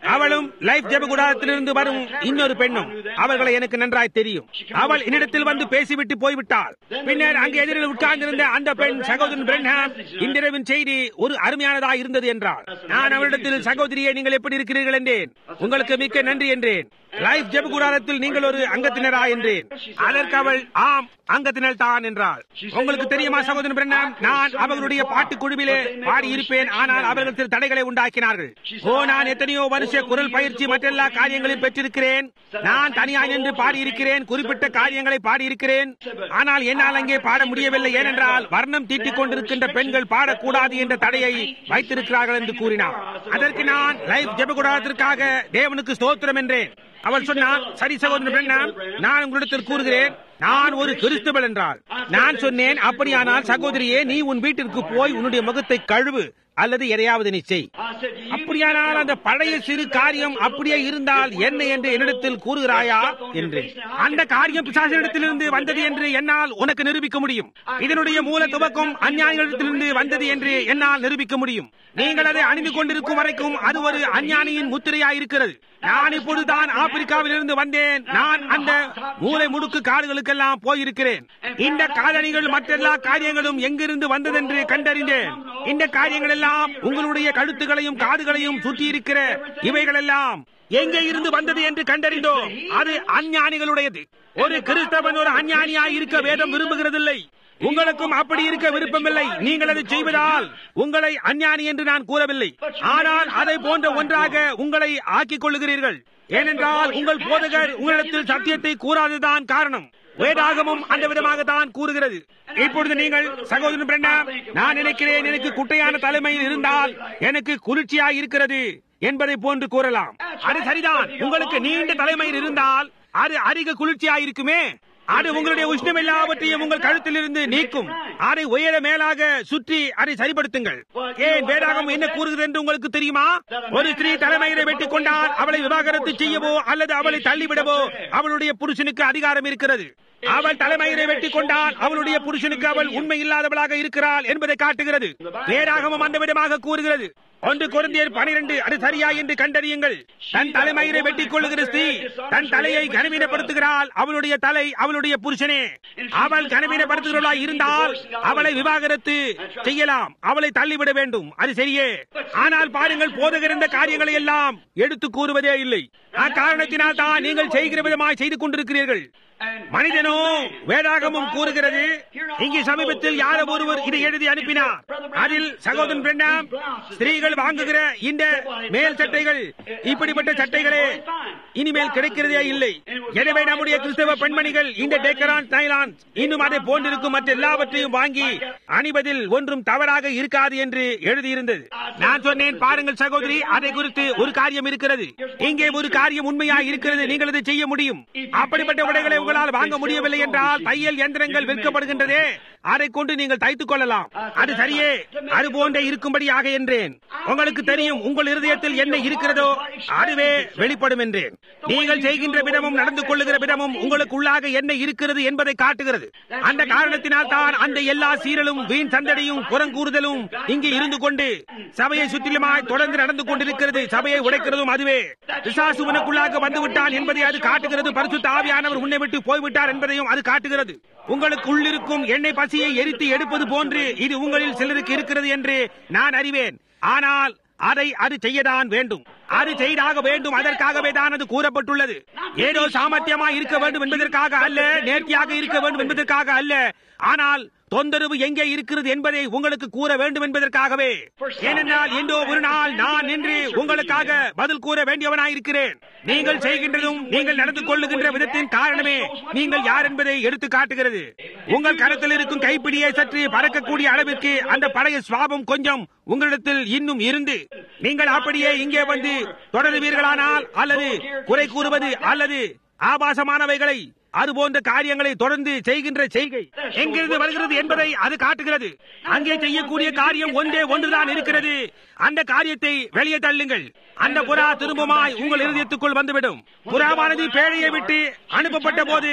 அவளும் லைஃப் ஜெப குடாரத்திலிருந்து வரும் இன்னொரு பெண்ணும் அவர்களை எனக்கு நன்றாய் தெரியும் அவள் என்னிடத்தில் வந்து பேசிவிட்டு போய்விட்டாள் பின்னர் அங்கே எதிரில் உட்கார்ந்திருந்த அந்த பெண் சகோதரன் பிரன்ஹாம் இன்றிரவின் செய்தி ஒரு அருமையானதா இருந்தது என்றாள் நான் அவளிடத்தில் சகோதரியை நீங்கள் எப்படி இருக்கிறீர்கள் என்றேன் உங்களுக்கு மிக்க நன்றி என்றேன் லைஃப் ஜெப கூடாரத்தில் நீங்கள் ஒரு அங்கத்தினரா என்றேன் அதற்கு அவள் ஆம் அங்கத்தினர் தான் என்றாள் உங்களுக்கு தெரியுமா சகோதரன் பிரண்ணம் நான் அவர்களுடைய பாட்டு குழுவிலே பாடி இருப்பேன் ஆனால் அவர்கள் சில தடைகளை உண்டாக்கினார்கள் ஓ நான் எத்தனையோ வருஷ குரல் பயிற்சி மற்றெல்லா காரியங்களையும் பெற்றிருக்கிறேன் நான் தனியாய் நின்று பாடியிருக்கிறேன் குறிப்பிட்ட காரியங்களை பாடியிருக்கிறேன் ஆனால் என்னால் அங்கே பாட முடியவில்லை ஏனென்றால் வர்ணம் தீட்டிக் கொண்டிருக்கின்ற பெண்கள் பாடக்கூடாது என்ற தடையை வைத்திருக்கிறார்கள் என்று கூறினார் அதற்கு நான் லைஃப் ஜெபகுடாரத்திற்காக தேவனுக்கு ஸ்தோத்திரம் என்றேன் அவள் சொன்னார் சரி சகோதரன் பிரண்ணாம் நான் உங்களிடத்தில் கூறுகிறேன் நான் ஒரு கிறிஸ்துவல் என்றாள் நான் சொன்னேன் அப்படியானால் சகோதரியே நீ உன் வீட்டிற்கு போய் உன்னுடைய முகத்தை கழுவு அல்லது எதையாவது நீ செய் அப்படியானால் அந்த பழைய சிறு காரியம் அப்படியே இருந்தால் என்ன என்று என்னிடத்தில் கூறுகிறாயா என்று அந்த காரியம் பிசாசனிடத்திலிருந்து வந்தது என்று என்னால் உனக்கு நிரூபிக்க முடியும் இதனுடைய மூல துவக்கம் அஞ்ஞானிகளிடத்திலிருந்து வந்தது என்று என்னால் நிரூபிக்க முடியும் நீங்கள் அதை அணிந்து கொண்டிருக்கும் வரைக்கும் அது ஒரு அஞ்ஞானியின் முத்திரையாயிருக்கிறது நான் இப்பொழுதுதான் ஆப்பிரிக்காவில் இருந்து வந்தேன் நான் அந்த மூளை முடுக்கு காடுகளுக்கெல்லாம் போயிருக்கிறேன் இந்த காலணிகள் மற்றெல்லா காரியங்களும் எங்கிருந்து வந்ததென்று கண்டறிந்தேன் இந்த காரியங்கள் எல்லாம் உங்களுடைய கழுத்துகளையும் காதுகளையும் சுற்றி இருக்கிற இவைகள் எல்லாம் எங்கே இருந்து வந்தது என்று கண்டறிந்தோம் அது அஞ்ஞானிகளுடையது ஒரு கிறிஸ்தவன் ஒரு அஞ்ஞானியாய் இருக்க வேதம் விரும்புகிறதில்லை உங்களுக்கும் அப்படி இருக்க விருப்பமில்லை நீங்கள் அதை செய்வதால் உங்களை அஞ்ஞானி என்று நான் கூறவில்லை ஆனால் அதை போன்ற ஒன்றாக உங்களை ஆக்கிக் கொள்ளுகிறீர்கள் ஏனென்றால் உங்கள் போதகர் உங்களிடத்தில் சத்தியத்தை கூறாததுதான் காரணம் வேதாகமும் அந்த விதமாக தான் கூறுகிறது இப்பொழுது நீங்கள் சகோதரன் பிரண்ணா நான் நினைக்கிறேன் எனக்கு குட்டையான தலைமையில் இருந்தால் எனக்கு குளிர்ச்சியா இருக்கிறது என்பதை போன்று கூறலாம் அது சரிதான் உங்களுக்கு நீண்ட தலைமையில் இருந்தால் அது அதிக குளிர்ச்சியா இருக்குமே அது உங்களுடைய உஷ்ணம் எல்லாவற்றையும் உங்கள் கழுத்திலிருந்து நீக்கும் அதை உயர மேலாக சுற்றி அதை சரிப்படுத்துங்கள் ஏன் வேதாகம் என்ன கூறுகிறது என்று உங்களுக்கு தெரியுமா ஒரு ஸ்திரீ தலைமையில வெட்டி கொண்டால் அவளை விவாகரத்து செய்யவோ அல்லது அவளை தள்ளிவிடவோ அவளுடைய புருஷனுக்கு அதிகாரம் இருக்கிறது அவள் தலைமையிலே வெட்டி கொண்டால் அவளுடைய புருஷனுக்கு அவள் உண்மை இல்லாதவளாக இருக்கிறாள் என்பதை காட்டுகிறது வேதாகமும் அந்த விதமாக கூறுகிறது ஒன்று குழந்தையர் பனிரெண்டு அது சரியா என்று கண்டறியுங்கள் தன் தலைமயிரை வெட்டிக் கொள்ளுகிற ஸ்திரீ தன் தலையை கனவீனப்படுத்துகிறாள் அவளுடைய தலை அவளுடைய புருஷனே அவள் கனவீனப்படுத்துகிறவளாய் இருந்தால் அவளை விவாகரத்து செய்யலாம் அவளை தள்ளிவிட வேண்டும் அது சரியே ஆனால் பாருங்கள் போதகர் இந்த காரியங்களை எல்லாம் எடுத்து கூறுவதே இல்லை அக்காரணத்தினால் தான் நீங்கள் செய்கிற விதமாய் செய்து கொண்டிருக்கிறீர்கள் மனிதனோ வேதாகமும் கூறுகிறது இங்கே சமீபத்தில் யாரோ ஒருவர் இதை எழுதி அனுப்பினார் அதில் சகோதரன் பிரண்ணாம் ஸ்திரீகள் வாங்குகிற இந்த மேல் சட்டைகள் இப்படிப்பட்ட சட்டைகளே இனிமேல் கிடைக்கிறதே இல்லை எனவே நம்முடைய கிறிஸ்தவ பெண்மணிகள் இந்த டேக்கரான் தைலான் இன்னும் அதை போன்றிருக்கும் மற்ற எல்லாவற்றையும் வாங்கி அணிவதில் ஒன்றும் தவறாக இருக்காது என்று எழுதியிருந்தது நான் சொன்னேன் பாருங்கள் சகோதரி அதை குறித்து ஒரு காரியம் இருக்கிறது இங்கே ஒரு காரியம் உண்மையாக இருக்கிறது நீங்கள் அதை செய்ய முடியும் அப்படிப்பட்ட உடைகளை உங்களால் வாங்க முடியவில்லை என்றால் தையல் எந்திரங்கள் விற்கப்படுகின்றதே அதை கொண்டு நீங்கள் தைத்துக் கொள்ளலாம் அது சரியே அது போன்றே இருக்கும்படியாக என்றேன் உங்களுக்கு தெரியும் உங்கள் இருதயத்தில் என்ன இருக்கிறதோ அதுவே வெளிப்படும் என்றேன் நீங்கள் செய்கின்ற விதமும் நடந்து கொள்ளுகிற விதமும் உங்களுக்கு உள்ளாக என்ன இருக்கிறது என்பதை காட்டுகிறது அந்த காரணத்தினால் தான் அந்த எல்லா சீரலும் வீண் சந்தடியும் புறங்கூறுதலும் இங்கே இருந்து கொண்டு சபையை சுற்றிலுமாய் தொடர்ந்து நடந்து கொண்டிருக்கிறது சபையை உடைக்கிறதும் அதுவே பிசாசு உனக்குள்ளாக வந்து விட்டான் என்பதை அது காட்டுகிறது பரிசுத்த ஆவியானவர் உன்னை விட்டு போய்விட்டார் என்பதையும் அது காட்டுகிறது உங்களுக்கு உள்ளிருக்கும் எண்ணெய் பசியை எரித்து எடுப்பது போன்று இது உங்களில் சிலருக்கு இருக்கிறது என்று நான் அறிவேன் ஆனால் அதை அது செய்யதான் வேண்டும் அது செய்தாக வேண்டும் அதற்காகவே தான் அது கூறப்பட்டுள்ளது ஏதோ சாமர்த்தியமா இருக்க வேண்டும் என்பதற்காக அல்ல நேர்த்தியாக இருக்க வேண்டும் என்பதற்காக அல்ல ஆனால் தொந்தரவு எங்கே இருக்கிறது என்பதை உங்களுக்கு கூற வேண்டும் என்பதற்காகவே ஏனென்றால் என்றோ ஒரு நாள் நான் நின்று உங்களுக்காக பதில் கூற வேண்டியவனாயிருக்கிறேன் நீங்கள் செய்கின்றதும் நீங்கள் நடந்து கொள்ளுகின்ற விதத்தின் காரணமே நீங்கள் யார் என்பதை எடுத்து காட்டுகிறது உங்கள் கரத்தில் இருக்கும் கைப்பிடியை சற்று பறக்கக்கூடிய அளவிற்கு அந்த பழைய சுவாபம் கொஞ்சம் உங்களிடத்தில் இன்னும் இருந்து நீங்கள் அப்படியே இங்கே வந்து தொடருவீர்களானால் அல்லது குறை கூறுவது அல்லது ஆபாசமானவைகளை அது போன்ற காரியங்களை தொடர்ந்து செய்கின்ற செய்கை எங்கிருந்து வருகிறது என்பதை அது காட்டுகிறது அங்கே செய்யக்கூடிய காரியம் ஒன்றே ஒன்றுதான் இருக்கிறது அந்த காரியத்தை வெளியே தள்ளுங்கள் அந்த புறா திரும்பமாய் உங்கள் இருதயத்துக்குள் வந்துவிடும் புறாவானது பேழையை விட்டு அனுப்பப்பட்ட போது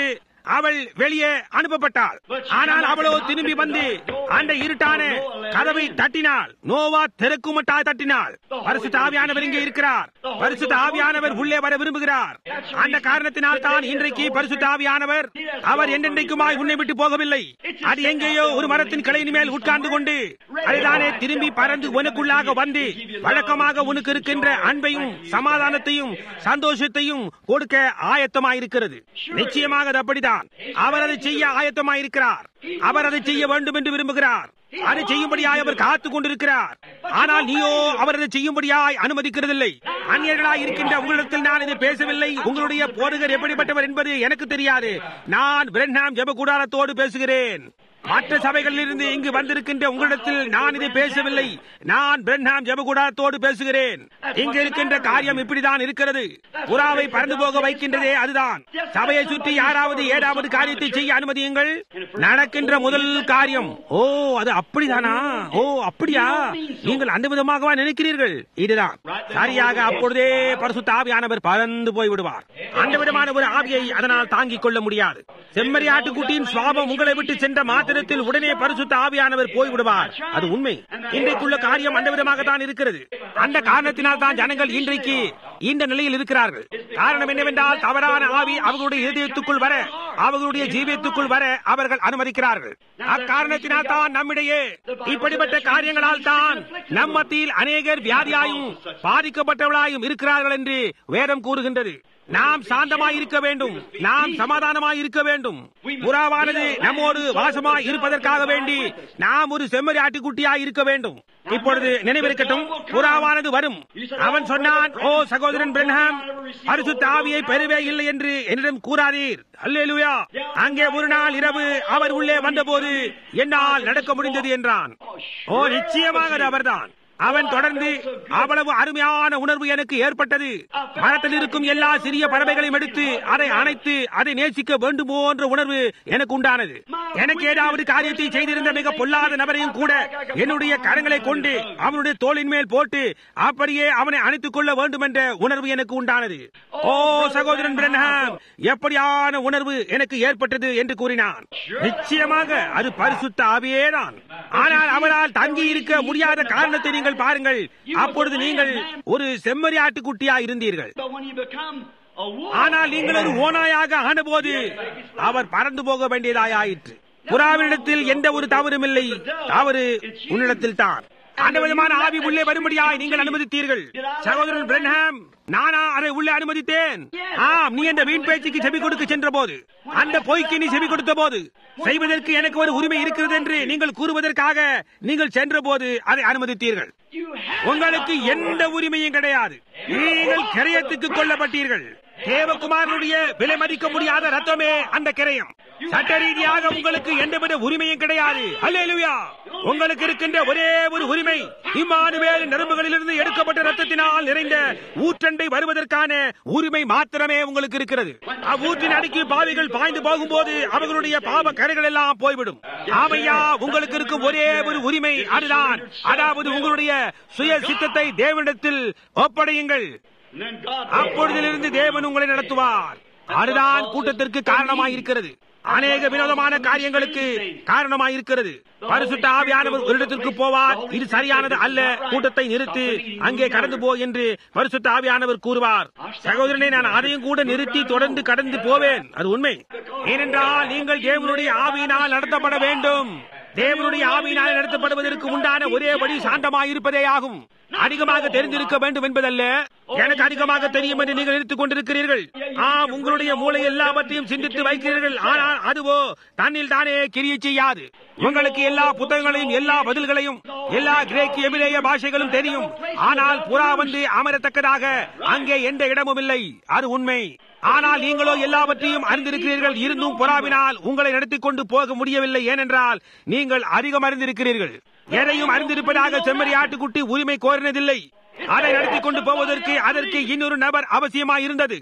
அவள் வெளியே அனுப்பப்பட்டாள் ஆனால் அவளோ திரும்பி வந்து அந்த இருட்டான கதவை தட்டினாள் நோவா தெருக்குமட்டாய் தட்டினாள் பரிசுத்த ஆவியானவர் இங்கே இருக்கிறார் பரிசுத்த ஆவியானவர் உள்ளே வர விரும்புகிறார் அந்த காரணத்தினால் தான் இன்றைக்கு பரிசுத்த ஆவியானவர் அவர் என்றென்றைக்குமாய் உன்னை விட்டு போகவில்லை அது எங்கேயோ ஒரு மரத்தின் கிளையின் மேல் உட்கார்ந்து கொண்டு அதுதானே திரும்பி பறந்து உனக்குள்ளாக வந்து வழக்கமாக உனக்கு இருக்கின்ற அன்பையும் சமாதானத்தையும் சந்தோஷத்தையும் கொடுக்க ஆயத்தமாயிருக்கிறது நிச்சயமாக அது அப்படிதான் அவர் அதை செய்ய ஆயத்தமாயிருக்கிறார் அவர் அதை செய்ய வேண்டும் என்று விரும்புகிறார் அதை செய்யும்படியாய் அவர் காத்துக் கொண்டிருக்கிறார் ஆனால் நீயோ அவர் அதை செய்யும்படியாய் அனுமதிக்கிறதில்லை அந்நியர்களாய் இருக்கின்ற உங்களிடத்தில் நான் இதை பேசவில்லை உங்களுடைய போதகர் எப்படிப்பட்டவர் என்பது எனக்கு தெரியாது நான் பிரன்ஹாம் ஜெப கூடாரத்தோடு பேசுகிறேன் மற்ற சபைகளில் இருந்து இங்கு வந்திருக்கின்ற உங்களிடத்தில் நான் இதை பேசவில்லை நான் பிரன்ஹாம் ஜெபகுடாரத்தோடு பேசுகிறேன் இங்கு இருக்கின்ற காரியம் இப்படிதான் இருக்கிறது புறாவை பறந்து போக வைக்கின்றதே அதுதான் சபையை சுற்றி யாராவது ஏதாவது காரியத்தை செய்ய அனுமதியுங்கள் நடக்கின்ற முதல் காரியம் ஓ அது அப்படிதானா ஓ அப்படியா நீங்கள் அந்த விதமாகவா நினைக்கிறீர்கள் இதுதான் சரியாக அப்பொழுதே பரிசுத்த ஆவியானவர் பறந்து போய் விடுவார் அந்த விதமான ஒரு ஆவியை அதனால் தாங்கிக் கொள்ள முடியாது செம்மறி ஆட்டுக்குட்டியின் சுவாபம் உங்களை விட்டு சென்ற மாத்திரத்தில் உடனே பரிசுத்த ஆவியானவர் போய்விடுவார் அது உண்மை இன்றைக்குள்ள காரியம் அந்த விதமாக தான் இருக்கிறது அந்த காரணத்தினால் தான் ஜனங்கள் இன்றைக்கு இந்த நிலையில் இருக்கிறார்கள் காரணம் என்னவென்றால் தவறான ஆவி அவர்களுடைய இதயத்துக்குள் வர அவர்களுடைய ஜீவியத்துக்குள் வர அவர்கள் அனுமதிக்கிறார்கள் அக்காரணத்தினால் தான் நம்மிடையே இப்படிப்பட்ட காரியங்களால் தான் நம் மத்தியில் அநேகர் வியாதியாயும் பாதிக்கப்பட்டவர்களாயும் இருக்கிறார்கள் என்று வேதம் கூறுகின்றது நாம் சாந்தமாய் இருக்க வேண்டும் நாம் சமாதானமாய் இருக்க வேண்டும் புறாவானது நம்மோடு வாசமாய் இருப்பதற்காக வேண்டி நாம் ஒரு செம்மறி ஆட்டுக்குட்டியாய் இருக்க வேண்டும் இப்பொழுது நினைவிருக்கட்டும் புறாவானது வரும் அவன் சொன்னான் ஓ சகோதரன் பிரன்ஹாம் பரிசுத்த ஆவியை பெறவே இல்லை என்று என்னிடம் கூறாதீர் அல்லேலூயா அங்கே ஒரு நாள் இரவு அவர் உள்ளே வந்தபோது என்னால் நடக்க முடிந்தது என்றான் ஓ நிச்சயமாக அது அவர்தான் அவன் தொடர்ந்து அவ்வளவு அருமையான உணர்வு எனக்கு ஏற்பட்டது மரத்தில் இருக்கும் எல்லா சிறிய பறவைகளையும் எடுத்து அதை அணைத்து அதை நேசிக்க வேண்டுமோ என்ற உணர்வு எனக்கு உண்டானது எனக்கு ஏதாவது காரியத்தை செய்திருந்த மிக பொல்லாத நபரையும் கூட என்னுடைய கரங்களை கொண்டு அவனுடைய தோளின் மேல் போட்டு அப்படியே அவனை அணைத்துக் கொள்ள வேண்டும் என்ற உணர்வு எனக்கு உண்டானது ஓ சகோதரன் பிரன்ஹாம் எப்படியான உணர்வு எனக்கு ஏற்பட்டது என்று கூறினான் நிச்சயமாக அது பரிசுத்த ஆவியேதான் ஆனால் அவரால் தங்கி இருக்க முடியாத காரணத்தை நீங்கள் பாருங்கள் அப்பொழுது நீங்கள் ஒரு செம்மறி ஆட்டுக்குட்டியா இருந்தீர்கள் But when you become a wolf, ஆனால் நீங்கள் ஒரு ஓனாயாக ஆனபோது அவர் பறந்து போக வேண்டியதாயிற்று புறாவினிடத்தில் எந்த ஒரு தவறும் இல்லை தவறு உன்னிடத்தில் தான் அந்த விதமான ஆவி உள்ளே வரும்படியாய் நீங்கள் அனுமதித்தீர்கள் சகோதரன் பிரன்ஹாம் நானா அதை உள்ளே அனுமதித்தேன் ஆம் நீ அந்த வீண் பேச்சுக்கு செவி கொடுக்க சென்ற போது அந்த பொய்க்கு நீ செவி கொடுத்த போது செய்வதற்கு எனக்கு ஒரு உரிமை இருக்கிறது என்று நீங்கள் கூறுவதற்காக நீங்கள் சென்ற போது அதை அனுமதித்தீர்கள் you have உங்களுக்கு எந்த உரிமையும் கிடையாது நீங்கள் கிரயத்துக்கு கொல்லப்பட்டீர்கள் தேவகுமாரனுடைய விலை மதிக்க முடியாத ரத்தமே அந்த கிரயம் சட்ட ரீதியாக உங்களுக்கு எந்தவித உரிமையும் கிடையாது அல்லேலூயா உங்களுக்கு இருக்கின்ற ஒரே ஒரு உரிமை இம்மானுவேல் நரம்புகளிலிருந்து எடுக்கப்பட்ட ரத்தத்தினால் நிறைந்த ஊற்றண்டை வருவதற்கான உரிமை மாத்திரமே உங்களுக்கு இருக்கிறது அவ்வூற்றின் அடிக்கு பாவிகள் பாய்ந்து போகும்போது அவர்களுடைய பாவ கரைகள் எல்லாம் போய்விடும் ஆமையா உங்களுக்கு இருக்கும் ஒரே ஒரு உரிமை அதுதான் அதாவது உங்களுடைய சுய சித்தத்தை தேவனிடத்தில் ஒப்படையுங்கள் And then God அப்பொழுதிலிருந்து தேவன் உங்களை நடத்துவார் அதுதான் கூட்டத்திற்கு காரணமாயிருக்கிறது அநேக வினோதமான காரியங்களுக்கு காரணமாயிருக்கிறது பரிசுத்த ஆவியானவர் ஒரு இடத்திற்கு போவார் இது சரியானது அல்ல கூட்டத்தை நிறுத்தி அங்கே கடந்து போ என்று பரிசுத்த ஆவியானவர் கூறுவார் சகோதரனை நான் அதையும் கூட நிறுத்தி தொடர்ந்து கடந்து போவேன் அது உண்மை ஏனென்றால் நீங்கள் தேவனுடைய ஆவியினால் நடத்தப்பட வேண்டும் தேவனுடைய ஆவியினால் நடத்தப்படுவதற்கு உண்டான ஒரே வழி சாந்தமாயிருப்பதே ஆகும் அதிகமாக தெரிந்திருக்க வேண்டும் என்பதல்ல எனக்கு அதிகமாக தெரியும் என்று நீங்கள் எடுத்துக் கொண்டிருக்கிறீர்கள் ஆம் உங்களுடைய மூளை எல்லாவற்றையும் சிந்தித்து வைக்கிறீர்கள் ஆனால் அதுவோ தன்னில் தானே கிரியை செய்யாது உங்களுக்கு எல்லா புத்தகங்களையும் எல்லா பதில்களையும் எல்லா கிரேக்கு எபிரேய பாஷைகளும் தெரியும் ஆனால் புறா வந்து அமரத்தக்கதாக அங்கே எந்த இடமும் இல்லை அது உண்மை ஆனால் நீங்களோ எல்லாவற்றையும் அறிந்திருக்கிறீர்கள் இருந்தும் புறாவினால் உங்களை நடத்திக் கொண்டு போக முடியவில்லை ஏனென்றால் நீங்கள் அதிகம் அறிந்திருக்கிறீர்கள் எதையும் அறிந்திருப்பதாக செம்மறி ஆட்டுக்குட்டி உரிமை கோரினதில்லை அதை நடத்திக் கொண்டு போவதற்கு அதற்கு இன்னொரு நபர் அவசியமாய் இருந்தது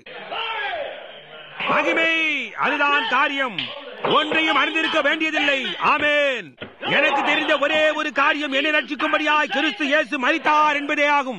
மகிமை அதுதான் காரியம் ஒன்றையும் அறிந்திருக்க வேண்டியதில்லை ஆமேன் எனக்கு தெரிந்த ஒரே ஒரு காரியம் என்னை ரட்சிக்கும்படியாய் கிறிஸ்து இயேசு மரித்தார் என்பதே ஆகும்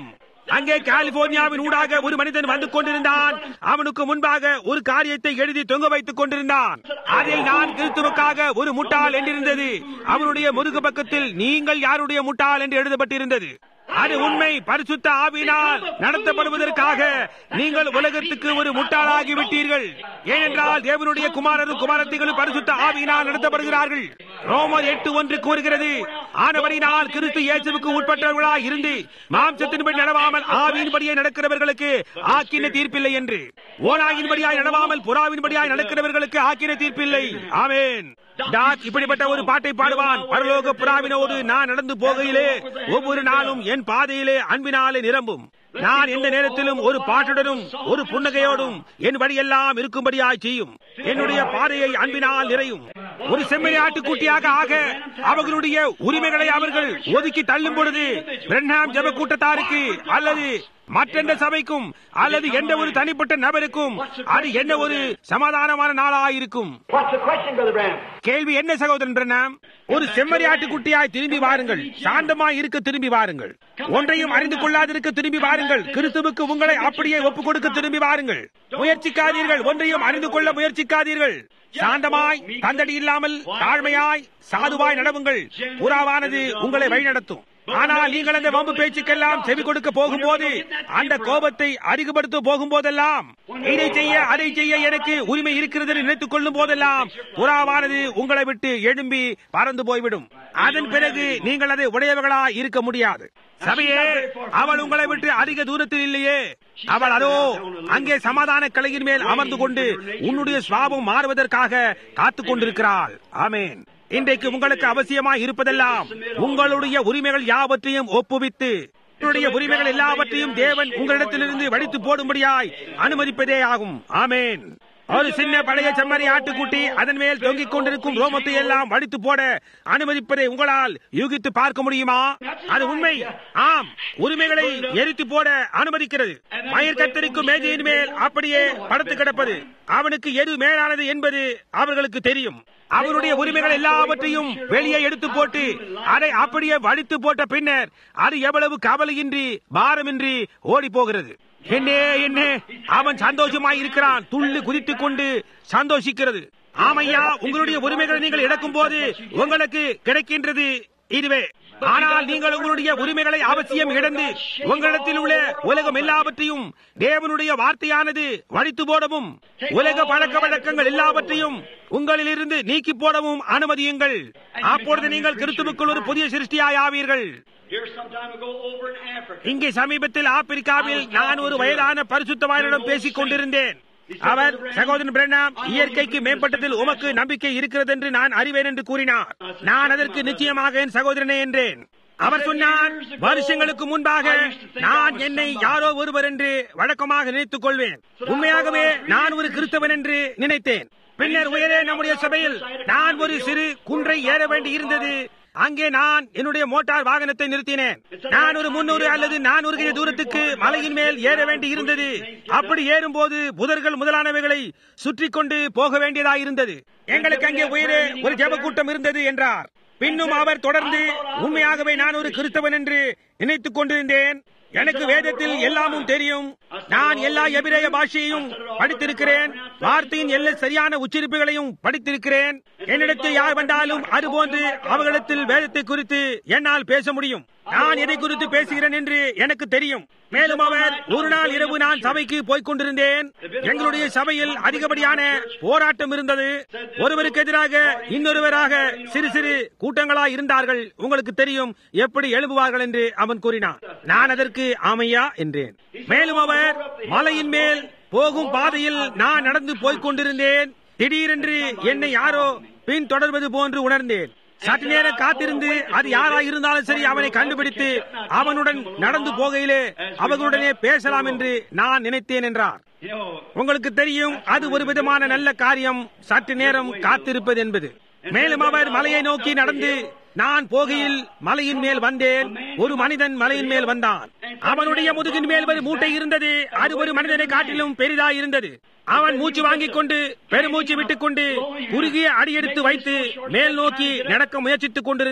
அங்கே கலிபோர்னியாவின் ஊடாக ஒரு மனிதன் வந்து கொண்டிருந்தான் அவனுக்கு முன்பாக ஒரு காரியத்தை எழுதி தொங்க வைத்துக் கொண்டிருந்தான் அதில் நான் கிறிஸ்துவுக்காக ஒரு முட்டாள் என்றிருந்தது அவனுடைய முதுகு பக்கத்தில் நீங்கள் யாருடைய முட்டாள் என்று எழுதப்பட்டிருந்தது அது உண்மை பரிசுத்த ஆவினால் நடத்தப்படுவதற்காக நீங்கள் உலகத்துக்கு ஒரு முட்டாளாகி விட்டீர்கள் ஏனென்றால் தேவனுடைய குமாரரும் குமாரத்திகளும் பரிசுத்த ஆவியினால் நடத்தப்படுகிறார்கள் ரோமர் எட்டு ஒன்று கூறுகிறது ஆனவரினால் கிறிஸ்து இயேசுவுக்கு உட்பட்டவர்களாய் இருந்து மாம்சத்தின்படி நடவாமல் ஆவியின்படியே நடக்கிறவர்களுக்கு ஆக்கின தீர்ப்பில்லை என்று ஓனாயின்படியாய் நடவாமல் புறாவின்படியாய் நடக்கிறவர்களுக்கு ஆக்கின தீர்ப்பில்லை ஆமென் டாக் இப்படிப்பட்ட ஒரு பாட்டை பாடுவான் பரலோக புறாவினோடு நான் நடந்து போகையிலே ஒவ்வொரு நாளும் என் பாதையிலே அன்பினாலே நிரம்பும் நான் எந்த நேரத்திலும் ஒரு பாட்டுடனும் ஒரு புன்னகையோடும் என் வழியெல்லாம் இருக்கும்படியாய் செய்யும் என்னுடைய பாதையை அன்பினால் நிறையும் ஒரு செம்மறி ஆட்டுக்குட்டியாக ஆக அவர்களுடைய உரிமைகளை அவர்கள் ஒதுக்கி தள்ளும் பொழுது பிரண்ணாம் ஜப கூட்டத்தாருக்கு அல்லது மற்றெந்த சபைக்கும் அல்லது எந்த ஒரு தனிப்பட்ட நபருக்கும் அது என்ன ஒரு சமாதானமான நாளாயிருக்கும் What's the question, Brother Branham? கேள்வி என்ன சகோதரன் பிரணாம் ஒரு செம்மறி ஆட்டுக்குட்டியாய் திரும்பி வாருங்கள் சாந்தமாய் இருக்க திரும்பி வாருங்கள் ஒன்றையும் அறிந்து கொள்ளாதிருக்க திரும்பி வாருங்கள் கிறிஸ்துவுக்கு உங்களை அப்படியே ஒப்புக் கொடுக்க திரும்பி வாருங்கள் முயற்சிக்காதீர்கள் ஒன்றையும் அறிந்து கொள்ள முயற்சிக்காதீர்கள் சாந்தமாய் தந்தடி இல்லாமல் தாழ்மையாய் சாதுவாய் நடவுங்கள் புறாவானது உங்களை வழிநடத்தும் ஆனால் நீங்கள் அந்த வம்பு பேச்சுக்கெல்லாம் செவி கொடுக்க போகும்போது அந்த கோபத்தை அதிகப்படுத்த போகும்போதெல்லாம் இதை செய்ய அதை செய்ய எனக்கு உரிமை இருக்கிறது என்று நினைத்துக் கொள்ளும் போதெல்லாம் புறாவானது உங்களை விட்டு எழும்பி பறந்து போய்விடும் அதன் பிறகு நீங்கள் அதை உடையவர்களா இருக்க முடியாது சபையே அவள் உங்களை விட்டு அதிக தூரத்தில் இல்லையே அவள் அதோ அங்கே சமாதான கலையின் மேல் அமர்ந்து கொண்டு உன்னுடைய சுவாபம் மாறுவதற்காக காத்துக் கொண்டிருக்கிறாள் ஆமேன் இன்றைக்கு உங்களுக்கு அவசியமாய் இருப்பதெல்லாம் உங்களுடைய உரிமைகள் யாவற்றையும் ஒப்புவித்து உங்களுடைய உரிமைகள் எல்லாவற்றையும் தேவன் உங்களிடத்திலிருந்து வடித்து போடும்படியாய் அனுமதிப்பதே ஆகும் ஆமேன் ஒரு சின்ன பழைய செம்மறி ஆட்டுக்குட்டி அதன் மேல் தொங்கிக் கொண்டிருக்கும் ரோமத்தை எல்லாம் வடித்து போட அனுமதிப்பதை உங்களால் யூகித்து பார்க்க முடியுமா அது உண்மை ஆம் உரிமைகளை எரித்து போட அனுமதிக்கிறது மயிர் கத்தரிக்கும் மேஜையின் மேல் அப்படியே படுத்து கிடப்பது அவனுக்கு எது மேலானது என்பது அவர்களுக்கு தெரியும் அவருடைய உரிமைகள் எல்லாவற்றையும் வெளியே எடுத்து போட்டு அதை அப்படியே வடித்து போட்ட பின்னர் அது எவ்வளவு கவலையின்றி பாரமின்றி ஓடி போகிறது என்னே என்ன அவன் சந்தோஷமாய் இருக்கிறான் துள்ளி குதித்துக் கொண்டு சந்தோஷிக்கிறது ஆமையா உங்களுடைய உரிமைகளை நீங்கள் இழக்கும் போது உங்களுக்கு கிடைக்கின்றது இதுவே ஆனால் நீங்கள் உங்களுடைய உரிமைகளை அவசியம் இழந்து உங்களிடத்தில் உள்ள உலகம் எல்லாவற்றையும் தேவனுடைய வார்த்தையானது வடித்து போடவும் உலக பழக்க வழக்கங்கள் எல்லாவற்றையும் உங்களிலிருந்து நீக்கி போடவும் அனுமதியுங்கள் அப்பொழுது நீங்கள் கிறிஸ்துவுக்குள் ஒரு புதிய சிருஷ்டியாய் ஆவீர்கள் Here some time ago over in Africa. இங்கே சமீபத்தில் ஆப்பிரிக்காவில் நான் ஒரு வயதான பரிசுத்தவாயனிடம் பேசிக் கொண்டிருந்தேன் அவர் சகோதரன் பிரண்ணாம் இயற்கைக்கு மேம்பட்டதில் உமக்கு நம்பிக்கை இருக்கிறது என்று நான் அறிவேன் என்று கூறினார் நான் அதற்கு நிச்சயமாக என் சகோதரனே என்றேன் அவர் சொன்னார் வருஷங்களுக்கு முன்பாக நான் என்னை யாரோ ஒருவர் என்று வழக்கமாக நினைத்துக் கொள்வேன் உண்மையாகவே நான் ஒரு கிறிஸ்தவன் என்று நினைத்தேன் பின்னர் உயரே நம்முடைய சபையில் நான் ஒரு சிறு குன்றை ஏற வேண்டி இருந்தது அங்கே நான் என்னுடைய மோட்டார் வாகனத்தை நிறுத்தினேன் நான் ஒரு முன்னூறு அல்லது நானூறு கிலோ தூரத்துக்கு மலையின் மேல் ஏற வேண்டி இருந்தது அப்படி ஏறும்போது புதர்கள் முதலானவைகளை சுற்றி கொண்டு போக வேண்டியதாயிருந்தது எங்களுக்கு அங்கே உயரே ஒரு ஜெப கூட்டம் இருந்தது என்றார் பின்னும் அவர் தொடர்ந்து உண்மையாகவே நான் ஒரு கிறிஸ்தவன் என்று நினைத்துக் கொண்டிருந்தேன் எனக்கு வேதத்தில் எல்லாமும் தெரியும் நான் எல்லா எபிரேய பாஷையையும் படித்திருக்கிறேன் வார்த்தையின் எல்லா சரியான உச்சரிப்புகளையும் படித்திருக்கிறேன் என்னிடத்தில் யார் வந்தாலும் அதுபோன்று அவர்களிடத்தில் வேதத்தை குறித்து என்னால் பேச முடியும் நான் எதை குறித்து பேசுகிறேன் என்று எனக்கு தெரியும் மேலும் அவர் ஒரு நாள் இரவு நான் சபைக்கு போய்க் கொண்டிருந்தேன் எங்களுடைய சபையில் அதிகப்படியான போராட்டம் இருந்தது ஒருவருக்கு எதிராக இன்னொருவராக சிறு சிறு கூட்டங்களாய் இருந்தார்கள் உங்களுக்கு தெரியும் எப்படி எழுப்புவார்கள் என்று அவன் கூறினான் நான் அதற்கு ஆமையா என்றேன் மேலும் அவர் மலையின் மேல் போகும் பாதையில் நான் நடந்து போய்க் கொண்டிருந்தேன் திடீரென்று என்னை யாரோ பின் தொடர்வது போன்று உணர்ந்தேன் சற்று நேரம் காத்திருந்து அது யாராய் இருந்தாலும் சரி அவனை கண்டுபிடித்து அவனுடன் நடந்து போகையிலே அவர்களுடனே பேசலாம் என்று நான் நினைத்தேன் என்றார் You know, உங்களுக்கு தெரியும் அது ஒரு விதமான நல்ல காரியம் சற்று நேரம் காத்திருப்பது என்பது மேலும் அவர் மலையை நோக்கி நடந்து நான் போகையில் மலையின் மேல் வந்தேன் ஒரு மனிதன் மலையின் மேல் வந்தான் அவனுடைய முதுகின் மேல் ஒரு மூட்டை இருந்தது அது ஒரு மனிதனை காட்டிலும் பெரிதாய் இருந்தது அவன் மூச்சு வாங்கிக் கொண்டு பெருமூச்சு விட்டுக் கொண்டு குறுகிய அடியெடுத்து வைத்து மேல் நோக்கி நடக்க முயற்சித்துக் கொண்டிருந்தான்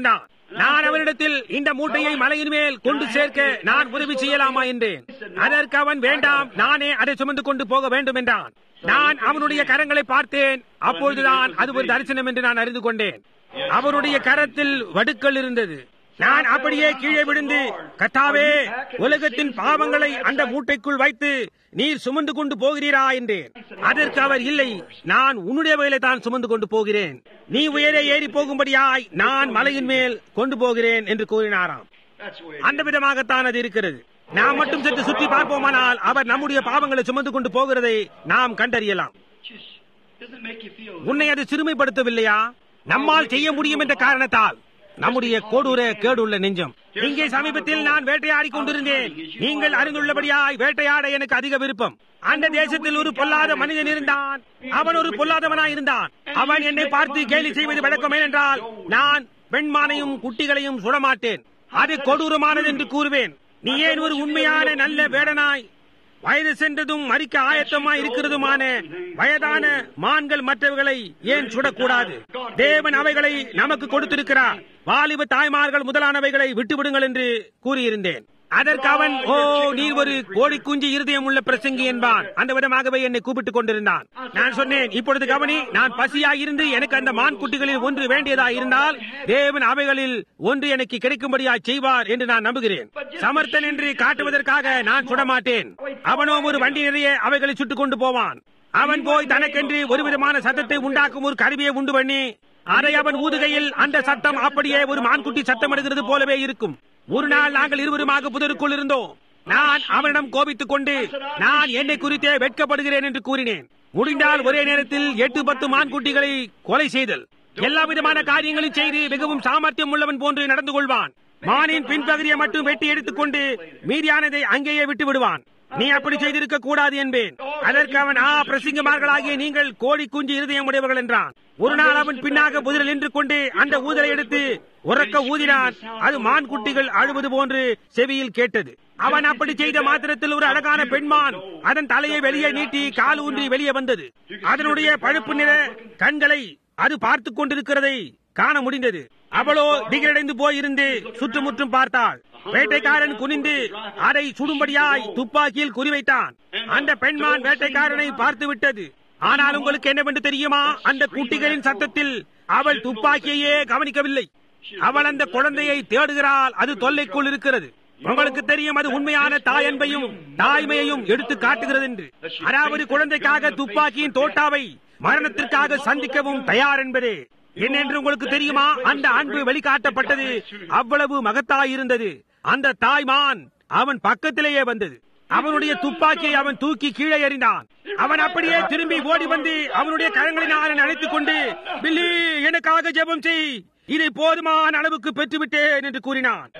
நான் அவனிடத்தில் இந்த மூட்டையை மலையின் மேல் கொண்டு சேர்க்க நான் உதவி செய்யலாமா என்றேன் அதற்கு அவன் வேண்டாம் நானே அதை சுமந்து கொண்டு போக வேண்டும் என்றான் நான் அவனுடைய கரங்களை பார்த்தேன் அப்பொழுதுதான் அது ஒரு தரிசனம் என்று நான் அறிந்து கொண்டேன் அவருடைய கரத்தில் வடுக்கள் இருந்தது நான் அப்படியே கீழே விழுந்து கத்தாவே உலகத்தின் பாவங்களை அந்த மூட்டைக்குள் வைத்து நீர் சுமந்து கொண்டு போகிறீரா என்றேன் அதற்கு அவர் இல்லை நான் உன்னுடைய வயலை தான் சுமந்து கொண்டு போகிறேன் நீ உயரே ஏறி போகும்படியாய் நான் மலையின் மேல் கொண்டு போகிறேன் என்று கூறினாராம் That's the way. அந்த விதமாகத்தான் அது இருக்கிறது நாம் மட்டும் சற்று சுற்றி பார்ப்போமானால் அவர் நம்முடைய பாவங்களை சுமந்து கொண்டு போகிறதை நாம் கண்டறியலாம் Just doesn't make you feel. உன்னை அது சிறுமைப்படுத்தவில்லையா நம்மால் செய்ய முடியும் என்ற காரணத்தால் நம்முடைய கொடூர கேடுள்ள நெஞ்சம் இங்கே சமீபத்தில் நான் வேட்டையாடி கொண்டிருந்தேன் நீங்கள் அறிந்துள்ளபடியாய் வேட்டையாட எனக்கு அதிக விருப்பம் அந்த தேசத்தில் ஒரு பொல்லாத மனிதன் இருந்தான் அவன் ஒரு பொல்லாதவனாய் இருந்தான் அவன் என்னை பார்த்து கேலி செய்வது வழக்கம் ஏனென்றால் நான் பெண்மானையும் குட்டிகளையும் சுடமாட்டேன் அது கொடூரமானது என்று கூறுவேன் நீ ஏன் ஒரு உண்மையான நல்ல வேடனாய் வயது சென்றதும் மறிக்க ஆயத்தமாய் இருக்கிறதுமான வயதான மான்கள் மற்றவர்களை ஏன் சுடக்கூடாது தேவன் அவைகளை நமக்கு கொடுத்திருக்கிறார் வாலிப தாய்மார்கள் முதலானவைகளை விட்டுவிடுங்கள் என்று கூறியிருந்தேன் அதற்கு அவன் ஓ நீ ஒரு கோழி குஞ்சு இருதயம் உள்ள பிரசங்கி என்பான் அந்த விதமாகவே என்னை கூப்பிட்டுக் கொண்டிருந்தான் நான் சொன்னேன் இப்பொழுது கவனி நான் பசியாயிருந்து எனக்கு அந்த மான் குட்டிகளில் ஒன்று வேண்டியதாய் இருந்தால் தேவன் அவைகளில் ஒன்று எனக்கு கிடைக்கும்படியாய் செய்வார் என்று நான் நம்புகிறேன் சமர்த்தன் என்று காட்டுவதற்காக நான் சுடமாட்டேன் அவனோ ஒரு வண்டி நிறைய அவைகளை சுட்டுக் கொண்டு போவான் அவன் போய் தனக்கென்று ஒரு விதமான சத்தத்தை உண்டாக்கும் ஒரு கருவியை உண்டு பண்ணி அதை அவன் ஊதுகையில் அந்த சத்தம் அப்படியே ஒரு மான்குட்டி சத்தம் எடுக்கிறது போலவே இருக்கும் ஒரு நாள் நாங்கள் இருவருமாக புதருக்குள் இருந்தோம் நான் அவனிடம் கோபித்துக் கொண்டு நான் என்னை குறித்தே வெட்கப்படுகிறேன் என்று கூறினேன் முடிந்தால் ஒரே நேரத்தில் எட்டு பத்து மான்குட்டிகளை கொலை செய்தல் எல்லா விதமான காரியங்களும் செய்து மிகவும் சாமர்த்தியம் உள்ளவன் போன்று நடந்து கொள்வான் மானின் பின்பகுதியை மட்டும் வெட்டி எடுத்துக்கொண்டு மீதியானதை அங்கேயே விட்டு விடுவான் நீ அப்படி செய்திருக்க கூடாது என்பேன் அதற்கு அவன் ஆ பிரசிங்கமார்களாகிய நீங்கள் கோழி குஞ்சு இருதயம் உடையவர்கள் என்றான் ஒரு நாள் அவன் பின்னாக புதிரில் நின்று கொண்டு அந்த ஊதலை எடுத்து உறக்க ஊதினான் அது மான் குட்டிகள் அழுவது போன்று செவியில் கேட்டது அவன் அப்படி செய்த மாத்திரத்தில் ஒரு அழகான பெண்மான் அதன் தலையை வெளியே நீட்டி கால் ஊன்றி வெளியே வந்தது அதனுடைய பழுப்பு நிற கண்களை அது பார்த்துக் கொண்டிருக்கிறதை காண முடிந்தது அவளோ திகிலடைந்து போயிருந்து சுற்றுமுற்றும் பார்த்தாள் வேட்டைக்காரன் குனிந்து அதை சுடும்படியாய் துப்பாக்கியில் குறிவைத்தான் அந்த பெண்மான் வேட்டைக்காரனை பார்த்து விட்டது ஆனால் உங்களுக்கு என்னவென்று தெரியுமா அந்த குட்டிகளின் சத்தத்தில் அவள் துப்பாக்கியையே கவனிக்கவில்லை அவள் அந்த குழந்தையை தேடுகிறாள் அது தொல்லைக்குள் இருக்கிறது உங்களுக்கு தெரியும் அது உண்மையான தாய் அன்பையும் தாய்மையையும் எடுத்து காட்டுகிறது என்று அதாவது குழந்தைக்காக துப்பாக்கியின் தோட்டாவை மரணத்திற்காக சந்திக்கவும் தயார் என்பதே என்னென்று உங்களுக்கு தெரியுமா அந்த அன்பு வெளிக்காட்டப்பட்டது அவ்வளவு மகத்தாயிருந்தது அந்த தாய்மான் அவன் பக்கத்திலேயே வந்தது அவனுடைய துப்பாக்கியை அவன் தூக்கி கீழே எறிந்தான் அவன் அப்படியே திரும்பி ஓடி வந்து அவனுடைய கரங்களினால் அழைத்துக் கொண்டு பில்லி எனக்காக ஜெபம் செய் இதை போதுமான அளவுக்கு பெற்றுவிட்டேன் என்று கூறினான்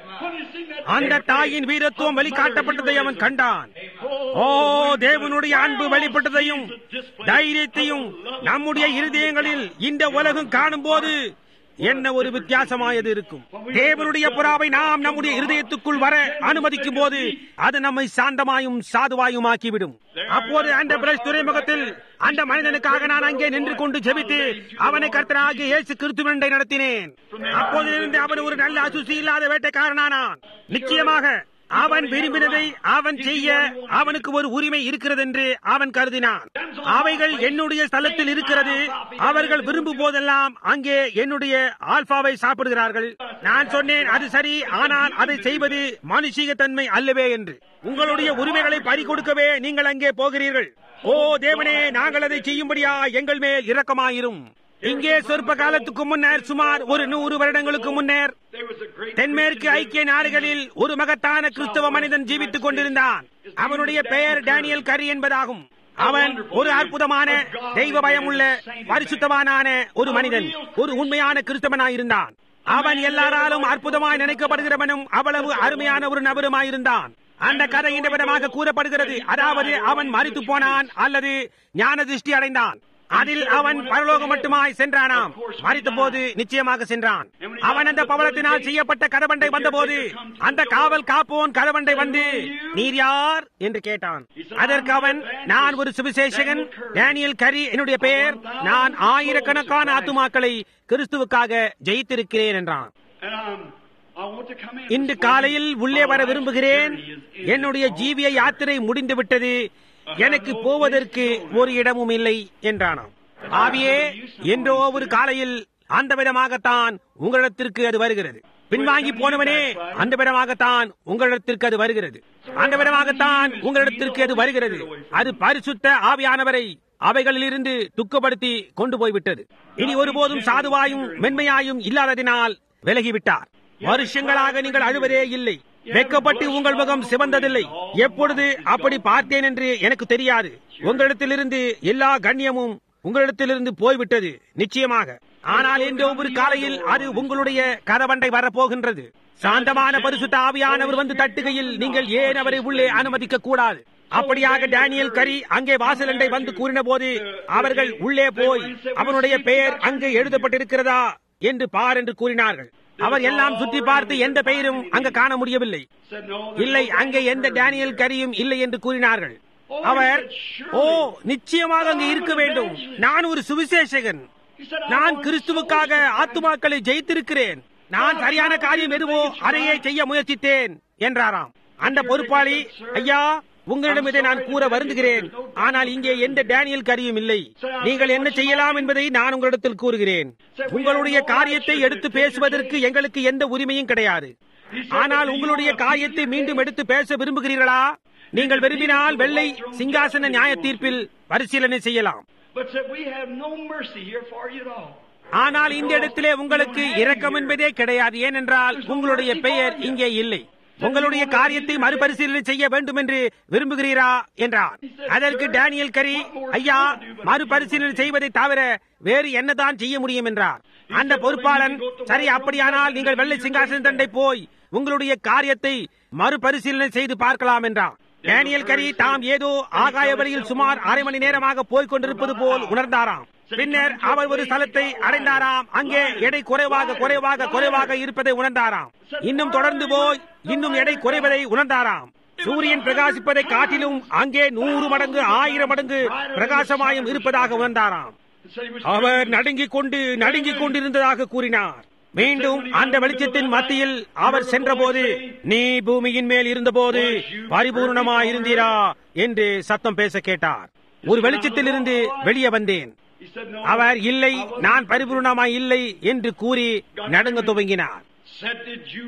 அந்த தாயின் வீரத்துவம் வெளிக்காட்டப்பட்டதை அவன் கண்டான் ஓ தேவனுடைய அன்பு வெளிப்பட்டதையும் தைரியத்தையும் நம்முடைய இருதயங்களில் இந்த உலகம் காணும் போது என்ன ஒரு வித்தியாசமாயது இருக்கும் தேவனுடைய புறாவை நாம் நம்முடைய இருதயத்துக்குள் வர அனுமதிக்கும் போது அது நம்மை சாந்தமாயும் சாதுவாயும் ஆக்கிவிடும் அப்போது அந்த பிரஷ் துறைமுகத்தில் அந்த மனிதனுக்காக நான் அங்கே நின்று கொண்டு ஜெபித்து அவனை கர்த்தராகிய இயேசு கிறிஸ்துவண்டை நடத்தினேன் அப்போதிலிருந்து அவன் ஒரு நல்ல அசுசி இல்லாத வேட்டைக்காரனானான் நிச்சயமாக அவன் விரும்பினதை அவன் செய்ய அவனுக்கு ஒரு உரிமை இருக்கிறது என்று அவன் கருதினான் அவைகள் என்னுடைய ஸ்தலத்தில் இருக்கிறது அவர்கள் விரும்பும் போதெல்லாம் அங்கே என்னுடைய ஆல்பாவை சாப்பிடுகிறார்கள் நான் சொன்னேன் அது சரி ஆனால் அதை செய்வது மானுஷிக தன்மை அல்லவே என்று உங்களுடைய உரிமைகளை பறிகொடுக்கவே நீங்கள் அங்கே போகிறீர்கள் ஓ தேவனே நாங்கள் அதை செய்யும்படியா எங்கள் மேல் இரக்கமாயிரும் இங்கே சொற்ப காலத்துக்கு முன்னர் சுமார் ஒரு நூறு வருடங்களுக்கு முன்னர் There was a great தென்மேற்கு ஐக்கிய நாடுகளில் ஒரு மகத்தான கிறிஸ்தவ மனிதன் ஜீவித்துக் கொண்டிருந்தான் அவனுடைய பெயர் டேனியல் கரி என்பதாகும் அவன் ஒரு அற்புதமான தெய்வ பயமுள்ள பரிசுத்தவானான ஒரு மனிதன் ஒரு உண்மையான கிறிஸ்தவனாயிருந்தான் அவன் எல்லாராலும் அற்புதமாய் நினைக்கப்படுகிறவனும் அவ்வளவு அருமையான ஒரு நபருமாயிருந்தான் அந்த கதை இந்த விதமாக கூறப்படுகிறது அதாவது அவன் மறித்து போனான் அல்லது ஞான திருஷ்டி அடைந்தான் அதில் அவன் பரலோகம் மட்டுமாய் சென்றானாம் மறித்த போது நிச்சயமாக சென்றான் அவன் அந்த பவளத்தினால் செய்யப்பட்ட கதவண்டை வந்தபோது அந்த காவல் காப்போன் கதவண்டை வந்து நீர் யார் என்று கேட்டான் அதற்கு அவன் நான் ஒரு சுவிசேஷகன் டேனியல் கரி என்னுடைய பெயர் நான் ஆயிரக்கணக்கான ஆத்துமாக்களை கிறிஸ்துவுக்காக ஜெயித்திருக்கிறேன் என்றான் And um, I want to come in. இன்று this காலையில் morning. உள்ளே வர My last விரும்புகிறேன் journey is- is என்னுடைய over. ஜீவிய யாத்திரை முடிந்து விட்டது எனக்கு போவதற்கு ஒரு இடமும் இல்லை என்றானாம் ஆவியே என்றோ ஒரு காலையில் அந்த விதமாகத்தான் உங்களிடத்திற்கு அது வருகிறது பின்வாங்கி போனவனே அந்த விதமாகத்தான் உங்களிடத்திற்கு அது வருகிறது அந்த விதமாகத்தான் உங்களிடத்திற்கு அது வருகிறது அது பரிசுத்த ஆவியானவரை அவைகளிலிருந்து துக்கப்படுத்தி கொண்டு போய்விட்டது இனி ஒருபோதும் சாதுவாயும் மென்மையாயும் இல்லாததினால் விலகிவிட்டார் வருஷங்களாக நீங்கள் அழுவதே இல்லை வெக்கப்பட்டு உங்கள் முகம் சிவந்ததில்லை எப்பொழுது அப்படி பார்த்தேன் என்று எனக்கு தெரியாது உங்களிடத்திலிருந்து எல்லா கண்ணியமும் உங்களிடத்திலிருந்து போய்விட்டது நிச்சயமாக ஆனால் இன்று ஒவ்வொரு காலையில் அது உங்களுடைய கதவண்டை வரப்போகின்றது சாந்தமான பரிசுத்த ஆவியானவர் வந்து தட்டுகையில் நீங்கள் ஏன் அவரை உள்ளே அனுமதிக்க கூடாது அப்படியாக டேனியல் கரி அங்கே வாசலண்டை வந்து கூறின போது அவர்கள் உள்ளே போய் அவனுடைய பெயர் அங்கே எழுதப்பட்டிருக்கிறதா என்று பார் என்று கூறினார்கள் அவர் எல்லாம் சுற்றி பார்த்து எந்த பெயரும் அங்கு காண முடியவில்லை Said, no, there's இல்லை no அங்கே எந்த டேனியல் கரியும் இல்லை என்று கூறினார்கள் அவர் ஓ நிச்சயமாக அங்கு இருக்க வேண்டும் நான் ஒரு சுவிசேஷகன் He said, I நான் want கிறிஸ்துவுக்காக souls to find ஆத்துமாக்களை ஜெயித்திருக்கிறேன் நான் சரியான காரியம் எதுவோ அதையே செய்ய முயற்சித்தேன் என்றாராம் அந்த பொறுப்பாளி ஐயா உங்களிடம் இதை நான் கூற வருந்துகிறேன் ஆனால் இங்கே எந்த டேனியல் கரியும் இல்லை நீங்கள் என்ன செய்யலாம் என்பதை நான் உங்களிடத்தில் கூறுகிறேன் உங்களுடைய காரியத்தை எடுத்து பேசுவதற்கு எங்களுக்கு எந்த உரிமையும் கிடையாது ஆனால் உங்களுடைய காரியத்தை மீண்டும் எடுத்து பேச விரும்புகிறீர்களா நீங்கள் விரும்பினால் வெள்ளை சிங்காசன நியாய தீர்ப்பில் பரிசீலனை செய்யலாம் But said, we have no mercy here for you at all. ஆனால் இந்த இடத்திலே உங்களுக்கு இரக்கம் என்பதே கிடையாது ஏனென்றால் உங்களுடைய பெயர் இங்கே இல்லை உங்களுடைய காரியத்தை மறுபரிசீலனை செய்ய வேண்டும் என்று விரும்புகிறீரா என்றார் அதற்கு டேனியல் கரி ஐயா மறுபரிசீலனை செய்வதை தவிர வேறு என்னதான் செய்ய முடியும் என்றார் அந்த பொறுப்பாளன் சரி அப்படியானால் நீங்கள் வெள்ளை சிங்காசன தண்டை போய் உங்களுடைய காரியத்தை மறுபரிசீலனை செய்து பார்க்கலாம் என்றார் டேனியல் கரி தாம் ஏதோ ஆகாய வழியில் சுமார் அரை மணி நேரமாக போய்க் கொண்டிருப்பது போல் உணர்ந்தாராம் பின்னர் அவர் ஒரு ஸ்தலத்தை அடைந்தாராம் அங்கே எடை குறைவாக குறைவாக குறைவாக இருப்பதை உணர்ந்தாராம் இன்னும் தொடர்ந்து போய் இன்னும் எடை குறைவதை உணர்ந்தாராம் சூரியன் பிரகாசிப்பதை காட்டிலும் அங்கே நூறு மடங்கு ஆயிரம் மடங்கு பிரகாசமாயும் இருப்பதாக உணர்ந்தாராம் Said he was அவர் நடுங்கிக் கொண்டு நடுங்கிக் கொண்டிருந்ததாக கூறினார் மீண்டும் அந்த வெளிச்சத்தின் மத்தியில் அவர் சென்றபோது நீ பூமியின் மேல் இருந்தபோது பரிபூர்ணமாய் இருந்தீரா என்று சத்தம் பேச கேட்டார் ஒரு வெளிச்சத்தில் இருந்து வெளியே வந்தேன் He said, no. அவர் இல்லை நான் பரிபூர்ணமாய் இல்லை என்று கூறி நடுங்க துவங்கினார் Said, did you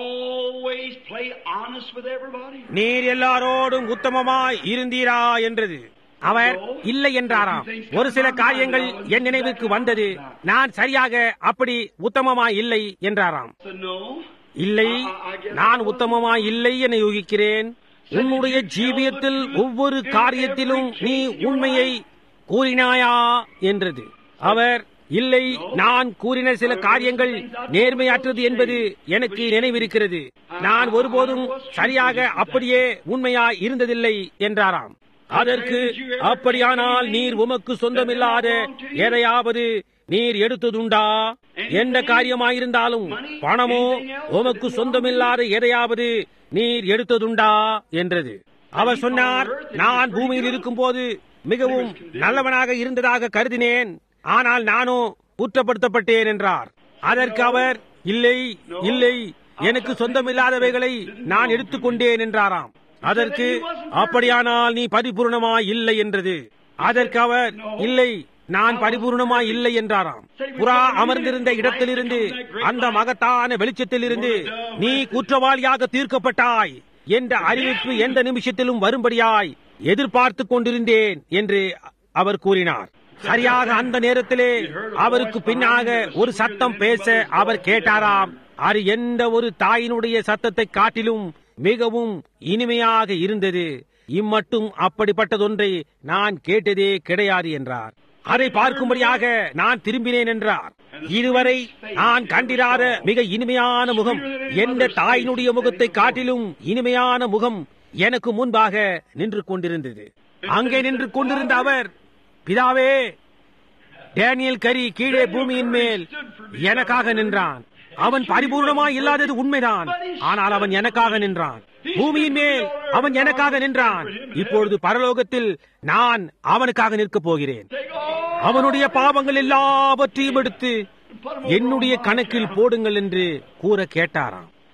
always play honest with everybody? நீர் எல்லாரோடும் உத்தமமாய் இருந்தீரா என்றது அவர் இல்லை என்றாராம் ஒரு சில காரியங்கள் என் நினைவுக்கு வந்தது நான் சரியாக அப்படி உத்தமமாய் இல்லை என்றாராம் said, no. இல்லை நான் உத்தமமாய் இல்லை என யூகிக்கிறேன் உன்னுடைய ஜீவியத்தில் ஒவ்வொரு காரியத்திலும் நீ உண்மையை கூறினாயா என்றது அவர் இல்லை நான் கூறின சில காரியங்கள் நேர்மையற்றது என்பது எனக்கு நினைவிருக்கிறது நான் ஒருபோதும் சரியாக அப்படியே உண்மையாய் இருந்ததில்லை என்றாராம் அதற்கு அப்படியானால் நீர் உமக்கு சொந்தமில்லாத எதையாவது நீர் எடுத்ததுண்டா எந்த காரியமாயிருந்தாலும் பணமோ உமக்கு சொந்தமில்லாத எதையாவது நீர் எடுத்ததுண்டா என்றது அவர் சொன்னார் நான் பூமியில் இருக்கும்போது மிகவும் நல்லவனாக இருந்ததாக கருதினேன் ஆனால் நானோ குற்றப்படுத்தப்பட்டேன் என்றார் அதற்கு அவர் இல்லை இல்லை எனக்கு சொந்தமில்லாதவைகளை நான் எடுத்துக்கொண்டேன் என்றாராம் அதற்கு அப்படியானால் நீ பரிபூர்ணமாய் இல்லை என்றது அதற்கு அவர் இல்லை நான் பரிபூர்ணமாய் இல்லை என்றாராம் புறா அமர்ந்திருந்த இடத்திலிருந்து அந்த மகத்தான வெளிச்சத்திலிருந்து நீ குற்றவாளியாக தீர்க்கப்பட்டாய் என்ற அறிவிப்பு எந்த நிமிஷத்திலும் வரும்படியாய் எதிர்பார்த்து கொண்டிருந்தேன் என்று அவர் கூறினார் சரியாக அந்த நேரத்திலே அவருக்கு பின்னாக ஒரு சத்தம் பேச அவர் கேட்டாராம் அது எந்த ஒரு தாயினுடைய சத்தத்தை காட்டிலும் மிகவும் இனிமையாக இருந்தது இம்மட்டும் அப்படிப்பட்டதொன்றை நான் கேட்டதே கிடையாது என்றார் அதை பார்க்கும்படியாக நான் திரும்பினேன் என்றார் இதுவரை நான் கண்டிராத மிக இனிமையான முகம் எந்த தாயினுடைய முகத்தை காட்டிலும் இனிமையான முகம் எனக்கு முன்பாக நின்று கொண்டிருந்தது அங்கே நின்று கொண்டிருந்த அவர் பிதாவே டேனியல் கரி கீழே பூமியின் மேல் எனக்காக நின்றான் அவன் பரிபூர்ணமாய் இல்லாதது உண்மைதான் ஆனால் அவன் எனக்காக நின்றான் பூமியின் மேல் அவன் எனக்காக நின்றான் இப்பொழுது பரலோகத்தில் நான் அவனுக்காக நிற்கப் போகிறேன் அவனுடைய பாவங்கள் எல்லாவற்றையும் எடுத்து என்னுடைய கணக்கில் போடுங்கள் என்று கூற கேட்டாராம்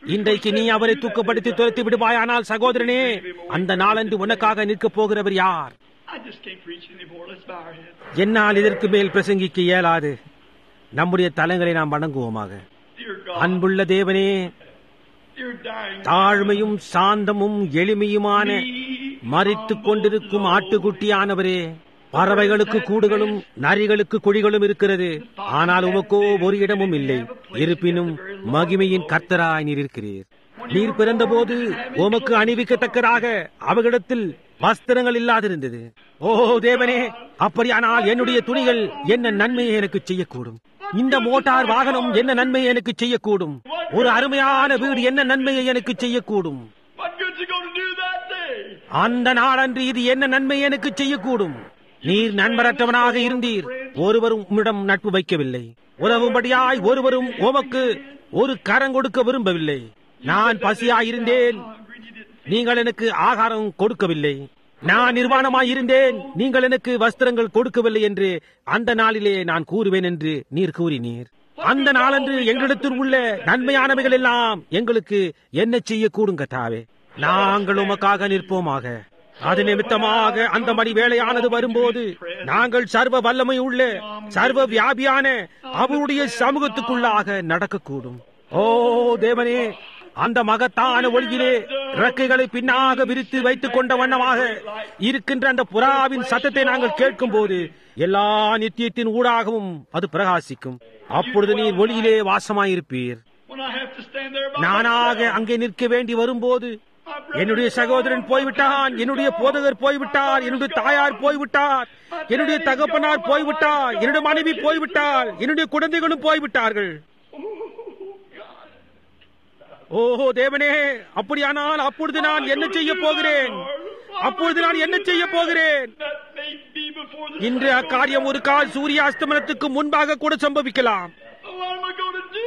இன்றைக்கு நீ அவரை தூக்கப்படுத்தி துரத்தி விடுவாயானால் சகோதரனே அந்த நாளன்று உனக்காக நிற்கப் போகிறவர் யார் I just can't preach anymore. Let's bow our heads. என்னால் இதற்கு மேல் பிரசங்கிக்க இயலாது நம்முடைய தலங்களை நாம் வணங்குவோமாக Dear God, அன்புள்ள தேவனே dear dying தாழ்மையும் சாந்தமும் எளிமையுமான மறித்துக் கொண்டிருக்கும் ஆட்டுக்குட்டியானவரே பறவைகளுக்கு கூடுகளும் நரிகளுக்கு குழிகளும் இருக்கிறது ஆனால் உமக்கோ ஒரு இடமும் இல்லை இருப்பினும் மகிமையின் கர்த்தராய் நீர் இருக்கிறீர் நீர் பிறந்தபோது உமக்கு அணிவிக்கத்தக்கதாக அவர்களிடத்தில் வஸ்திரங்கள் இல்லாதிருந்தது ஓ தேவனே அப்படியானால் என்னுடைய துணிகள் என்ன நன்மையை எனக்கு செய்யக்கூடும் இந்த மோட்டார் வாகனம் என்ன நன்மையை எனக்கு செய்யக்கூடும் ஒரு அருமையான வீடு என்ன நன்மையை எனக்கு செய்யக்கூடும் What good's it going to do that day? அந்த நாளன்று இது என்ன நன்மை எனக்கு செய்யக்கூடும் நீர் நண்பரற்றவனாக இருந்தீர் ஒருவரும் உம்மிடம் நட்பு வைக்கவில்லை உறவும்படியாய் ஒருவரும் உமக்கு ஒரு கரம் கொடுக்க விரும்பவில்லை நான் பசியாயிருந்தேன் நீங்கள் எனக்கு ஆகாரம் கொடுக்கவில்லை நான் நிர்வாணமாய் இருந்தேன் நீங்கள் எனக்கு வஸ்திரங்கள் கொடுக்கவில்லை என்று அந்த நாளிலே நான் கூறுவேன் என்று நீர் கூறினீர் அந்த நாளன்று எங்களிடத்தில் உள்ள நன்மையானவைகள் எல்லாம் எங்களுக்கு என்ன செய்யக்கூடும் கத்தாவே நாங்கள் உமக்காக நிற்போமாக அது நிமித்தமாக அந்த மணி வேலையானது வரும்போது நாங்கள் சர்வ வல்லமை உள்ள சர்வ வியாபியான அவருடைய சமூகத்துக்குள்ளாக நடக்கக்கூடும் ஓ தேவனே அந்த மகத்தான ஒளியிலே இறக்கைகளை பின்னாக விரித்து வைத்துக் கொண்ட வண்ணமாக இருக்கின்ற அந்த புறாவின் சத்தத்தை நாங்கள் கேட்கும் போது எல்லா நித்தியத்தின் ஊடாகவும் அது பிரகாசிக்கும் அப்பொழுது நீர் ஒளியிலே வாசமாயிருப்பீர் When I have to stand there by நானாக myself, அங்கே நிற்க வேண்டி வரும்போது my brother என்னுடைய சகோதரன் போய்விட்டான் என்னுடைய போதகர் போய்விட்டார் என்னுடைய தாயார் போய்விட்டார் என்னுடைய தகப்பனார் போய்விட்டார் என்னுடைய மனைவி போய்விட்டார் என்னுடைய குழந்தைகளும் போய்விட்டார்கள் ஓஹோ தேவனே அப்படியானால் அப்பொழுது நான் என்ன செய்ய போகிறேன் அப்பொழுது நான் என்ன செய்ய போகிறேன் That may be before the இன்று அக்காரியம் ஒரு கால் சூரிய அஸ்தமனத்துக்கு முன்பாக கூட சம்பவிக்கலாம் What am I going to do?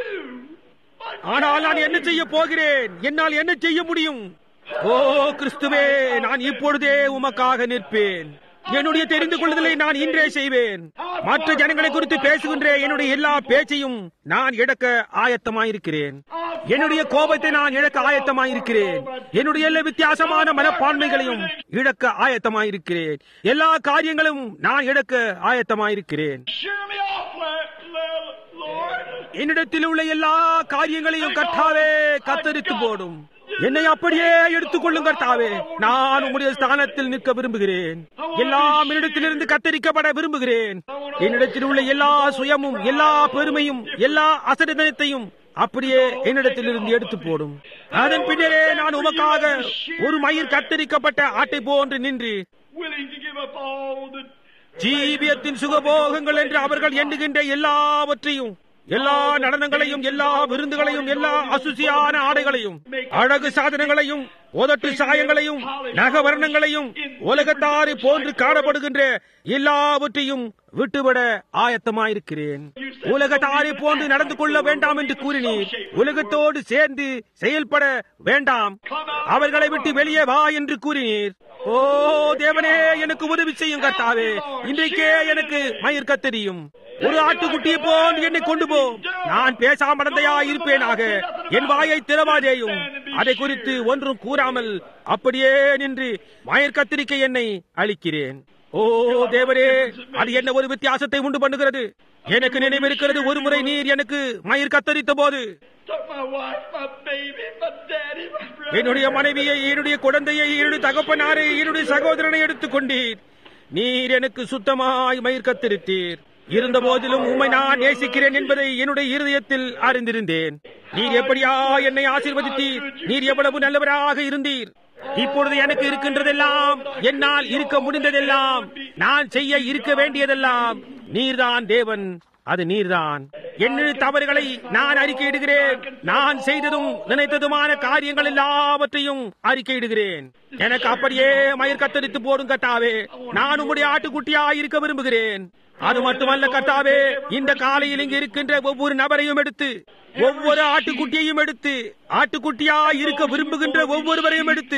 My ஆனால் நான் என்ன செய்ய போகிறேன் என்னால் என்ன செய்ய முடியும் ஓ கிறிஸ்துவே நான் இப்பொழுதே உமக்காக நிற்பேன் என்னுடைய தெரிந்து கொள்ளுதலை நான் இன்றே செய்வேன் மற்ற ஜனங்களை குறித்து பேசுகின்ற என்னுடைய எல்லா பேச்சையும் நான் இழக்க ஆயத்தமாயிருக்கிறேன் என்னுடைய கோபத்தை நான் இழக்க ஆயத்தமாயிருக்கிறேன் என்னுடைய எல்லா வித்தியாசமான மனப்பான்மைகளையும் இழக்க ஆயத்தமாயிருக்கிறேன் எல்லா காரியங்களும் நான் இழக்க ஆயத்தமாயிருக்கிறேன் Shear me off, Lord. Lord. என்னிடத்தில் உள்ள எல்லா காரியங்களையும் கர்த்தாவே கத்தரித்து போடும் என்னை அப்படியே எடுத்துக்கொள்ளும் கர்த்தாவே நான் உம்முடைய ஸ்தானத்தில் நிற்க விரும்புகிறேன் எல்லாம் என்னிடத்திலிருந்து கத்தரிக்கப்பட விரும்புகிறேன் என்னிடத்தில் உள்ள எல்லா சுயமும் எல்லா பெருமையும் எல்லா அசரிதனத்தையும் அப்படியே என்னிடத்திலிருந்து எடுத்து போடும் அதன் பின்னரே நான் உமக்காக ஒரு மயிர் கத்தரிக்கப்பட்ட ஆட்டை போன்று நின்று Willing to give up all the ஜீவியத்தின் சுகபோகங்கள் என்று அவர்கள் எண்ணுகின்ற எல்லாவற்றையும் எல்லா நடனங்களையும் எல்லா விருந்துகளையும் எல்லா அசுசியான ஆடைகளையும் அழகு சாதனங்களையும் உதட்டு சாயங்களையும் நகவர்ணங்களையும் உலகத்தாறு போன்று காணப்படுகின்ற எல்லாவற்றையும் விட்டுவிட ஆயத்தமாயிருக்கிறேன் உலகத்தாரை போன்று நடந்து கொள்ள வேண்டாம் என்று கூறினீர் உலகத்தோடு சேர்ந்து செயல்பட வேண்டாம் அவர்களை விட்டு வெளியே வா என்று கூறினீர் ஓ தேவனே எனக்கு உதவி செய்யும் கர்த்தாவே இன்றைக்கே எனக்கு மயிர் கத்தரியும் ஒரு ஆட்டுக்குட்டியை போல் என்னை கொண்டு போ நான் பேசாமடந்தையா இருப்பேனாக என் வாயை திறவாதேயும் அதை குறித்து ஒன்றும் கூறாமல் அப்படியே நின்று மயிர் கத்திரிக்கை என்னை அளிக்கிறேன் ஓ தேவரே அது என்ன ஒரு வித்தியாசத்தை உண்டு பண்ணுகிறது எனக்கு நினைவிருக்கிறது ஒரு முறை நீர் எனக்கு மயிர் கத்தரித்த போது took my wife, my baby, my daddy, my brother. என்னுடைய மனைவியை என்னுடைய குழந்தையை என்னுடைய தகப்பனாரை என்னுடைய சகோதரனை எடுத்துக் கொண்டீர் நீர் எனக்கு சுத்தமாய் மயிர் கத்திருத்தீர் இருந்த போதிலும் உம்மை நான் நேசிக்கிறேன் என்பதை என்னுடைய இருதயத்தில் அறிந்திருந்தேன் நீர் எப்படியா என்னை ஆசீர்வதித்தீர் நீர் எவ்வளவு நல்லவராக இருந்தீர் இப்பொழுது எனக்கு இருக்கின்றதெல்லாம் என்னால் இருக்க முடிந்ததெல்லாம் நான் செய்ய இருக்க வேண்டியதெல்லாம் நீர்தான் தேவன் அது நீர்தான் என்னுடைய தவறுகளை நான் அறிக்கையிடுகிறேன் நான் செய்ததும் நினைத்ததுமான காரியங்கள் எல்லாவற்றையும் அறிக்கையிடுகிறேன் எனக்கு அப்படியே மயிர் கத்தரித்து போடும் கத்தாவே நான் உம்முடைய ஆட்டுக்குட்டியா இருக்க விரும்புகிறேன் அது மட்டுமல்ல கர்த்தாவே இந்த காலையில் இங்கு இருக்கின்ற ஒவ்வொரு நபரையும் எடுத்து ஒவ்வொரு ஆட்டுக்குட்டியையும் எடுத்து ஆட்டுக்குட்டியா இருக்க விரும்புகின்ற ஒவ்வொருவரையும் எடுத்து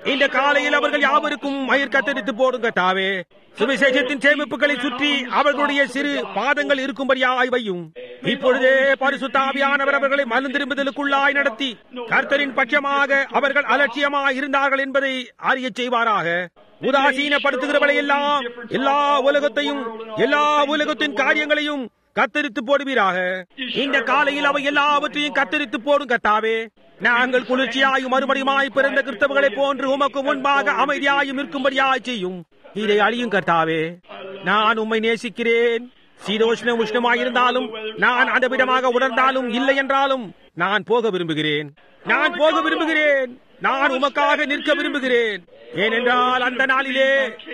இந்த காலையில் அவர்கள் யாவருக்கும் மயிர் கத்தரித்து போடும் கத்தாவே சுவிசேஷத்தின் சேமிப்புகளை சுற்றி அவர்களுடைய சிறு பாதங்கள் இருக்கும்படியாய் வையும் இப்பொழுதே பரிசுத்தாவியானவர் அவர்களை மனம் திரும்புதலுக்குள்ளாய் நடத்தி கர்த்தரின் பட்சமாக அவர்கள் அலட்சியமாய் இருந்தார்கள் என்பதை அறியச் செய்வாராக உதாசீனப்படுத்துகிறவளை எல்லாம் எல்லா உலகத்தையும் எல்லா உலகத்தின் காரியங்களையும் கத்தரித்து போடுவீராக இந்த காலையில் அவை எல்லாவற்றையும் கத்தரித்து போடும் கத்தாவே நாங்கள் குளிர்ச்சியாயும் மறுபடியுமாய் பிறந்த கிறிஸ்தவர்களை போன்று உமக்கு முன்பாக அமைதியாயும் இருக்கும்படியாய் செய்யும் இதை அழியும் கர்த்தாவே நான் உம்மை நேசிக்கிறேன் சீதோஷ்ண உஷ்ணமாயிருந்தாலும் நான் அந்த விதமாக உணர்ந்தாலும் இல்லை என்றாலும் நான் போக விரும்புகிறேன் நான் போக விரும்புகிறேன் நான் உமக்காக நிற்க விரும்புகிறேன் ஏனென்றால் அந்த நாளிலே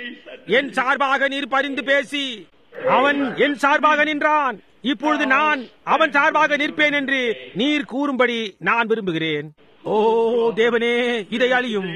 என் சார்பாக நீர் பரிந்து பேசி அவன் என் சார்பாக நின்றான் இப்பொழுது நான் அவன் சார்பாக நிற்பேன் என்று நீர் கூறும்படி நான் விரும்புகிறேன் ஓ தேவனே இதை அழியும்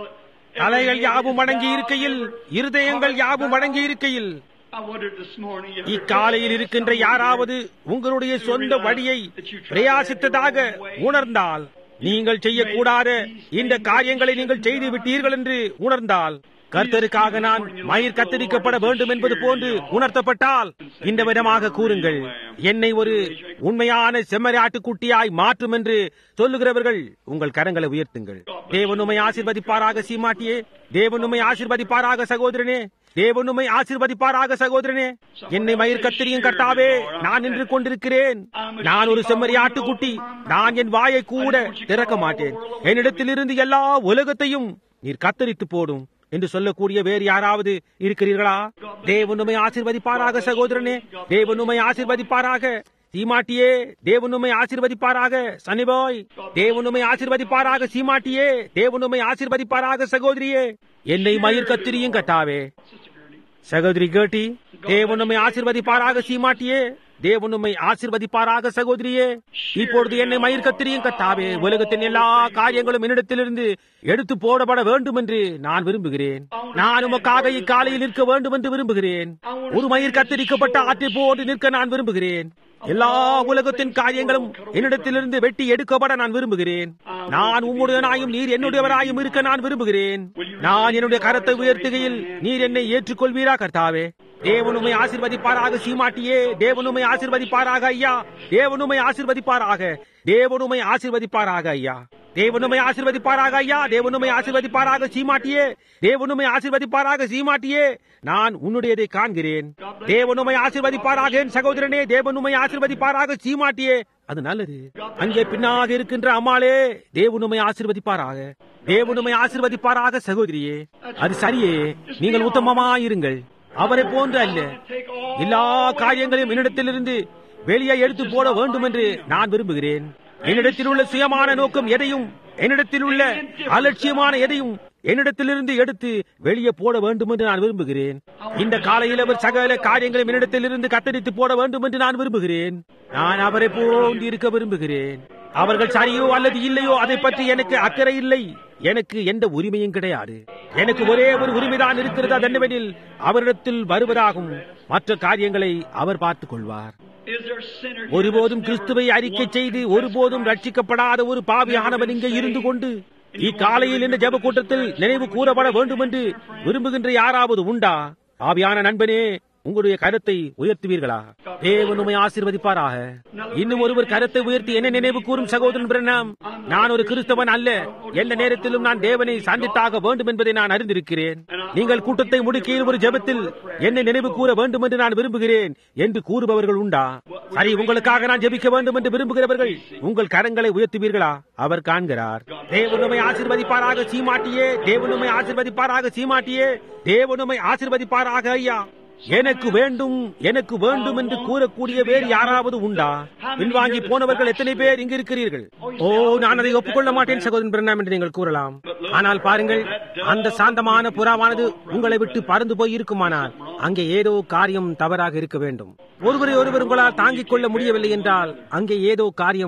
தலைகள் யாவும் வணங்கி இருக்கையில் இருதயங்கள் யாவும் வணங்கி இருக்கையில் I wondered this morning if இக்காலையில் இருக்கின்ற யாராவது உங்களுடைய சொந்த வழியை பிரயாசித்ததாக உணர்ந்தால் நீங்கள் செய்யக்கூடாத இந்த காரியங்களை நீங்கள் செய்து விட்டீர்கள் என்று உணர்ந்தால் கர்த்தருக்காக நான் மயிர் கத்தரிக்கப்பட வேண்டும் என்பது போன்று உணர்த்தப்பட்டால் இந்த விதமாக கூறுங்கள் என்னை ஒரு உண்மையான செம்மறியாட்டுக்குட்டியாய் மாற்றும் என்று சொல்லுகிறவர்கள் உங்கள் கரங்களை உயர்த்துங்கள் தேவன் உம்மை ஆசீர்வதிப்பாராக சீமாட்டியே தேவன் உம்மை ஆசீர்வதிப்பாராக சகோதரனே தேவன் உம்மை ஆசீர்வதிப்பாராக சகோதரனே என்னை மயிர் கத்திரியும் கட்டாவே நான் நின்று கொண்டிருக்கிறேன் நான் ஒரு செம்மறி ஆட்டுக்குட்டி நான் என் வாயை கூட திறக்க மாட்டேன் என்னிடத்திலிருந்து எல்லா உலகத்தையும் நீர் கத்தரித்து போடும் என்று சொல்லக்கூடிய வேறு யாராவது இருக்கிறீர்களா தேவனுமை ஆசிர்வதிப்பாராக சகோதரனே தேவனுமை ஆசிர்வதிப்பாராக சீமாட்டியே தேவனுமை ஆசிர்வதிப்பாராக சனிபாய் தேவனுமை ஆசிர்வதிப்பாராக சீமாட்டியே தேவனுமை ஆசிர்வதிப்பாராக சகோதரியே என்னை மயிர் கத்திரியும் கட்டாவே சகோதரி கேட்டி தேவனுமை ஆசிர்வதிப்பாராக சீமாட்டியே தேவனுமை ஆசிர்வதிப்பாராக சகோதரியே இப்பொழுது என்னை மயிர் கத்திரியும் கத்தாவே உலகத்தின் எல்லா காரியங்களும் என்னிடத்திலிருந்து எடுத்து போடப்பட வேண்டும் என்று நான் விரும்புகிறேன் நான் உமக்காக இக்காலையில் நிற்க வேண்டும் என்று விரும்புகிறேன் ஒரு மயிர் கத்திரிக்கப்பட்ட ஆற்றை போன்று நிற்க நான் விரும்புகிறேன் எல்லா உலகத்தின் காரியங்களும் என்னிடத்திலிருந்து வெட்டி எடுக்கப்பட நான் விரும்புகிறேன் நான் உம்முடையனாயும் நீர் என்னுடையவராயும் இருக்க நான் விரும்புகிறேன் நான் என்னுடைய கரத்தை உயர்த்துகையில் நீர் என்னை ஏற்றுக்கொள்வீரா கர்த்தாவே தேவனுமை ஆசிர்வதிப்பாராக சீமாட்டியே தேவனுமை ஆசிர்வதிப்பாராக ஐயா தேவனுமை ஆசிர்வதிப்பாராக தேவனுமை ஆசிர்வதிப்பாராக ஐயா தேவனுமை ஆசிர்வதிப்பாராக ஐயா தேவனுமை ஆசிர்வதிப்பாராக சீமாட்டியே தேவனுமை ஆசிர்வதிப்பாராக சீமாட்டியே நான் உன்னுடையதை காண்கிறேன் தேவனுமை ஆசிர்வதிப்பாராக என் சகோதரனே தேவனுமை ஆசிர்வதிப்பாராக சீமாட்டியே அது நல்லது அங்கே பின்னாக இருக்கின்ற அம்மாளே தேவனுமை ஆசிர்வதிப்பாராக தேவனுமை ஆசிர்வதிப்பாராக சகோதரியே அது சரியே நீங்கள் உத்தமமாயிருங்கள் அவரை போன்று அல்ல எல்லா காரியங்களையும் என்னிடத்திலிருந்து வெளியே எடுத்து போட வேண்டும் என்று நான் விரும்புகிறேன் என்னிடத்தில் உள்ள சுயமான நோக்கம் எதையும் என்னிடத்தில் உள்ள அலட்சியமான எதையும் என்னிடத்திலிருந்து எடுத்து வெளியே போட வேண்டும் என்று நான் விரும்புகிறேன் இந்த காலையில் அவர் சகல காரியங்களையும் என்னிடத்திலிருந்து கத்தரித்து போட வேண்டும் என்று நான் விரும்புகிறேன் நான் அவரை போன்று இருக்க விரும்புகிறேன் அவர்கள் சரியோ அல்லது இல்லையோ அதை பற்றி எனக்கு அக்கறை இல்லை எனக்கு எந்த உரிமையும் கிடையாது எனக்கு ஒரே ஒரு உரிமைதான் இருக்கிறது அதென்னவெனில் அவரிடத்தில் வருவதாகும் மற்ற காரியங்களை அவர் பார்த்துக் கொள்வார் Is there sinners ஒருபோதும் கிறிஸ்துவை அறிக்கை செய்து ஒருபோதும் ரட்சிக்கப்படாத ஒரு பாவியானவன் இங்கே இருந்து கொண்டு இக்காலையில் இந்த ஜெப கூட்டத்தில் நினைவு கூறப்பட வேண்டும் என்று விரும்புகின்ற யாராவது உண்டா ஆவியான நண்பனே உங்களுடைய கருத்தை உயர்த்துவீர்களா தேவனுமை ஆசீர்வதிப்பாராக இன்னும் ஒருவர் கருத்தை உயர்த்தி என்ன நினைவு கூறும் சகோதரன் பிரணாம் நான் ஒரு கிறிஸ்தவன் அல்ல எந்த நேரத்திலும் நான் தேவனை சந்தித்தாக வேண்டும் என்பதை நான் அறிந்திருக்கிறேன் நீங்கள் கூட்டத்தை முடுக்கியில் ஒரு ஜெபத்தில் என்னை நினைவு கூற வேண்டும் என்று நான் விரும்புகிறேன் என்று கூறுபவர்கள் உண்டா சரி உங்களுக்காக நான் ஜெபிக்க வேண்டும் என்று விரும்புகிறவர்கள் உங்கள் கரங்களை உயர்த்துவீர்களா அவர் காண்கிறார் தேவனுமை ஆசிர்வதிப்பாராக சீமாட்டியே தேவனுமை ஆசிர்வதிப்பாராக சீமாட்டியே தேவனுமை ஆசிர்வதிப்பாராக ஐயா எனக்கு வேண்டும் எனக்கு வேண்டும் என்று கூறக்கூடிய வேறு யாராவது உண்டா பின்வாங்கி போனவர்கள் எத்தனை பேர் இங்கு இருக்கிறீர்கள் ஓ நான் அதை ஒப்புக்கொள்ள மாட்டேன் சகோதரன் பிரணாம் என்று நீங்கள் கூறலாம் ஆனால் பாருங்கள் அந்த சாந்தமான புறாவானது உங்களை விட்டு பறந்து போய் இருக்குமானால் அங்கே ஏதோ காரியம் தவறாக இருக்க வேண்டும் ஒருவரை ஒருவர் உங்களால் தாங்கிக் கொள்ள முடியவில்லை என்றால் அங்கே ஏதோ காரியம்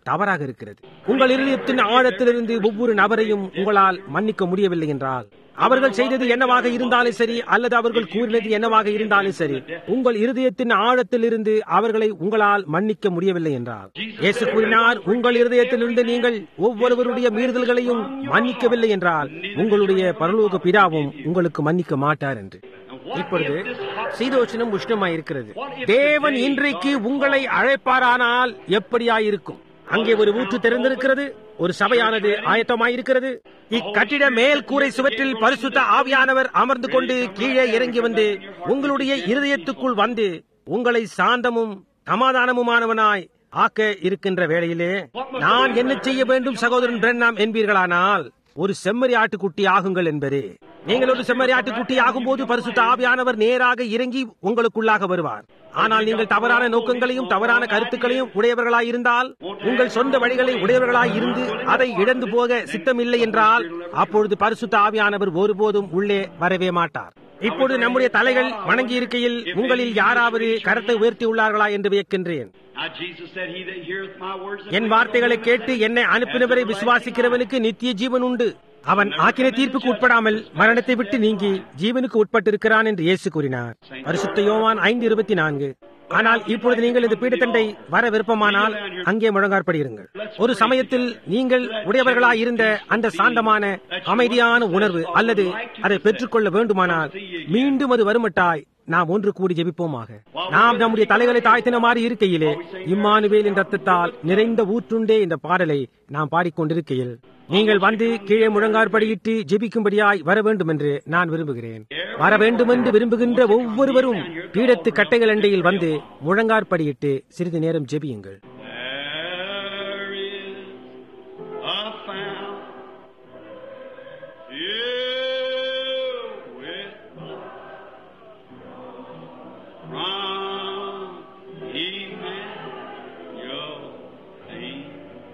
தவறாக இருக்கிறது உங்கள் இருதயத்தின் ஆழத்திலிருந்து ஒவ்வொரு நபரையும் உங்களால் மன்னிக்க முடியவில்லை என்றால் அவர்கள் செய்தது என்னவாக இருந்தாலும் சரி அல்லது அவர்கள் கூறினது என்னவாக இருந்தாலும் சரி உங்கள் இருதயத்தின் ஆழத்திலிருந்து அவர்களை உங்களால் மன்னிக்க முடியவில்லை என்றால் இயேசு கூறினார் உங்கள் இருதயத்திலிருந்து நீங்கள் ஒவ்வொருவருடைய மீறுதல்களையும் மன்னிக்கவில்லை என்றால் உங்களுடைய பரலோக பிதாவும் உங்களுக்கு மன்னிக்க மாட்டார் என்று இப்பொழுது சீதோஷனம் உஷ்ணமாய் இருக்கிறது தேவன் இன்றைக்கு உங்களை அழைப்பாரானால் எப்படியாயிருக்கும் அங்கே ஒரு ஊற்று திறந்திருக்கிறது ஒரு சபையானது ஆயத்தமாயிருக்கிறது இக்கட்டிட மேல் கூரை சுவற்றில் பரிசுத்த ஆவியானவர் அமர்ந்து கொண்டு கீழே இறங்கி வந்து உங்களுடைய இருதயத்துக்குள் வந்து உங்களை சாந்தமும் சமாதானமுமானவனாய் ஆக்க இருக்கின்ற வேளையிலே நான் என்ன செய்ய வேண்டும் சகோதரன் பிரண்ணாம் என்பீர்களானால் ஒரு செம்மறி ஆட்டுக்குட்டி ஆகுங்கள் என்பதே நீங்கள் ஒரு செம்மறி ஆட்டுக்குட்டி ஆகும்போது பரிசுத்த ஆவியானவர் நேராக இறங்கி உங்களுக்குள்ளாக வருவார் ஆனால் நீங்கள் தவறான நோக்கங்களையும் தவறான கருத்துக்களையும் உடையவர்களாய் இருந்தால் உங்கள் சொந்த வழிகளை உடையவர்களாய் இருந்து அதை இழந்து போக சித்தமில்லை என்றால் அப்பொழுது பரிசுத்த ஆவியானவர் ஒருபோதும் உள்ளே வரவே மாட்டார் இப்பொழுது நம்முடைய தலைகள் வணங்கி இருக்கையில் உங்களில் யாராவது கரத்தை உயர்த்தி உள்ளார்களா என்று வியக்கின்றேன் Now Jesus said, He that heareth my words and என் வார்த்தைகளை கேட்டு என்னை அனுப்பினவரை விசுவாசிக்கிறவனுக்கு நித்திய ஜீவன் உண்டு அவன் ஆக்கின தீர்ப்புக்கு உட்படாமல் மரணத்தை விட்டு நீங்கி ஜீவனுக்கு உட்பட்டிருக்கிறான் என்று இயேசு கூறினார் பரிசுத்த யோவான் ஐந்து இருபத்தி நான்கு ஆனால் இப்பொழுது நீங்கள் இந்த பீடத்தண்டை வர விருப்பமானால் அங்கே முழங்காற்படியிருங்கள் ஒரு சமயத்தில் நீங்கள் உடையவர்களாய் இருந்த அந்த சாந்தமான அமைதியான உணர்வு அல்லது அதை பெற்றுக்கொள்ள வேண்டுமானால் மீண்டும் அது வருமட்டாய் நாம் ஒன்று கூடி ஜெபிப்போமாக நாம் நம்முடைய தலைகளை தாய்த்தின மாதிரி இருக்கையிலே இம்மானுவேலின் ரத்தத்தால் நிறைந்த ஊற்றுண்டே இந்த பாடலை நாம் பாடிக்கொண்டிருக்கையில் நீங்கள் வந்து கீழே முழங்காற்படியிட்டு ஜெபிக்கும்படியாய் வர வேண்டும் என்று நான் விரும்புகிறேன் வர வேண்டும் என்று விரும்புகின்ற ஒவ்வொருவரும் பீடத்து கட்டைகள் அண்டையில் வந்து முழங்காற்படியிட்டு சிறிது நேரம் ஜெபியுங்கள் There is a fountain filled with blood from Emmanuel deep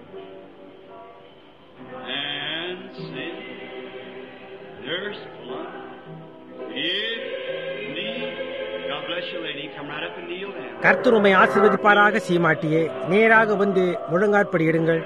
and sin. There's blood in thee. God bless you, lady. Come right up and kneel down. கர்த்தர் உம்மை ஆசீர்வதிப்பாராக சீமாட்டியே நேராக வந்து முழங்காற்படியிடுங்கள்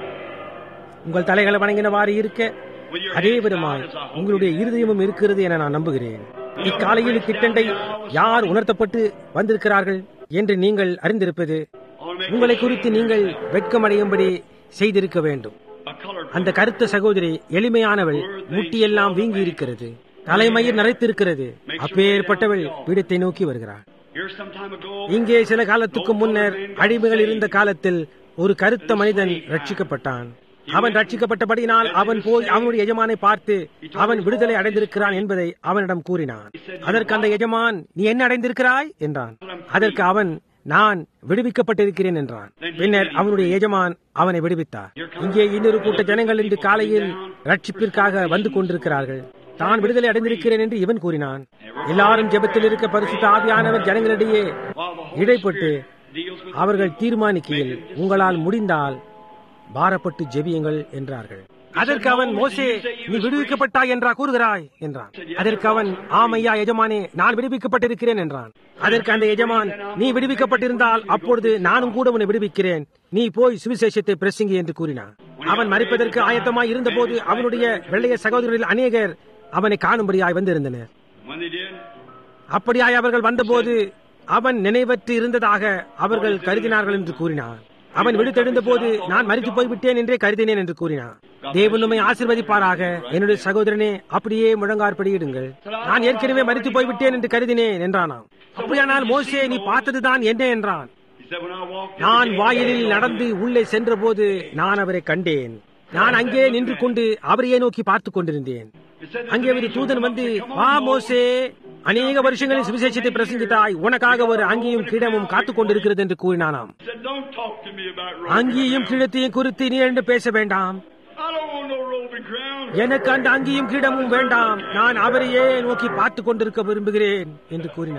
உங்கள் தலைகளை வணங்கினவாறு இருக்க அதே விதமாய் உங்களுடைய இருதயமும் இருக்கிறது என நான் நம்புகிறேன் இக்காலையில் இத்திட்டண்டை யார் உணர்த்தப்பட்டு வந்திருக்கிறார்கள் என்று நீங்கள் அறிந்திருப்பது உங்களை குறித்து நீங்கள் வெட்கமடையும்படி செய்திருக்க வேண்டும் A colored அந்த கருத்த சகோதரி எளிமையானவள் முட்டியெல்லாம் வீங்கி இருக்கிறது தலைமயிர் நரைத்திருக்கிறது அப்பேற்பட்டவள் பீடத்தை நோக்கி வருகிறாள் Here some time ago, இங்கே சில காலத்துக்கு முன்னர் அடிமைகள் இருந்த காலத்தில் ஒரு கருத்த மனிதன் ரட்சிக்கப்பட்டான் அவன் ரட்சிக்கப்பட்டபடியினால் அவன் போய் அவனுடைய எஜமானை பார்த்து அவன் விடுதலை அடைந்திருக்கிறான் என்பதை அவனிடம் கூறினான் அதற்கு அந்த எஜமான் நீ என்ன அடைந்திருக்கிறாய் என்றான் அதற்கு அவன் நான் விடுவிக்கப்பட்டிருக்கிறேன் என்றான் பின்னர் அவனுடைய எஜமான் அவனை விடுவித்தார் இங்கே இன்னொரு கூட்ட ஜனங்கள் இன்று காலையில் ரட்சிப்பிற்காக வந்து கொண்டிருக்கிறார்கள் தான் விடுதலை அடைந்திருக்கிறேன் என்று இவன் கூறினான் எல்லாரும் ஜெபத்தில் இருக்க பரிசுத்த ஆவியானவர் ஜனங்களிடையே இடைப்பட்டு deals with அவர்கள் தீர்மானிக்கையில் உங்களால் முடிந்தால் பாரப்பட்டு ஜெபியுங்கள் என்றார்கள் அதற்கு அவன் மோசே நீ விடுவிக்கப்பட்டாய் என்றா கூறுகிறாய் என்றான் அதற்கு அவன் ஆமையா எஜமானே நான் விடுவிக்கப்பட்டிருக்கிறேன் என்றான் அதற்கு அந்த எஜமான் நீ விடுவிக்கப்பட்டிருந்தால் அப்பொழுது நானும் கூட உன்னை விடுவிக்கிறேன் நீ போய் சுவிசேஷத்தை பிரசங்கி என்று கூறினான் அவன் மறிப்பதற்கு ஆயத்தமாய் இருந்தபோது அவனுடைய வெள்ளைய சகோதரர்கள் அநேகர் அவனை காணும்படியாய் வந்திருந்தனர் when they did. அப்படியாய் அவர்கள் வந்தபோது அவன் நினைவற்று இருந்ததாக அவர்கள் கருதினார்கள் என்று கூறினான் அவன் விடுத்தெழுந்த போது நான் மறித்து போய்விட்டேன் என்றே கருதினேன் என்று கூறினான் தேவன் உம்மை ஆசீர்வதிப்பாராக என்னுடைய சகோதரனே அப்படியே முழங்காற்படியிடுங்கள் நான் ஏற்கனவே மறித்து போய்விட்டேன் என்று கருதினேன் என்றானாம் அப்படியானால் மோசே நீ பார்த்ததுதான் என்ன என்றான் He said, when I walked in நான் the gate, வாயிலில் நடந்து உள்ளே சென்றபோது நான் அவரை கண்டேன் நான் அங்கே நின்று கொண்டு அவரையே நோக்கி பார்த்துக் கொண்டிருந்தேன் It said that அங்கே the ஒரு angel தூதன் come up வந்து and said, "Come வா on, மோசே அநேக வருஷங்களில் சுவிசேஷத்தை பிரசங்கித்தாய் உனக்காக ஒரு அங்கேயும் கிடமும் காத்துக் கொண்டிருக்கிறது என்று கூறினானாம் He said, don't talk to me about அங்கேயும் Roman கிழத்தையும் குறித்து நீ என்று பேச வேண்டாம் I don't want no roving ground. எனக்கு அந்த அங்கேயும் கிடமும் வேண்டாம் நான் அவரையே நோக்கி பார்த்துக் கொண்டிருக்க விரும்புகிறேன் என்று கூறினானாம்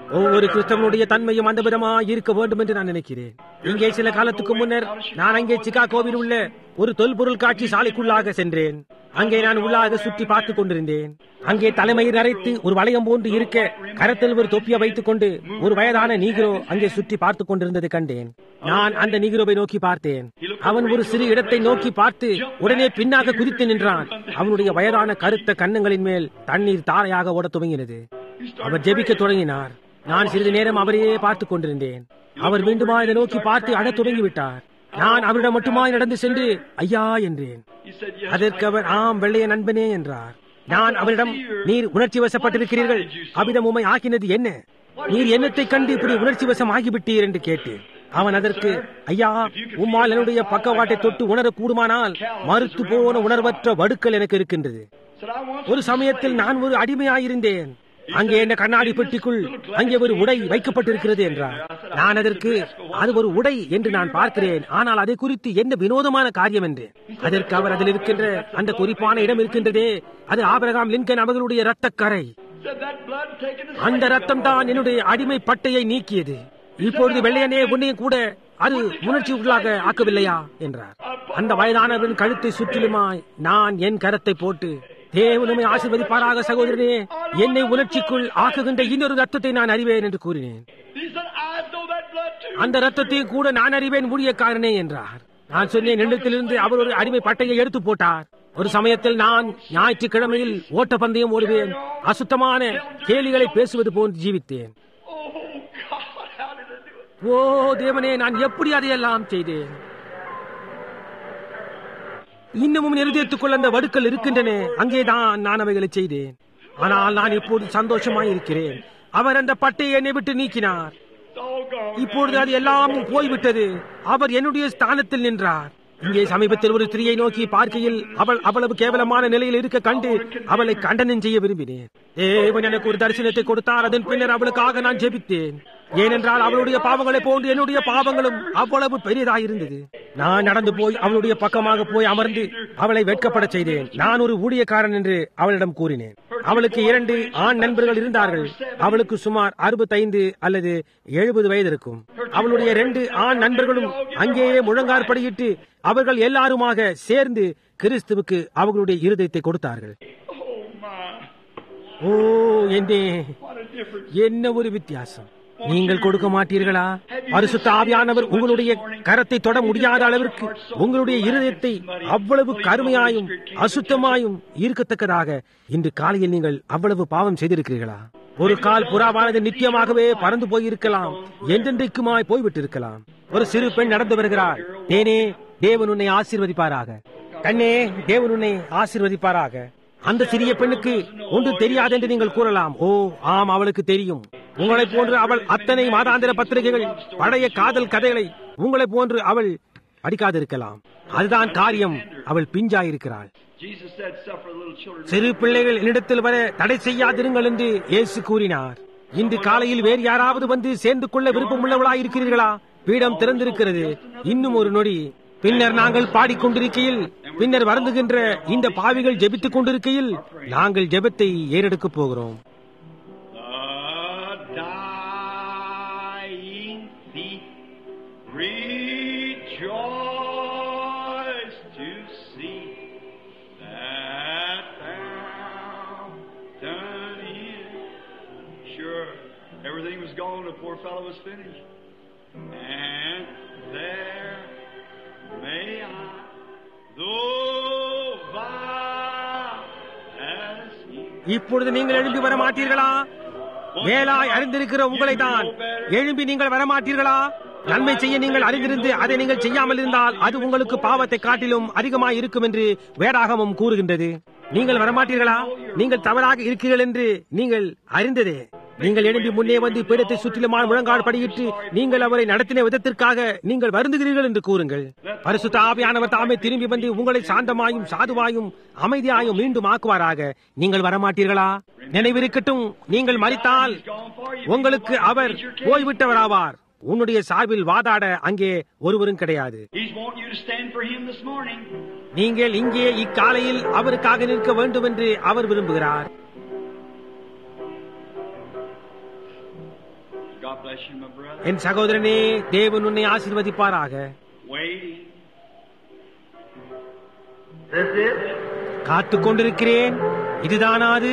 ஒவ்வொரு கிறிஸ்தவனுடைய தன்மையும் அந்த விதமாக இருக்க வேண்டும் என்று நான் நினைக்கிறேன் இங்கே சில காலத்துக்கு முன்னர் நான் அங்கே சிகாகோவில் உள்ள ஒரு தொல்பொருள் காட்சி சாலைக்குள்ளாக சென்றேன் அங்கே நான் உள்ளாக சுற்றி பார்த்துக் கொண்டிருந்தேன் அங்கே தலைமையில் அரைத்து ஒரு வளையம் போன்று இருக்க கரத்தில் ஒரு தொப்பியை வைத்துக் கொண்டு ஒரு வயதான நீகிரோ அங்கே சுற்றி பார்த்துக் கொண்டிருந்ததை கண்டேன் நான் அந்த நீகிரோவை நோக்கி பார்த்தேன் அவன் ஒரு சிறு இடத்தை நோக்கி பார்த்து உடனே பின்னாக குதித்து நின்றான் அவனுடைய வயதான கருத்த கன்னங்களின் மேல் தண்ணீர் தாரையாக ஓடத் துவங்கினது அவர் ஜெபிக்க தொடங்கினார் நான் சிறிது நேரம் அவரையே பார்த்துக் கொண்டிருந்தேன் அவர் மீண்டுமா இதை நோக்கி பார்த்து அழத் தொடங்கிவிட்டார் நான் அவரிடம் மட்டுமா நடந்து சென்று ஐயா என்றேன் He said, Yes, அதற்கு அவர் ஆம் வெள்ளைய நண்பனே என்றார் நான் அவரிடம் நீர் உணர்ச்சி வசப்பட்டிருக்கிறீர்கள் அபிதம் உமை ஆக்கினது என்ன நீர் என்னத்தை கண்டு இப்படி உணர்ச்சி வசம் ஆகிவிட்டீர் என்று கேட்டேன் அவன் அதற்கு ஐயா உம்மால் என்னுடைய பக்கவாட்டை தொட்டு உணரக் கூடுமானால் மறுத்து போன உணர்வற்ற வடுக்கள் எனக்கு இருக்கின்றது said, I want ஒரு சமயத்தில் நான் ஒரு அடிமையாயிருந்தேன் அங்கே என்ன கண்ணாடி பெட்டிக்குள் அங்கே ஒரு உடை வைக்கப்பட்டிருக்கிறது என்றார் நான் அதற்கு அது ஒரு உடை என்று நான் பார்க்கிறேன் ஆனால் அதை குறித்து என்ன வினோதமான காரியம் என்றேன் அதற்கு அவர் அதில் இருக்கின்ற அந்த குறிப்பான இடம் இருக்கின்றதே அது ஆபிரகாம் லிங்கன் அவர்களுடைய இரத்தக்கரை said that blood taken his அந்த ரத்தம் தான் என்னுடைய அடிமை பட்டையை நீக்கியது இப்பொழுது வெள்ளையனே உன்னையும் கூட அது உணர்ச்சி உள்ளாக ஆக்கவில்லையா என்றார் அந்த வயதானவரின் கழுத்தை சுற்றிலுமாய் நான் என் கரத்தை போட்டு தேவனுமை ஆசீர்வதிப்பாராக சகோதரனே என்னை உணர்ச்சிக்குள் ஆக்குகின்ற இன்னொரு ரத்தத்தை நான் அறிவேன் என்று கூறினேன் He said, I know that blood too. அந்த ரத்தத்தையும் கூட நான் அறிவேன் ஊழியக்காரனே என்றார் நான் சொன்னேன் நிலத்திலிருந்து அவர் ஒரு அடிமை பட்டையை எடுத்து போட்டார் ஒரு சமயத்தில் நான் ஞாயிற்றுக்கிழமையில் ஓட்டப்பந்தயம் ஓடுவேன் அசுத்தமான கேலிகளை பேசுவது போன்று ஜீவித்தேன் Oh, God, how did I do it? ஓ தேவனே நான் எப்படி அதையெல்லாம் செய்தேன் இன்னமும் நிறுத்தித்துக்குள் அந்த வடுக்கள் இருக்கின்றன அங்கேதான் நான் அவைகளை செய்தேன் ஆனால் நான் இப்போது சந்தோஷமாய் இருக்கிறேன் அவர் அந்த பட்டையை என்னை விட்டு நீக்கினார் Doggone. இப்பொழுது அது எல்லாமும் போய்விட்டது அவர் என்னுடைய ஸ்தானத்தில் நின்றார் இங்கே சமீபத்தில் ஒரு ஸ்திரியை நோக்கி பார்க்கையில் அவள் அவ்வளவு கேவலமான நிலையில் இருக்க கண்டு அவளை கண்டனம் செய்ய விரும்பினேன் தேவன் எனக்கு ஒரு தரிசனத்தை கொடுத்தார் அதன் பின்னர் அவளுக்காக நான் ஜெபித்தேன் ஏனென்றால் அவளுடைய பாவங்களை போன்று என்னுடைய பாவங்களும் அவ்வளவு பெரியதாயிருந்தது நான் நடந்து போய் அவளுடைய பக்கமாக போய் அமர்ந்து அவளை வெட்கப்பட செய்தேன் நான் ஒரு ஊழியக்காரன் என்று அவளிடம் கூறினேன் அவளுக்கு இரண்டு ஆண் நண்பர்கள் இருந்தார்கள் அவளுக்கு சுமார் அறுபத்தைந்து அல்லது எழுபது வயது இருக்கும் அவளுடைய ரெண்டு ஆண் நண்பர்களும் அங்கேயே முழங்காற்படியிட்டு அவர்கள் எல்லாருமாக சேர்ந்து கிறிஸ்துவுக்கு அவர்களுடைய இருதயத்தை கொடுத்தார்கள் Oh, my. ஓ என்னே What a difference. என்ன ஒரு வித்தியாசம் நீங்கள் கொடுக்க மாட்டீர்களா பரிசுத்த ஆவியானவர் உங்களுடைய கரத்தை தொட முடியாத அளவிற்கு உங்களுடைய இருதயத்தை அவ்வளவு கருமையாயும் அசுத்தமாயும் இருக்கத்தக்கதாக இன்று காலையில் நீங்கள் அவ்வளவு பாவம் செய்திருக்கிறீர்களா ஒரு கால் புறாவானது நித்தியமாகவே பறந்து போயிருக்கலாம் என்றென்றைக்குமாய் போய்விட்டிருக்கலாம் ஒரு சிறு பெண் நடந்து வருகிறாள் தேனே தேவன் உன்னை ஆசீர்வதிப்பாராக கண்ணே தேவன் உன்னை ஆசீர்வதிப்பாராக அந்த சிறிய பெண்ணுக்கு ஒன்று தெரியாது என்று நீங்கள் கூறலாம் ஓ ஆம் அவளுக்கு தெரியும் உங்களைப் போன்று அவள் அத்தனை மாதாந்திர பத்திரிகைகள் பழைய காதல் கதைகளை உங்களைப் போன்று அவள் படிக்காதிருக்கலாம் அதுதான் காரியம் அவள் பிஞ்சாயிருக்கிறாள் Jesus said, Suffer little children. சிறு பிள்ளைகள் என்னிடத்தில் வர தடை செய்யாதிருங்கள் என்று இயேசு கூறினார் இன்று காலையில் வேறு யாராவது வந்து சேர்ந்து கொள்ள விருப்பமுள்ளவளாய் இருக்கிறீர்களா பீடம் திறந்திருக்கிறது இன்னும் ஒரு நொடி பின்னர் நாங்கள் பாடிக்கொண்டிருக்கையில் பின்னர் வருந்துகின்ற இந்த பாவிகள் ஜெபித்துக் கொண்டிருக்கையில் நாங்கள் ஜெபத்தை ஏறெடுக்கப் போகிறோம் The dying thief rejoiced to see that fountain in. Sure, everything was gone. The poor fellow was finished. And there may I, though vile as he இப்பொழுது நீங்கள் எழும்பி வர மாட்டீர்களா மேலாய் அறிந்திருக்கிற உங்களை தான் எழும்பி நீங்கள் வர மாட்டீர்களா நன்மை செய்ய நீங்கள் அறிந்திருந்து அதை நீங்கள் செய்யாமல் இருந்தால் அது உங்களுக்கு பாவத்தை காட்டிலும் அதிகமாய் இருக்கும் என்று வேதாகமம் கூறுகின்றது நீங்கள் வரமாட்டீர்களா நீங்கள் தவறாக இருக்கிறீர்கள் என்று நீங்கள் அறிந்ததே நீங்கள் எழும்பி முன்னே வந்து பீடத்தை சுற்றிலுமான முழங்காடு படியிட்டு நீங்கள் அவரை நடத்தின விதத்திற்காக நீங்கள் வருந்துகிறீர்கள் என்று கூறுங்கள் பரிசுத்த ஆவியானவர் தாமே திரும்பி வந்து உங்களை சாந்தமாயும் சாதுவாயும் அமைதியாயும் மீண்டும் ஆக்குவாராக நீங்கள் வரமாட்டீர்களா நினைவிருக்கட்டும் நீங்கள் மறித்தால் உங்களுக்கு அவர் போய்விட்டவராவார் உன்னுடைய சார்பில் வாதாட அங்கே ஒருவரும் கிடையாது He's wanting you to stand for him this morning. நீங்கள் இங்கே இக்காலையில் அவருக்காக நிற்க வேண்டும் என்று அவர் விரும்புகிறார் God bless you, my brother. என் சகோதரனே தேவன் உன்னை ஆசீர்வதிப்பாராக Waiting. This is காத்துக் கொண்டிருக்கிறேன் இதுதானா அது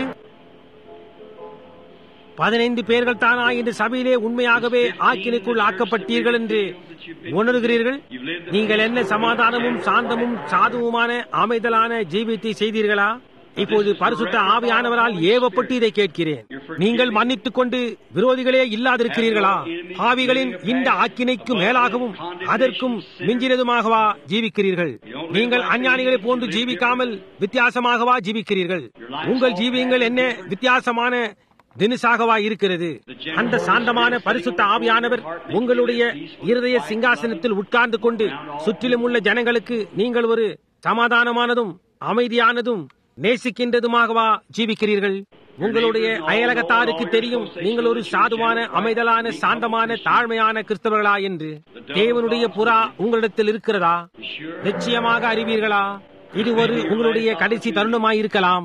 பதினைந்து பேர்கள் தானா இந்த சபையிலே உண்மையாகவே ஆக்கினைக்குள் ஆக்கப்பட்டீர்கள் என்று உணர்கிறீர்கள் நீங்கள் என்ன சமாதானமும் சாந்தமும் சாதுவுமான அமைதலான ஜீவித்தை செய்தீர்களா இப்போது பரிசுத்த ஆவியானவரால் ஏவப்பட்டு இதை கேட்கிறேன் நீங்கள் மன்னித்துக் கொண்டு விரோதிகளே இல்லாதிருக்கிறீர்களா ஆவிகளின் இந்த ஆக்கினைக்கு மேலாகவும் அதற்கும் மிஞ்சினதுமாகவா ஜீவிக்கிறீர்கள் நீங்கள் அஞ்ஞானிகளை போன்று ஜீவிக்காமல் வித்தியாசமாகவா ஜீவிக்கிறீர்கள் உங்கள் ஜீவியங்கள் என்ன வித்தியாசமான தினுசாகவா இருக்கிறது அந்த சாந்தமான பரிசுத்த ஆவியானவர் உங்களுடைய இருதய சிங்காசனத்தில் உட்கார்ந்து கொண்டு சுற்றிலும் உள்ள ஜனங்களுக்கு நீங்கள் ஒரு சமாதானமானதும் அமைதியானதும் நேசிக்கின்றதுமாகவா ஜீவிக்கிறீர்கள் உங்களுடைய அயலகத்தாருக்கு தெரியும் நீங்கள் ஒரு சாதுவான அமைதலான சாந்தமான தாழ்மையான கிறிஸ்தவர்களா என்று தேவனுடைய புறா உங்களிடத்தில் இருக்கிறதா நிச்சயமாக அறிவீர்களா இது ஒரு உங்களுடைய கடைசி தருணமாய் இருக்கலாம்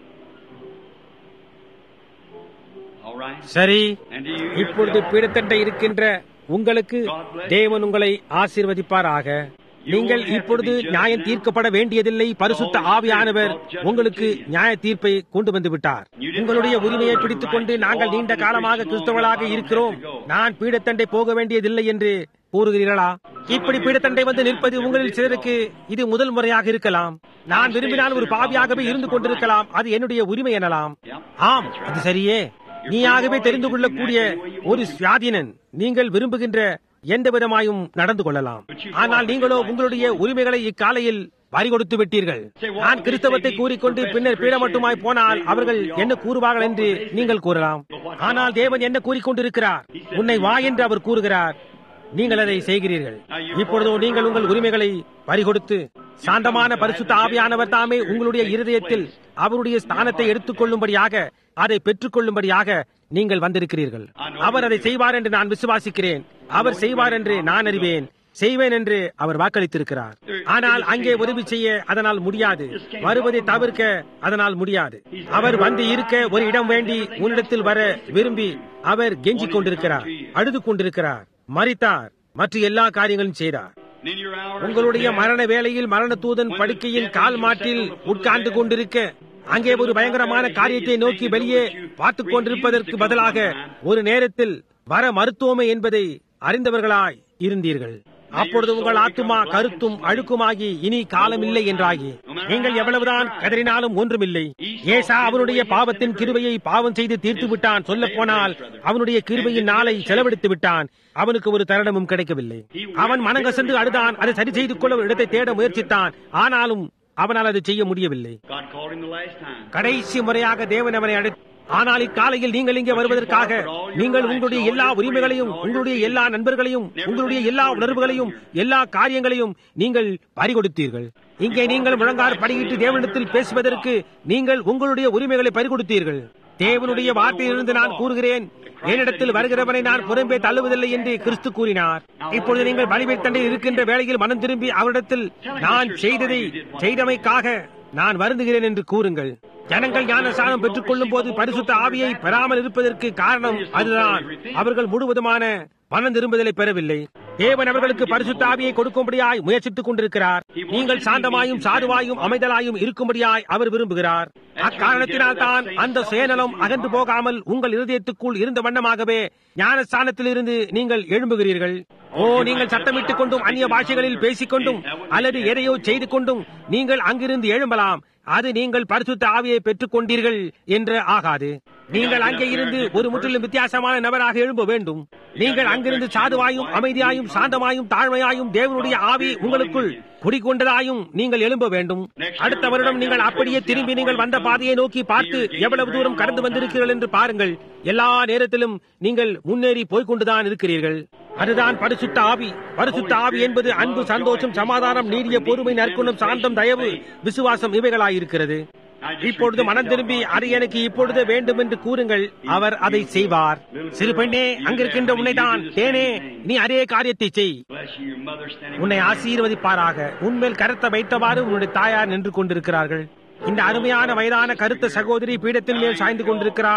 All right. சரி And to you, இப்பொழுது பீடத்தண்டை இருக்கின்ற உங்களுக்கு தேவன் உங்களை ஆசீர்வதிப்பாராக நீங்கள் இப்பொழுது நியாயம் தீர்க்கப்பட வேண்டியதில்லை பரிசுத்த ஆவியானவர் உங்களுக்கு நியாய தீர்ப்பை கொண்டு வந்து விட்டார் உங்களுடைய உரிமையை பிடித்துக் கொண்டு நாங்கள் நீண்ட காலமாக கிறிஸ்தவர்களாக இருக்கிறோம் நான் பீடத்தண்டை போக வேண்டியதில்லை என்று கூறுகிறீர்களா இப்படி பீடத்தண்டை வந்து நிற்பது உங்களில் சிலருக்கு இது முதல் முறையாக இருக்கலாம் நான் விரும்பினால் ஒரு பாவியாகவே இருந்து கொண்டிருக்கலாம் அது என்னுடைய உரிமை எனலாம் ஆம் அது சரியே நீயாகவே தெரிந்து கொள்ளக்கூடிய ஒரு சுயாதீனன் நீங்கள் விரும்புகின்ற எந்த விதமாயும் நடந்து கொள்ளலாம் ஆனால் நீங்களோ உங்களுடைய உரிமைகளை இக்காலையில் வரி கொடுத்து விட்டீர்கள் நான் கிறிஸ்தவத்தை கூறிக்கொண்டு பின்னர் பீடமட்டுமாய் போனால் அவர்கள் என்ன கூறுவார்கள் என்று நீங்கள் கூறலாம் ஆனால் தேவன் என்ன கூறிக்கொண்டிருக்கிறார் உன்னை வா என்று அவர் கூறுகிறார் நீங்கள் அதை செய்கிறீர்கள் இப்பொழுதோ நீங்கள் உங்கள் உரிமைகளை பறிகொடுத்து சாந்தமான பரிசுத்த ஆவியானவர் தாமே உங்களுடைய இருதயத்தில் அவருடைய ஸ்தானத்தை எடுத்துக் கொள்ளும்படியாக அதை பெற்றுக் கொள்ளும்படியாக நீங்கள் வந்திருக்கிறீர்கள் அவர் அதை செய்வார் என்று நான் விசுவாசிக்கிறேன் அவர் செய்வார் என்று நான் அறிவேன் செய்வேன் என்று அவர் வாக்களித்திருக்கிறார் ஆனால் அங்கே உதவி செய்ய அதனால் முடியாது வருவதை தவிர்க்க அதனால் முடியாது அவர் வந்து இருக்க ஒரு இடம் வேண்டி உன்னிடத்தில் வர விரும்பி அவர் கெஞ்சிக் கொண்டிருக்கிறார் அழுது கொண்டிருக்கிறார் மறித்தார் மற்ற எல்லா காரியங்களும் செய்தார் in your hour, உங்களுடைய மரண வேளையில் மரண தூதன் படுக்கையின் கால் மாட்டில் உட்கார்ந்து கொண்டிருக்க அங்கே ஒரு பயங்கரமான காரியத்தை நோக்கி வெளியே பார்த்துக் கொண்டிருப்பதற்கு பதிலாக ஒரு நேரத்தில் வர மருத்துவமே என்பதை அறிந்தவர்களாய் இருந்தீர்கள் அப்பொழுது உங்கள் ஆத்துமா கருத்தும் அழுக்குமாகி இனி காலம் இல்லை என்றாகி நீங்கள் எவ்வளவுதான் கதறினாலும் ஒன்றுமில்லை ஏசா அவனுடைய பாவத்தின் கிருபையை பாவம் செய்து தீர்த்து விட்டான் சொல்ல போனால் அவனுடைய கிருபையின் நாளை செலவழித்து விட்டான் அவனுக்கு ஒரு தருணமும் கிடைக்கவில்லை அவன் மனங்கசந்து அழுதான் அதை சரி செய்து கொள்ள ஒரு இடத்தை தேட முயற்சித்தான் ஆனாலும் அவனால் அதை செய்ய முடியவில்லை God called him the last time. கடைசி முறையாக தேவன் அவனை அழைத்து ஆனால் இக்காலையில் நீங்கள் இங்கே வருவதற்காக நீங்கள் உங்களுடைய எல்லா உரிமைகளையும் உங்களுடைய எல்லா நண்பர்களையும் உங்களுடைய எல்லா உணர்வுகளையும் எல்லா காரியங்களையும் நீங்கள் பறிகொடுத்தீர்கள் இங்கே நீங்கள் முழங்கார் படியிட்டு தேவனிடத்தில் பேசுவதற்கு நீங்கள் உங்களுடைய உரிமைகளை பறிகொடுத்தீர்கள் தேவனுடைய வார்த்தையிலிருந்து நான் கூறுகிறேன் என்னிடத்தில் வருகிறவனை நான் புறம்பே தள்ளுவதில்லை என்று கிறிஸ்து கூறினார் இப்பொழுது நீங்கள் பலிபீர்த்தண்டில் இருக்கின்ற வேளையில் மனம் திரும்பி அவரிடத்தில் நான் செய்ததை செய்தமைக்காக நான் வருந்துகிறேன் என்று கூறுங்கள் ஜனங்கள் ஞானசானம் பெற்றுக் கொள்ளும் போது பரிசுத்த ஆவியை பெறாமல் இருப்பதற்கு காரணம் அதுதான் அவர்கள் முழுவதுமான மனம் திரும்புதலை பெறவில்லை தேவன் அவர்களுக்கு பரிசுத்த ஆவியை கொடுக்கும்படியாய் முயற்சித்துக் கொண்டிருக்கிறார் நீங்கள் சாந்தமாயும் சாதுவாயும் அமைதலாயும் இருக்கும்படியாய் அவர் விரும்புகிறார் அக்காரணத்தினால் தான் அந்த சுயநலம் அகன்று போகாமல் உங்கள் இருதயத்துக்குள் இருந்த வண்ணமாகவே ஞானஸ்தானத்திலிருந்து நீங்கள் எழும்புகிறீர்கள் ஓ நீங்கள் சத்தமிட்டுக் கொண்டும் அந்நிய பாஷைகளில் பேசிக்கொண்டும் அல்லது எதையோ செய்து கொண்டும் நீங்கள் அங்கிருந்து எழும்பலாம் அது நீங்கள் பரிசுத்த ஆவியை பெற்றுக் கொண்டீர்கள் என்று ஆகாது நீங்கள் அங்கே இருந்து ஒரு முற்றிலும் வித்தியாசமான நபராக எழும்ப வேண்டும் நீங்கள் அங்கிருந்து சாதுவாயும் அமைதியாயும் சாந்தமாயும் தாழ்மையாயும் தேவனுடைய ஆவி உங்களுக்குள் குடிக்கொண்டதாயும் நீங்கள் எழும்ப வேண்டும் அடுத்த வருடம் நீங்கள் அப்படியே திரும்பி நீங்கள் வந்த பாதையை நோக்கி பார்த்து எவ்வளவு தூரம் கடந்து வந்திருக்கிறீர்கள் என்று பாருங்கள் எல்லா நேரத்திலும் நீங்கள் முன்னேறி போய்கொண்டுதான் இருக்கிறீர்கள் அதுதான் பரிசுத்த ஆவி பரிசுத்த ஆவி என்பது அன்பு சந்தோஷம் சமாதானம் நீடிய பொறுமை நற்குணம் சாந்தம் தயவு விசுவாசம் இவைகளாயிருக்கிறது இப்பொழுது மனம் திரும்பி அது எனக்கு இப்பொழுது வேண்டும் என்று கூறுங்கள் அவர் அதை செய்வார் சிறு பெண்ணே அங்கிருக்கின்ற உன்னைதான் தேனே நீ அதே காரியத்தை செய் Bless you, your mother standing உன்னை ஆசீர்வதிப்பாராக உன்மேல் கருத்தை வைத்தவாறு உன்னுடைய தாயார் நின்று கொண்டிருக்கிறார்கள் இந்த அருமையான வயதான கருத்த சகோதரி பீடத்தின் மேல் சாய்ந்து கொண்டிருக்கிறாள்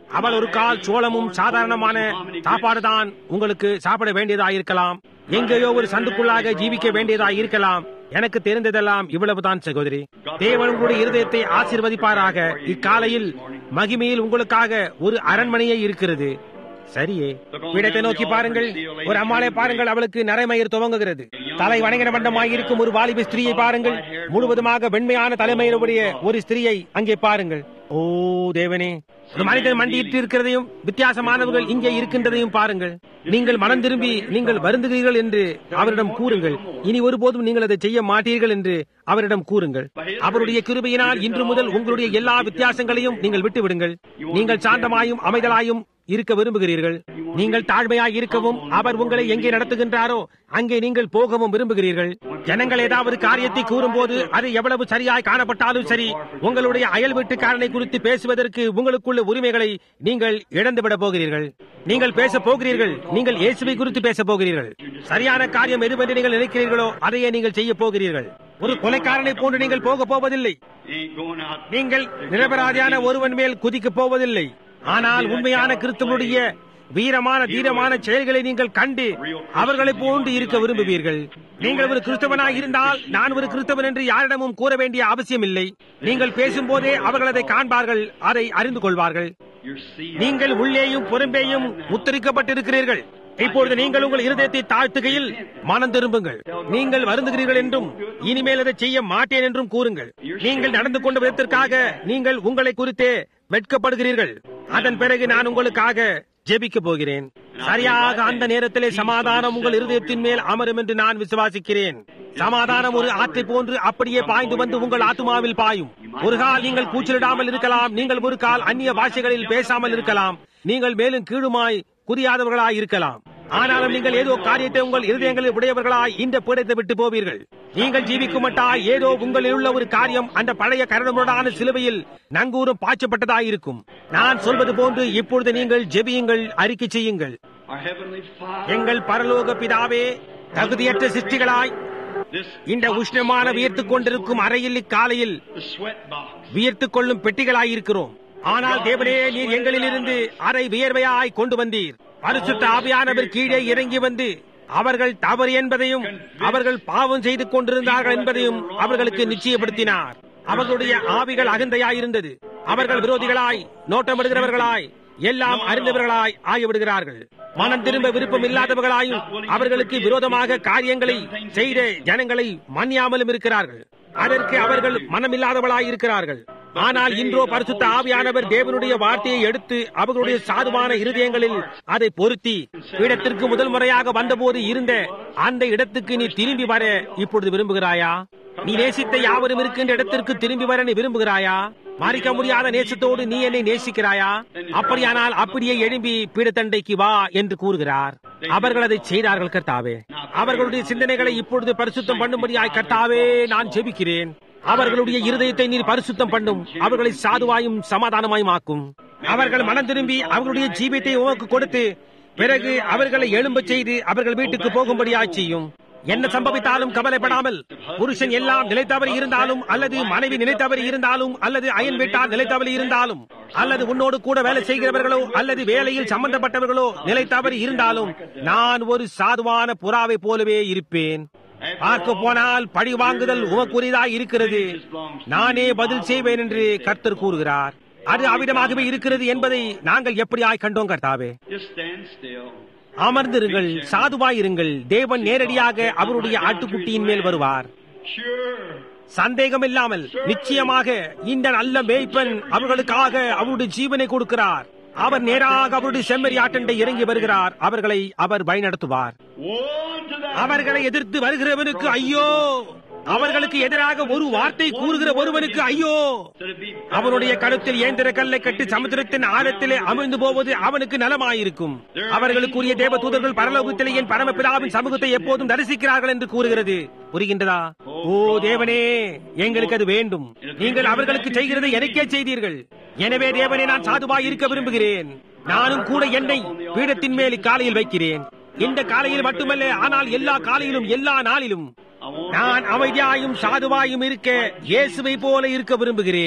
அவள் ஒரு கால் சோளமும் சாதாரணமான சாப்பாடுதான் உங்களுக்கு சாப்பிட வேண்டியதா இருக்கலாம் எங்கேயோ ஒரு சந்துக்குள்ளாக ஜீவிக்க வேண்டியதா இருக்கலாம் எனக்கு தெரிந்ததெல்லாம் இவ்வளவுதான் சகோதரி தேவன் உங்களுடைய இருதயத்தை ஆசீர்வதிப்பாராக இக்காலையில் மகிமையில் உங்களுக்காக ஒரு அரண்மனையே இருக்கிறது சரியே பீடத்தை நோக்கி பாருங்கள் ஒரு அம்மாளை பாருங்கள் அவளுக்கு நரைமயிர் துவங்குகிறது தலை வணங்கின வண்டமாய் இருக்கும் ஒரு வாலிப ஸ்திரீயை பாருங்கள் முழுவதுமாக வெண்மையான தலைமயிலுடைய ஒரு ஸ்திரீயை அங்கே பாருங்கள் ஓ தேவனே ஒரு மனிதன் மண்டியிட்டு இருக்கிறதையும் வித்தியாசமானவர்கள் இங்கே இருக்கின்றதையும் பாருங்கள் நீங்கள் மனம் திரும்பி நீங்கள் வருந்துகிறீர்கள் என்று அவரிடம் கூறுங்கள் இனி ஒருபோதும் நீங்கள் அதை செய்ய மாட்டீர்கள் என்று அவரிடம் கூறுங்கள் அவருடைய கிருபையினால் இன்று முதல் உங்களுடைய எல்லா வித்தியாசங்களையும் நீங்கள் விட்டு விடுங்கள் நீங்கள் சாந்தமாயும் அமைதலாயும் இருக்க விரும்புகிறீர்கள் நீங்கள் தாழ்மையாய் இருக்கவும் அவர் உங்களை எங்கே நடத்துகின்றாரோ அங்கே நீங்கள் போகவும் விரும்புகிறீர்கள் ஜனங்கள் ஏதாவது காரியத்தை கூறும்போது அது எவ்வளவு சரியாய் காணப்பட்டாலும் சரி உங்களுடைய அயல் வீட்டுக்காரனை குறித்து பேசுவதற்கு உங்களுக்குள்ள உரிமைகளை நீங்கள் இழந்துவிட போகிறீர்கள் நீங்கள் பேச போகிறீர்கள் நீங்கள் இயேசுவை குறித்து பேச போகிறீர்கள் சரியான காரியம் எதுவென்று நீங்கள் நினைக்கிறீர்களோ அதையே நீங்கள் செய்ய போகிறீர்கள் ஒரு கொலைக்காரனை போன்று நீங்கள் போக போவதில்லை Ain't going out. நீங்கள் நிரபராதியான ஒருவன் மேல் குதிக்கப் போவதில்லை ஆனால் உண்மையான கிறிஸ்தவனுடைய வீரமான தீரமான செயல்களை நீங்கள் கண்டு அவர்களைப் போன்று இருக்க விரும்புவீர்கள் நீங்கள் ஒரு கிறிஸ்தவனாக இருந்தால் நான் ஒரு கிறிஸ்தவன் என்று யாரிடமும் கூற வேண்டிய அவசியம் இல்லை நீங்கள் பேசும்போதே அவர்கள் அதை காண்பார்கள் அதை அறிந்து கொள்வார்கள் Your seed. நீங்கள் உள்ளேயும் புறம்பேயும் முத்திரிக்கப்பட்டிருக்கிறீர்கள் இப்பொழுது நீங்கள் உங்கள் இருதயத்தை தாழ்த்துகையில் மனம் திரும்புங்கள் நீங்கள் வருந்துகிறீர்கள் என்றும் இனிமேல் அதை செய்ய மாட்டேன் என்றும் கூறுங்கள் நீங்கள் நடந்து கொண்ட விதத்திற்காக நீங்கள் உங்களை குறித்தே வெட்கப்படுகிறீர்கள் அதன் பிறகு நான் உங்களுக்காக ஜெபிக்க போகிறேன் சரியாக அந்த நேரத்திலே சமாதானம் உங்கள் இருதயத்தின் மேல் அமரும் என்று நான் விசுவாசிக்கிறேன் சமாதானம் ஒரு ஆற்றை போன்று அப்படியே பாய்ந்து வந்து உங்கள் ஆத்துமாவில் பாயும் ஒரு கால் நீங்கள் கூச்சலிடாமல் இருக்கலாம் நீங்கள் ஒரு கால் அந்நிய பாஷைகளில் பேசாமல் இருக்கலாம் நீங்கள் மேலும் கீழுமாய் குறியாதவர்களாய் இருக்கலாம் ஆனாலும் நீங்கள் ஏதோ காரியத்தை உங்கள் இருதயங்களில் உடையவர்களாய் இந்த பீடத்தை விட்டு போவீர்கள் நீங்கள் ஜீவிக்கும் மட்டாய் ஏதோ உங்களில் உள்ள ஒரு காரியம் அந்த பழைய கரடுமுரடான சிலுவையில் நங்கூரும் பாய்ச்சப்பட்டதாய் இருக்கும் நான் சொல்வது போன்று இப்பொழுது நீங்கள் ஜெபியுங்கள் அறிக்கை செய்யுங்கள் Our Heavenly Father. எங்கள் பரலோக பிதாவே தகுதியற்ற சிருஷ்டிகளாய் This இந்த உஷ்ணமான வியர்த்துக் கொண்டிருக்கும் அறையில் இக்காலையில் the sweat box. வியர்த்துக் கொள்ளும் பெட்டிகளாய் இருக்கிறோம் ஆனால் தேவனே நீர் எங்களிலிருந்து அரை வியர்வையாய் கொண்டு வந்தீர் பரிசுத்த ஆவியானவர் கீழே இறங்கி வந்து அவர்கள் தவறு என்பதையும் அவர்கள் பாவம் செய்து கொண்டிருந்தார்கள் என்பதையும் அவர்களுக்கு நிச்சயப்படுத்தினார் அவர்களுடைய ஆவிகள் அகந்தையாயிருந்தது அவர்கள் விரோதிகளாய் நோட்டமிடுகிறவர்களாய் எல்லாம் அறிந்தவர்களாய் ஆகிவிடுகிறார்கள் மனம் திரும்ப விருப்பம் இல்லாதவர்களாயும் அவர்களுக்கு விரோதமாக காரியங்களை செய்த ஜனங்களை மன்னியாமலும் இருக்கிறார்கள் அதற்கு அவர்கள் மனமில்லாதவளாய் இருக்கிறார்கள் ஆனால் இன்றோ பரிசுத்த ஆவியானவர் தேவனுடைய வார்த்தையை எடுத்து அவர்களுடைய சாதுவான இருதயங்களில் அதை பொருத்தி பீடத்திற்கு முதல் முறையாக வந்தபோது இருந்த அந்த இடத்துக்கு நீ திரும்பி வர இப்பொழுது விரும்புகிறாயா நீ நேசித்த யாவரும் இருக்கின்ற இடத்திற்கு திரும்பி வர நீ விரும்புகிறாயா மறிக்க முடியாத நேசத்தோடு நீ என்னை நேசிக்கிறாயா அப்படியானால் அப்படியே எழும்பி பீடத்தண்டைக்கு வா என்று கூறுகிறார் அவர்கள் அதை செய்தார்கள் கர்த்தாவே அவர்களுடைய சிந்தனைகளை இப்பொழுது பரிசுத்தம் பண்ணும்படியாய் கர்த்தாவே நான் ஜெபிக்கிறேன் அவர்களுடைய இருதயத்தை நீர் பரிசுத்தம் பண்ணும் அவர்களை சாதுவாயும் சமாதானமாயும் ஆக்கும் அவர்கள் மனம் திரும்பி அவர்களுடைய ஜீவியத்தை உமக்கு கொடுத்து பிறகு அவர்களை எழும்பச் செய்து அவர்கள் வீட்டுக்கு போகும்படியாய் செய்யும் என்ன சம்பவித்தாலும் கவலைப்படாமல் புருஷன் எல்லாம் நிலைத்தவறி இருந்தாலும் அல்லது மனைவி நிலைத்தவறி இருந்தாலும் அல்லது அயன் வீட்டார் நிலைத்தவறி இருந்தாலும் அல்லது உன்னோடு கூட வேலை செய்கிறவர்களோ அல்லது வேலையில் சம்பந்தப்பட்டவர்களோ நிலைத்தவறி இருந்தாலும் நான் ஒரு சாதுவான புறாவை போலவே இருப்பேன் பார்க்க போனால் பழி வாங்குதல் உமக்குரியதாய் இருக்கிறது நானே பதில் செய்வேன் என்று கர்த்தர் கூறுகிறார் அது அவிதமாகவே இருக்கிறது என்பதை நாங்கள் எப்படியாய் கண்டோம் கர்த்தாவே Just stand still. அமர்ந்திருங்கள் சாதுவாயிருங்கள் தேவன் நேரடியாக அவருடைய ஆட்டுக்குட்டியின் மேல் வருவார் Sure. சந்தேகம் இல்லாமல் நிச்சயமாக இந்த நல்ல மேய்ப்பன் அவர்களுக்காக அவருடைய ஜீவனை கொடுக்கிறார் அவர் நேராக அவருடைய செம்மறி ஆட்டண்டை இறங்கி வருகிறார் அவர்களை அவர் வழிநடத்துவார் Woe to that. அவர்களை எதிர்த்து வருகிறவனுக்கு ஐயோ அவர்களுக்கு எதிராக ஒரு வார்த்தை கூறுகிற ஒருவனுக்கு ஐயோ That it be அவனுடைய கழுத்தில் ஏந்திர கல்லை கட்டி சமுத்திரத்தின் ஆழத்திலே அமிழ்ந்து போவது அவனுக்கு நலமாயிருக்கும் அவர்களுக்குரிய தேவ தூதர்கள் பரலோகத்திலே என் பரமபிதாவின் சமூகத்தை எப்போதும் தரிசிக்கிறார்கள் என்று கூறுகிறது புரிகின்றதா ஓ தேவனே எங்களுக்கு அது வேண்டும் நீங்கள் அவர்களுக்கு செய்கிறதை எனக்கே செய்தீர்கள் எனவே தேவனே நான் சாதுவாய் இருக்க விரும்புகிறேன் நானும் கூட என்னை பீடத்தின் மேல் காலையில் வைக்கிறேன் இந்த காலையில் மட்டுமல்ல ஆனால் எல்லா காலையிலும் எல்லா நாளிலும் I want நான் அமைதியாயும் சாதுவாயும் இருக்க இயேசுவை போல இருக்க விரும்புகிறேன்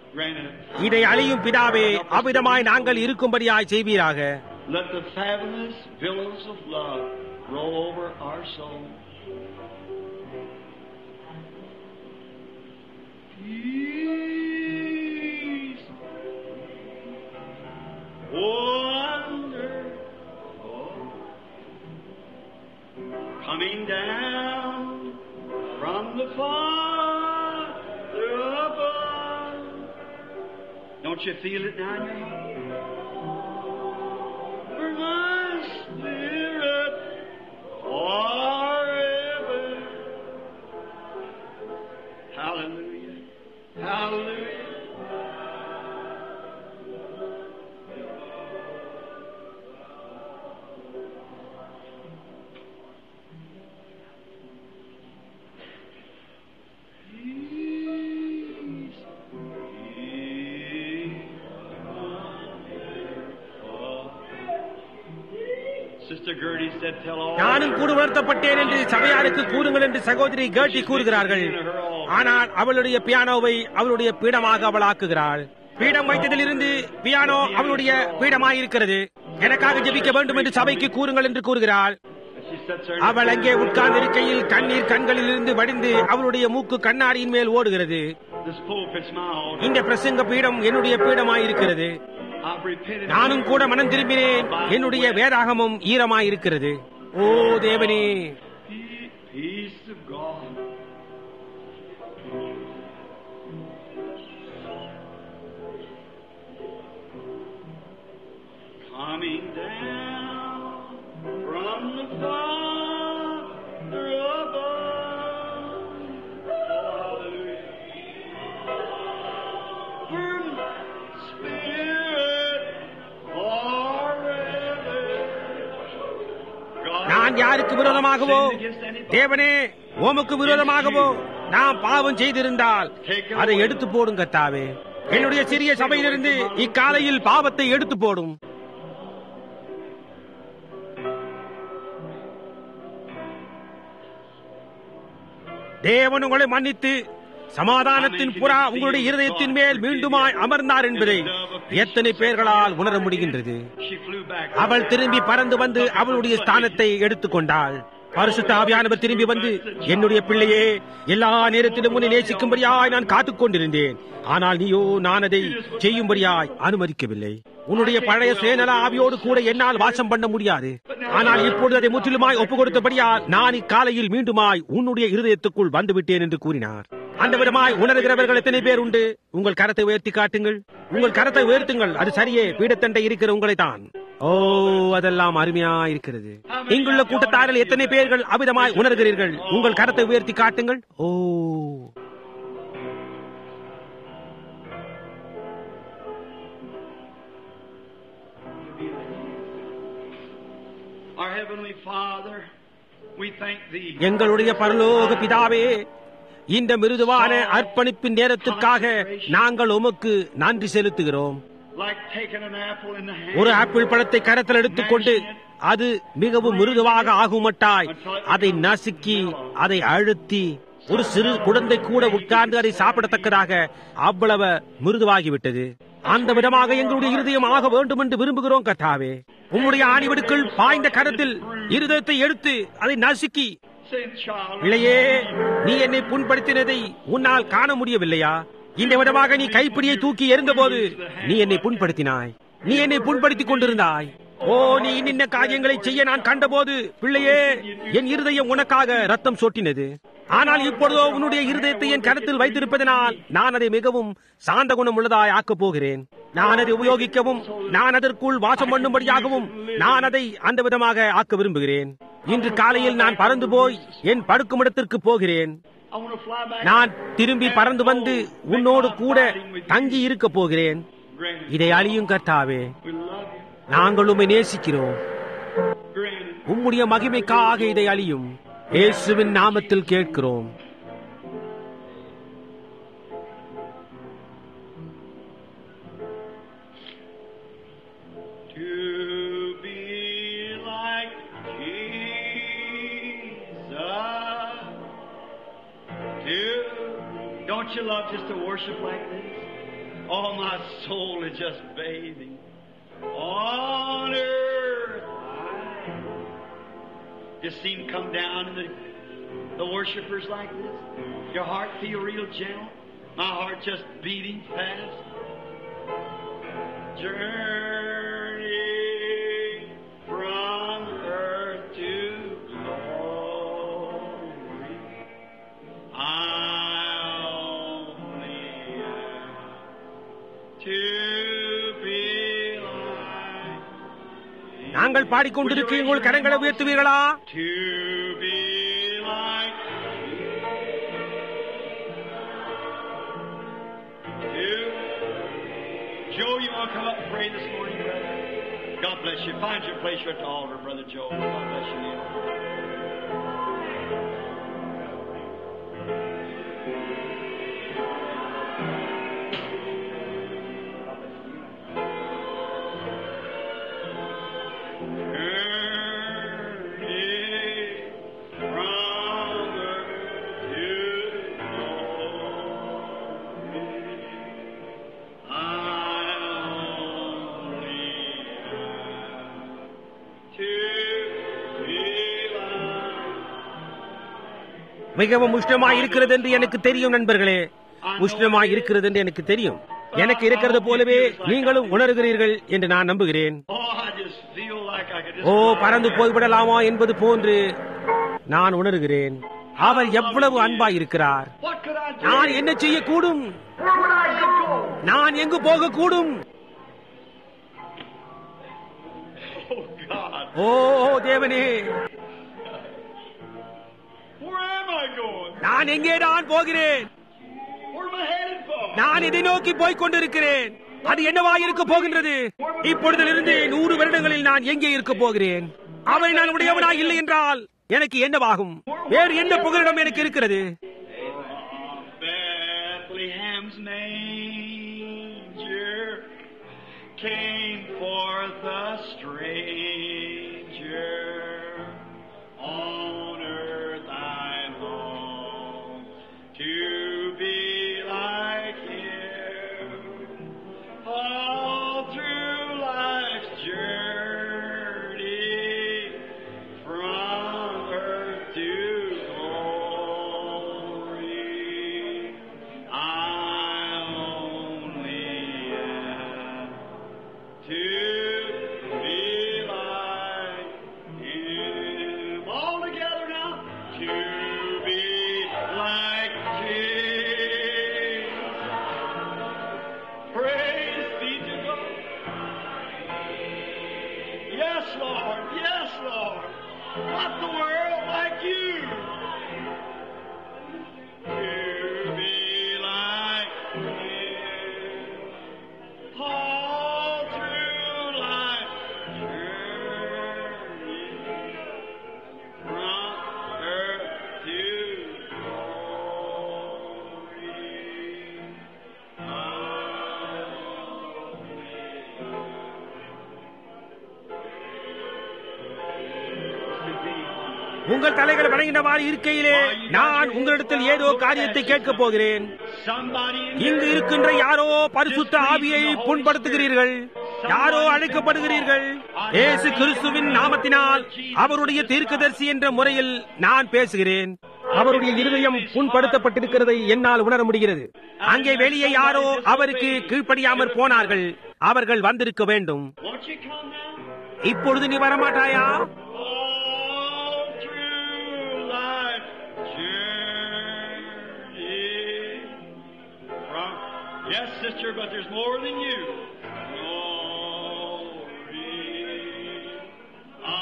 Grant it. இதை அழியும் பிதாவே அவ்விதமாய் நாங்கள் இருக்கும்படியாய் செய்வீராக Let the fabulous billows of love roll over our soul. Peace. Wonder. Coming down from the Father above. Don't you feel it now in your heart? for my spirit forever. Hallelujah. Hallelujah. Peace be Sister Gertie said, Tell all. நானும் கூடு வளர்த்தப்பட்டேன் என்று சபையாருக்கு கூறுங்கள் என்று சகோதரி கேட்டி கூறுகிறார்கள் ஆனால் அவளுடைய பியானோவை அவளுடைய பீடமாக அவள் ஆக்குகிறாள் பீடம் வைத்ததிலிருந்து பியானோ அவளுடைய பீடமாயிருக்கிறது எனக்காக ஜெபிக்க வேண்டும் என்று சபைக்கு கூறுங்கள் என்று கூறுகிறாள் She sits there அவள் அங்கே உட்கார்ந்திருக்கையில் கண்ணீர் கண்களிலிருந்து வடிந்து அவளுடைய மூக்கு கண்ணாடியின் மேல் ஓடுகிறது This pulpit's my altar. இந்த பிரசங்க பீடம் என்னுடைய பீடமாயிருக்கிறது I've repented. நானும் கூட மனம் திரும்பினேன் என்னுடைய வேதாகமும் ஈரமாயிருக்கிறது ஓ தேவனே Peace of God. Coming down from the Father above. Hallelujah. From Spirit forever. God நான் யாருக்கு விரோதமாகவோ தேவனே உமக்கு விரோதமாகவோ நாம் பாவம் செய்திருந்தால் அதை எடுத்து போடும் கத்தாவே என்னுடைய சிறிய சபையிலிருந்து இக்காலையில் பாவத்தை எடுத்து போடும் தேவன் உங்களை மன்னித்து சமாதானத்தின் புறா உங்களுடைய இருதயத்தின் மேல் மீண்டுமாய் அமர்ந்தார் என்பதை எத்தனை பேர்களால் உணர முடிகின்றது She flew back. அவள் திரும்பி பறந்து வந்து அவளுடைய ஸ்தானத்தை எடுத்துக்கொண்டாள் பரிசுத்த ஆவியானவர் திரும்பி வந்து என்னுடைய பிள்ளையே எல்லா நேரத்திலும் உன்னை நேசிக்கும்படியாய் நான் காத்துக் கொண்டிருந்தேன் ஆனால் நீயோ நான் அதை செய்யும்படியாய் அனுமதிக்கவில்லை உன்னுடைய பழைய சுயநல ஆவியோடு கூட என்னால் வாசம் பண்ண முடியாது ஆனால் இப்பொழுது அதை முற்றிலுமாய் ஒப்புக் கொடுத்தபடியால் நான் இக்காலையில் மீண்டுமாய் உன்னுடைய இருதயத்துக்குள் வந்துவிட்டேன் என்று கூறினார் அந்த விதமாய் உணர்கிறவர்கள் எத்தனை பேர் உண்டு உங்கள் கரத்தை உயர்த்தி காட்டுங்கள் உங்கள் கரத்தை உயர்த்துங்கள் அது சரியே பீடத்தண்டை இருக்கிற உங்களை தான் ஓ அதெல்லாம் அருமையா இருக்கிறது இங்குள்ள கூட்டத்தாரில் எத்தனை பேர்கள் அவிதமாய் உணர்கிறீர்கள் உங்கள் கரத்தை உயர்த்தி காட்டுங்கள் ஓ Our Heavenly Father, we thank Thee. எங்களுடைய பரலோக பிதாவே இந்த மிருதுவான அர்ப்பணிப்பின் நேரத்துக்காக நாங்கள் உமக்கு நன்றி செலுத்துகிறோம் Like taking an apple in the hand. ஒரு ஆப்பிள் பழத்தை கரத்தில் எடுத்துக்கொண்டு அது மிகவும் மிருதுவாக ஆகுமட்டாய் அதை நசுக்கி அதை அழுத்தி ஒரு சிறு குழந்தை கூட உட்கார்ந்து அதை சாப்பிடத்தக்கதாக அவ்வளவு மிருதுவாகிவிட்டது அந்த விதமாக எங்களுடைய இருதயம் ஆக வேண்டும் என்று விரும்புகிறோம் கர்த்தாவே உம்முடைய ஆணிவடுக்கள் பாய்ந்த கரத்தில் இருதயத்தை எடுத்து அதை நசுக்கி Sin child. இளையே நீ என்னை புண்படுத்தினதை உன்னால் காண முடியவில்லையா இந்த விதமாக நீ கைப்பிடியை தூக்கி எறிந்தபோது நீ என்னை புண்படுத்தினாய் நீ என்னை புண்படுத்திக் கொண்டிருந்தாய் ஓ நீ இன்னின்ன காரியங்களை செய்ய நான் கண்டபோது பிள்ளையே என் இருதயம் உனக்காக ரத்தம் சொட்டினது ஆனால் இப்பொழுதோ உன்னுடைய இருதயத்தை என் கருத்தில் வைத்திருப்பதனால் நான் அதை மிகவும் சாந்த குணம் உள்ளதாய் ஆக்கப் போகிறேன் நான் அதை உபயோகிக்கவும் நான் அதற்குள் வாசம் பண்ணும்படியாகவும் நான் அதை அந்த விதமாக ஆக்க விரும்புகிறேன் இன்று காலையில் நான் பறந்து போய் என் படுக்குமிடத்திற்கு போகிறேன் I want to fly back. நான் திரும்பி பறந்து வந்து உன்னோடு கூட தங்கி இருக்க போகிறேன் Granted. இதை அழியும் கர்த்தாவே We love you. நாங்கள் உம்மை நேசிக்கிறோம் Granted. உம்முடைய மகிமைக்காக இதை அழியும் இயேசுவின் நாமத்தில் கேட்கிறோம் To be like Jesus. To, don't you love just to worship like this? Oh, my soul is just bathing on earth. Just see him come down and the, the worshipers like this. Your heart feel real gentle. My heart just beating fast. Journey from earth to glory. I only am to be like நாங்கள் பாடிக்கொண்டிருக்க உங்கள் கரங்களை உயர்த்துவீர்களா to be like you. Joe, you want to come up and pray this morning, brother? God bless you. Find your place here at the altar, brother Joe. God bless you. Journey from earth to glory. I only am to be like மிகவும் உஷ்ணமாய் இருக்கிறது என்று எனக்கு தெரியும் நண்பர்களே உஷ்ணமாய் இருக்கிறது என்று எனக்கு தெரியும் எனக்கு இருக்கிறது போலவே நீங்களும் உணர்கிறீர்கள் என்று நான் நம்புகிறேன் Oh, I just feel like I could just. ஓ பறந்து போய்விடலாமா என்பது போன்று நான் உணர்கிறேன் அவர் எவ்வளவு அன்பாய் இருக்கிறார் What could I do? நான் என்ன செய்யக்கூடும் Where would I go? நான் எங்கு போகக்கூடும் Oh, God. ஓ தேவனே Where am I going? நான் எங்கே நான் போகிறேன் Where am I headed for? நான் இதை நோக்கி போய்க் கொண்டிருக்கிறேன் அது என்னவா இருக்க போகின்றது இப்பொழுதிலிருந்து நூறு வருடங்களில் நான் எங்கே இருக்க போகிறேன் அவை நான் உடையவனாய் இல்லை என்றால் எனக்கு என்னவாகும் வேறு என்ன புகலிடம் எனக்கு இருக்கிறது Bethlehem's manger came forth a stranger. On earth I long to be like him. All through life's journey from earth to glory, I only am to be like Him. All together now, to be like Jesus. Praise be to God. Yes, Lord. Yes, Lord. Not the world like you. To be like Him. All through life's journey. From earth to glory. உங்கள் தலைகள் வணங்கினவாறு இருக்கையிலே நான் உங்களிடத்தில் ஏதோ காரியத்தை கேட்கப் போகிறேன் Somebody in இங்கு இருக்கின்ற யாரோ பரிசுத்த ஆவியை புண்படுத்துகிறீர்கள் யாரோ அழைக்கப்படுகிறீர்கள் இயேசு கிறிஸ்துவின் நாமத்தினால் அவருடைய தீர்க்கதரிசி என்ற முறையில் நான் பேசுகிறேன் அவருடைய இருதயம் புண்படுத்தப்பட்டிருக்கிறதை என்னால் உணர முடிகிறது அங்கே வெளியே யாரோ அவருக்கு கீழ்ப்படியாமற் போனார்கள் அவர்கள் வந்திருக்க வேண்டும் Won't you come now? இப்பொழுது நீ வரமாட்டாயா All through life's journey. From, yes, sister, but there's more than you. Glory. I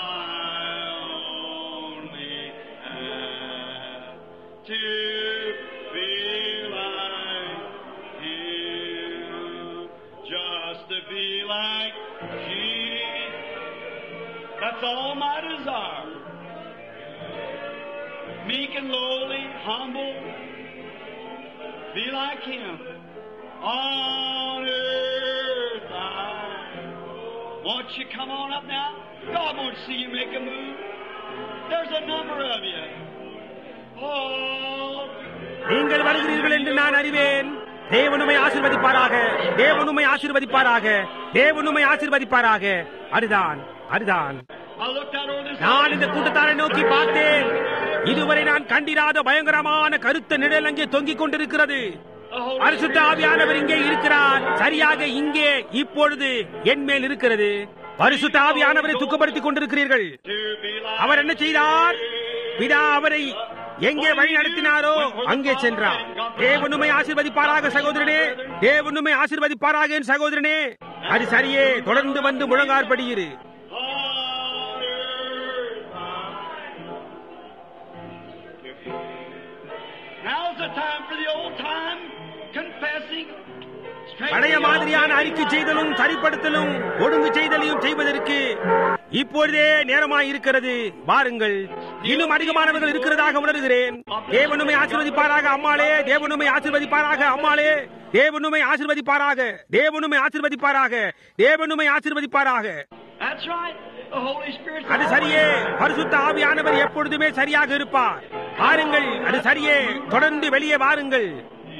only have to be like Him. Just to be like Jesus. That's all my desire. Meek and lowly, humble, be like Him. On earth I. Won't you come on up now? God wants to see you make a move. There's a number of you. Oh, நீங்கள் வருகிறீர்கள் என்று நான் அறிவேன் தேவனுமை ஆசிர்வதிப்பாராக தேவனுமை ஆசிர்வதிப்பாராக தேவனுமை ஆசிர்வதிப்பாராக அதுதான் அதுதான் I looked out over this நான் இந்த கூட்டத்தாரை நோக்கி பார்த்தேன் இதுவரை நான் கண்டிராத பயங்கரமான கருத்த நிழல் அங்கே தொங்கிக் கொண்டிருக்கிறது the Holy பரிசுத்த ஆவியானவர் இங்கே இருக்கிறார் சரியாக இங்கே இப்பொழுது என் மேல் இருக்கிறது பரிசுத்த ஆவியானவரை துக்கப்படுத்திக் கொண்டிருக்கிறீர்கள் to be like அவர் என்ன செய்தார் பிதா அவரை எங்கே வழி நடத்தினாரோ அங்கே சென்றார் தேவனுமை ஆசீர்வதிப்பாராக சகோதரனே தேவனுமை ஆசீர்வதிப்பாராக என் சகோதரனே அது சரியே தொடர்ந்து வந்து முழங்காற்படியிரு Now's the time for the old time confessing. straight பழைய to God. மாதிரியான அறிக்கை செய்தலும் சரிப்படுத்தலும் ஒழுங்கு செய்தலையும் செய்வதற்கு இப்பொழுதே நேரமாய் இருக்கிறது வாருங்கள் இன்னும் அதிகமானவர்கள் இருக்கிறதாக உணர்கிறேன் தேவனுமை ஆசீர்வதிப்பாராக அம்மாளே தேவனுமை ஆசீர்வதிப்பாராக அம்மாளே தேவனுமை ஆசீர்வதிப்பாராக தேவனுமை ஆசீர்வதிப்பாராக தேவனுமை ஆசீர்வதிப்பாராக That's right. The Holy Spirit. அது சரியே பரிசுத்த ஆவியானவர் எப்பொழுதுமே சரியாக இருப்பார் வாருங்கள் அது சரியே தொடர்ந்து வெளியே வாருங்கள்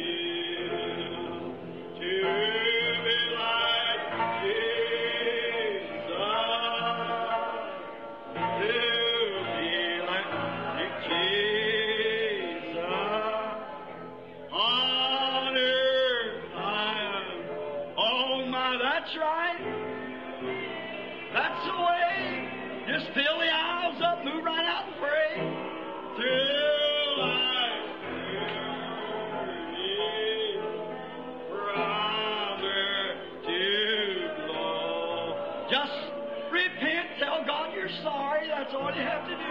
That's right. That's the way. Just fill the aisles up, move right out and pray. Till I see brother to glow. Just repent, tell God you're sorry. That's all you have to do.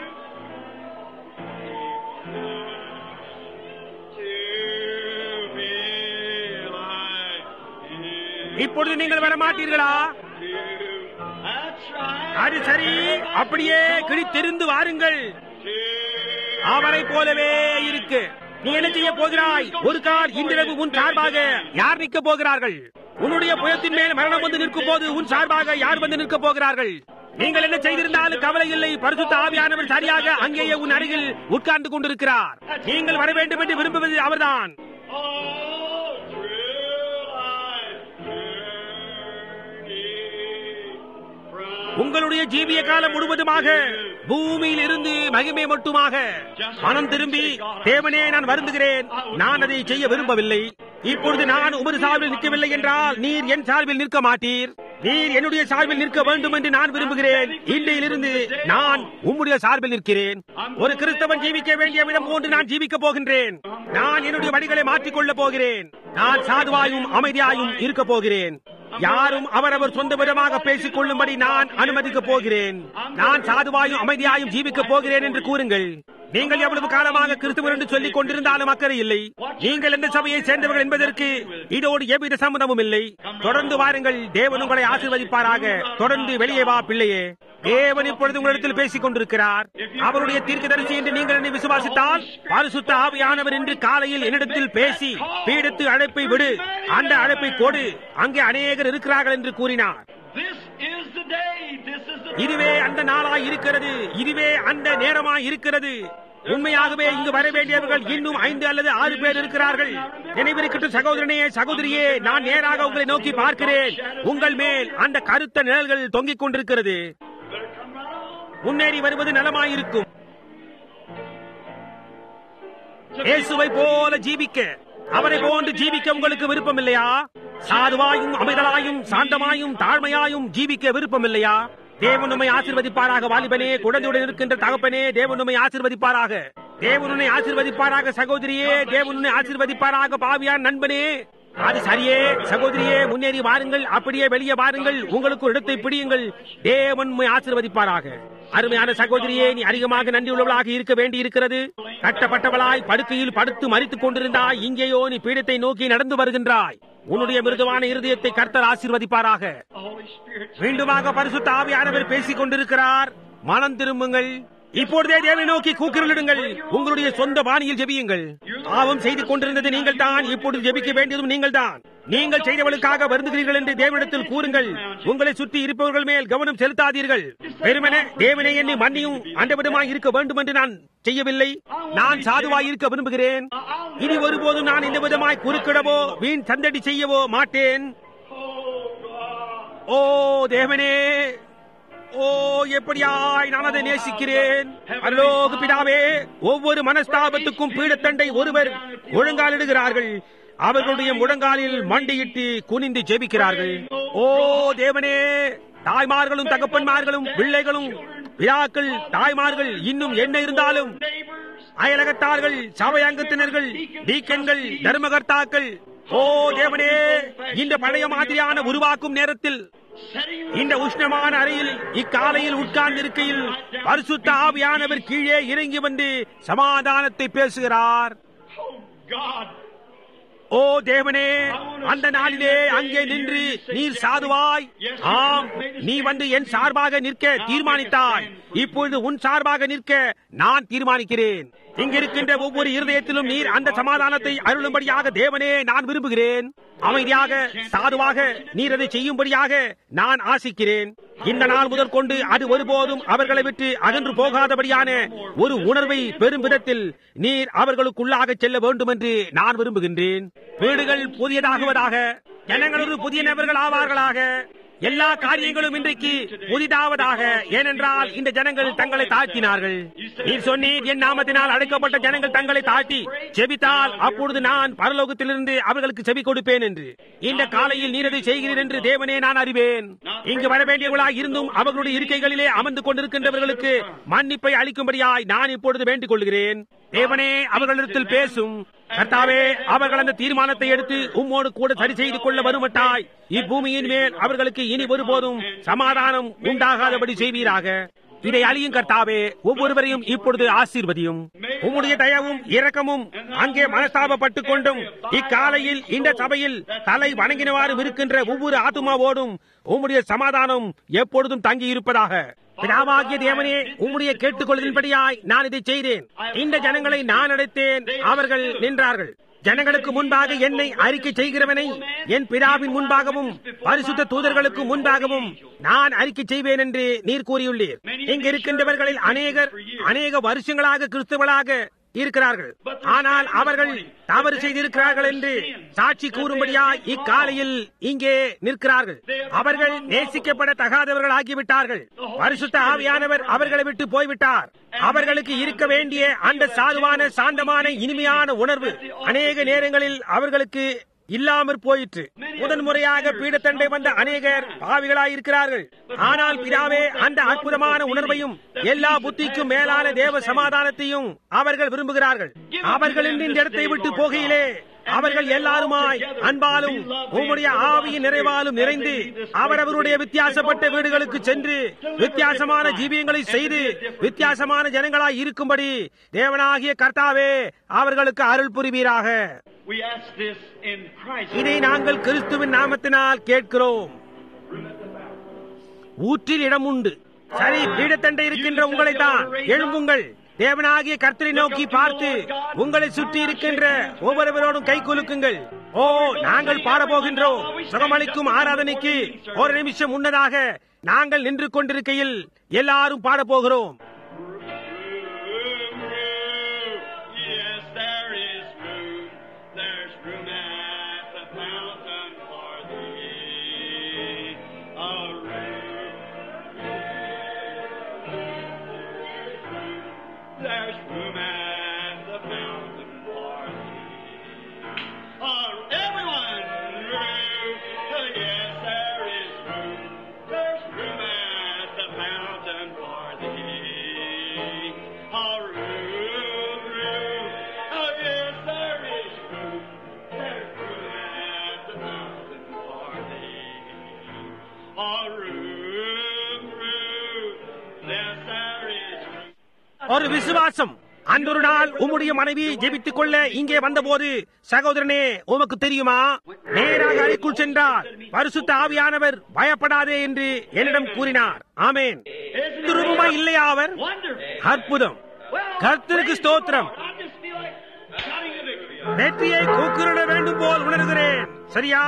To be like Him. இப்பொழுது நீங்கள் வரமாட்டீர்களா That's right. அது சரி அப்படியே கிழித்தெறிந்து வாருங்கள் அவரை போலவே இருக்கு நீ என்ன செய்ய போகிறாய் ஒரு கால் இன்றிரவு உன் சார்பாக யார் நிற்க போகிறார்கள் உன்னுடைய புயத்தின் மேல் மரணம் வந்து நிற்கும் போது உன் சார்பாக யார் வந்து நிற்க போகிறார்கள் நீங்கள் என்ன செய்திருந்தாலும் கவலை இல்லை பரிசுத்த ஆவியானவர் சரியாக அங்கேயே உன் அருகில் உட்கார்ந்து கொண்டிருக்கிறார் நீங்கள் வர வேண்டும் என்று விரும்புவது அவர்தான் All through life journey from உங்களுடைய ஜீவிய காலம் முழுவதுமாக பூமியில் இருந்து மகிமை மட்டுமாக மனம் திரும்பி தேவனே நான் வருந்துகிறேன் நான் அதை செய்ய விரும்பவில்லை இப்பொழுது நான் உமது சார்பில் நிற்கவில்லை என்றால் நீர் என் சார்பில் நிற்க மாட்டீர் நீர் என்னுடைய சார்பில் நிற்க வேண்டும் என்று நான் விரும்புகிறேன் இன்றையிலிருந்து நான் உம்முடைய சார்பில் நிற்கிறேன் ஒரு கிறிஸ்தவன் ஜீவிக்க வேண்டிய விதம் போன்று நான் ஜீவிக்க போகின்றேன் நான் என்னுடைய வழிகளை மாற்றிக்கொள்ளப் போகிறேன் நான் சாதுவாயும் அமைதியாயும் இருக்க போகிறேன் யாரும் அவரவர் சொந்த விதமாக பேசிக் கொள்ளும்படி நான் அனுமதிக்கப் போகிறேன் நான் சாதுவாயும் அமைதியாயும் ஜீவிக்கப் போகிறேன் என்று கூறுங்கள் நீங்கள் எவ்வளவு காலமாக கிறிஸ்துவர் என்று சொல்லிக் கொண்டிருந்தாலும் அக்கறை இல்லை நீங்கள் எந்த சபையை சேர்ந்தவர்கள் என்பதற்கு இதோடு எவ்வித சம்மதமும் இல்லை தொடர்ந்து வாருங்கள் தேவன் உங்களை ஆசீர்வதிப்பாராக தொடர்ந்து வெளியே வா பிள்ளையே தேவன் இப்பொழுது உங்களிடத்தில் பேசிக் கொண்டிருக்கிறார் அவருடைய தீர்க்கதரிசி என்று நீங்கள் என்னை விசுவாசித்தால் பரிசுத்த ஆவியானவர் இன்று காலையில் என்னிடத்தில் பேசி பீடத்து அழைப்பை விடு அந்த அழைப்பை கொடு அங்கே அநேகர் இருக்கிறார்கள் என்று கூறினார் This is the day. This is the இதுவே அந்த நாளாய் இருக்கிறது இதுவே அந்த நேரமாய் இருக்கிறது உண்மையாகவே இங்கு வர வேண்டியவர்கள் இன்னும் ஐந்து அல்லது ஆறு பேர் இருக்கிறார்கள் நினைவிருக்கட்டும் சகோதரனே சகோதரியே நான் நேராக உங்களை நோக்கி பார்க்கிறேன் உங்கள் மேல் அந்த கருத்த நிழல்கள் தொங்கிக் கொண்டிருக்கிறது better come right on. முன்னேறி வருவது நலமாயிருக்கும் இயேசுவை போல ஜீவிக்க அவரை போன்று ஜீவிக்க உங்களுக்கு விருப்பம் இல்லையா சாதுவாயும் அமைதலாயும் சாந்தமாயும் தாழ்மையாயும் ஜீவிக்க விருப்பம் இல்லையா தேவன் உம்மை ஆசீர்வதிப்பாராக வாலிபனே குழந்தையுடன் இருக்கின்ற தகப்பனே தேவன் உம்மை ஆசீர்வதிப்பாராக தேவன் உன்னை ஆசீர்வதிப்பாராக சகோதரியே தேவன் உன்னை ஆசீர்வதிப்பாராக பாவியான் நண்பனே அது சரியே சகோதரியே முன்னேறி வாருங்கள் அப்படியே வெளியே வாருங்கள் உங்களுக்கு ஒரு இடத்தை பிடியுங்கள் தேவன் உம்மை ஆசீர்வதிப்பாராக அருமையான சகோதரியே நீ அதிகமாக நன்றியுள்ளவளாக இருக்க வேண்டி இருக்கிறது கட்டப்பட்டவளாய் படுக்கையில் படுத்து மறித்துக் கொண்டிருந்தாய் இங்கேயோ நீ பீடத்தை நோக்கி நடந்து வருகின்றாய் உன்னுடைய மிருதுவான இருதயத்தை கர்த்தர் ஆசீர்வதிப்பாராக The Holy Spirit. மீண்டுமாக பரிசுத்த ஆவியானவர் பேசிக் கொண்டிருக்கிறார் மனம் திரும்புங்கள் இப்பொழுதே தேவை நோக்கி கூக்குரலிடுங்கள் உங்களுடைய சொந்த பாணியில் ஜெபியுங்கள் பாவம் செய்து கொண்டிருந்தது நீங்கள் தான் இப்பொழுது ஜெபிக்க வேண்டியதும் நீங்கள் தான் நீங்கள் செய்தவளுக்காக வருந்துகிறீர்கள் என்று தேவனிடத்தில் கூறுங்கள் உங்களை சுற்றி இருப்பவர்கள் மேல் கவனம் செலுத்தாதீர்கள் வெறுமனே தேவனே என்னை மன்னியும் அந்த விதமாய் இருக்க வேண்டும் என்று நான் செய்யவில்லை நான் சாதுவாய் இருக்க விரும்புகிறேன் I- I'll இனி ஒருபோதும் நான் இந்த விதமாய் குறுக்கிடவோ வீண் சந்தடி செய்யவோ மாட்டேன் ஓ தேவனே ஓ எப்படியாய் நான் அதை நேசிக்கிறேன் அல்லோகு பிதாவே ஒவ்வொரு மனஸ்தாபத்துக்கும் பீடத்தண்டை ஒருவர் முழங்காலிடுகிறார்கள் அவர்களுடைய முழங்காலில் மண்டியிட்டு குனிந்து ஜெபிக்கிறார்கள் ஓ தேவனே தாய்மார்களும் தகப்பன்மார்களும் பிள்ளைகளும் விழாக்கள் தாய்மார்கள் இன்னும் என்ன இருந்தாலும் அயலகத்தார்கள் சபை அங்கத்தினர்கள் டீக்கன்கள் தர்மகர்த்தாக்கள் ஓ தேவனே இந்த பழைய மாதிரியான உருவாக்கும் நேரத்தில் இந்த உஷ்ணமான அறையில் இக்காலையில் உட்கார்ந்து இருக்கையில் பரிசுத்த ஆவியானவர் கீழே இறங்கி வந்து சமாதானத்தை பேசுகிறார் ஓ தேவனே அந்த நாளிலே அங்கே நின்று நீர் சாதுவாய் ஆம் நீ வந்து என் சார்பாக நிற்க தீர்மானித்தாய் இப்பொழுது உன் சார்பாக நிற்க நான் தீர்மானிக்கிறேன் இங்கிருக்கின்ற ஒவ்வொரு இருதயத்திலும் நீர் அந்த சமாதானத்தை அருளும்படியாக தேவனே நான் விரும்புகிறேன் அமைதியாக சாதுவாக நீர் அதை செய்யும்படியாக நான் ஆசிக்கிறேன் இந்த நாள் முதல் கொண்டு அது ஒருபோதும் அவர்களை விட்டு அகன்று போகாதபடியான ஒரு உணர்வை பெரும் விதத்தில் நீர் அவர்களுக்குள்ளாக செல்ல வேண்டும் என்று நான் விரும்புகின்றேன் வீடுகள் புதியதாகுவதாக ஜனங்கள் ஒரு புதிய நபர்கள் ஆவார்களாக எல்லா காரியங்களும் இன்றைக்கு புதிதாவதாக ஏனென்றால் இந்த ஜனங்கள் தங்களை தாழ்த்தினார்கள் நீர் சொன்னீர் என் நாமத்தினால் அழைக்கப்பட்ட ஜனங்கள் தங்களை தாழ்த்தி செபித்தால் அப்பொழுது நான் பரலோகத்திலிருந்து அவர்களுக்கு செவி கொடுப்பேன் என்று இந்த காலையில் நீர் அதை செய்கிறீர் என்று தேவனே நான் அறிவேன் இங்கு வர வேண்டியவர்களாய் இருந்தும் அவர்களுடைய இருக்கைகளிலே அமர்ந்து கொண்டிருக்கின்றவர்களுக்கு மன்னிப்பை அளிக்கும்படியாய் நான் இப்பொழுது வேண்டிக் கொள்கிறேன் தேவனே அவர்களிடத்தில் பேசும் கர்த்தாவே அவர்கள் அந்த தீர்மானத்தை எடுத்து உம்மோடு கூட சரி செய்து கொள்ள வருமட்டாய் இப்பூமியின் மேல் அவர்களுக்கு இனி ஒருபோதும் சமாதானம் உண்டாகாதபடி செய்வீராக இதை அழியும் கர்த்தாவே ஒவ்வொருவரையும் இப்பொழுது ஆசீர்வதியும் உம்முடைய தயவும் இரக்கமும் அங்கே மனஸ்தாபப்பட்டுக் கொண்டும் இக்காலையில் இந்த சபையில் தலை வணங்கினவாறு இருக்கின்ற ஒவ்வொரு ஆத்துமாவோடும் உம்முடைய சமாதானம் எப்பொழுதும் தங்கி இருப்பதாக பிதாவாகிய தேவனே உம்முடைய கேட்டுக்கொள்வதின்படியாய் நான் இதை செய்தேன் இந்த ஜனங்களை நான் அடைத்தேன் அவர்கள் நின்றார்கள் ஜனங்களுக்கு முன்பாக என்னை அறிக்கை செய்கிறவனை என் பிதாவின் முன்பாகவும் பரிசுத்த தூதர்களுக்கு முன்பாகவும் நான் அறிக்கை செய்வேன் என்று நீர் கூறியுள்ளீர் இங்கு இருக்கின்றவர்களில் அநேகர் அநேக வருஷங்களாக கிறிஸ்தவர்களாக இருக்கிறார்கள் ஆனால் அவர்கள் தவறு செய்திருக்கிறார்கள் என்று சாட்சி கூறும்படியாய் இக்காலையில் இங்கே நிற்கிறார்கள் அவர்கள் நேசிக்கப்பட தகாதவர்கள் ஆகிவிட்டார்கள் பரிசுத்த ஆவியானவர் அவர்களை விட்டு போய்விட்டார் அவர்களுக்கு இருக்க வேண்டிய அந்த சாதுவான சாந்தமான இனிமையான உணர்வு அநேக நேரங்களில் அவர்களுக்கு இல்லாமற் போயிற்று முதன்முறையாக பீடத்தண்டை வந்த அநேகர் பாவிகளாய் இருக்கிறார்கள் ஆனால் பிதாவே அந்த அற்புதமான உணர்வையும் எல்லா புத்திக்கும் மேலான தேவ சமாதானத்தையும் அவர்கள் விரும்புகிறார்கள் அவர்கள் இந்த இடத்தை விட்டு போகையிலே அவர்கள் எல்லாருமாய் அன்பாலும் உம்முடைய ஆவியின் நிறைவாலும் நிறைந்து அவரவருடைய வித்தியாசப்பட்ட வீடுகளுக்கு சென்று வித்தியாசமான ஜீவியங்களை செய்து வித்தியாசமான ஜனங்களாய் இருக்கும்படி தேவனாகிய கர்த்தாவே அவர்களுக்கு அருள் புரிவீராக We ask this in Christ's இதை நாங்கள் கிறிஸ்துவின் நாமத்தினால் கேட்கிறோம் ஊற்றில் இடம் உண்டு சரி பீடத்தண்டை இருக்கின்ற உங்களை தான் எழும்புங்கள் தேவனாகிய கர்த்தரை நோக்கி பார்த்து உங்களை சுற்றி இருக்கின்ற ஒவ்வொருவரோடும் கை குலுக்குங்கள் ஓ நாங்கள் பாடப்போகின்றோம் சுகமளிக்கும் ஆராதனைக்கு ஒரு நிமிஷம் முன்னதாக நாங்கள் நின்று கொண்டிருக்கையில் எல்லாரும் பாடப்போகிறோம் Yes, there is room. There's room at the fountain for thee. A room. There's room at the fountain for thee. Uh, everyone, room. Yes, there is room. There's room at the fountain for thee. A room, room. Oh, yes, there is room. There's room at the fountain for thee. A room, room. Yes, there is room. ஒரு விசுவாசம் அன்றொரு நாள் உம்முடைய மனைவி ஜெபித்துக் கொள்ள இங்கே வந்தபோது சகோதரனே உமக்கு தெரியுமா நேராக அறைக்குள் சென்றார் பரிசுத்த ஆவியானவர் பயப்படாதே என்று என்னிடம் கூறினார் ஆமேன் திரும்பமா இல்லையா அவர் Wonderful. அற்புதம் கர்த்தருக்கு ஸ்தோத்திரம் I just feel like shouting the victory. வெற்றியை கூக்குரட வேண்டும் போல் உணர்கிறேன் சரியா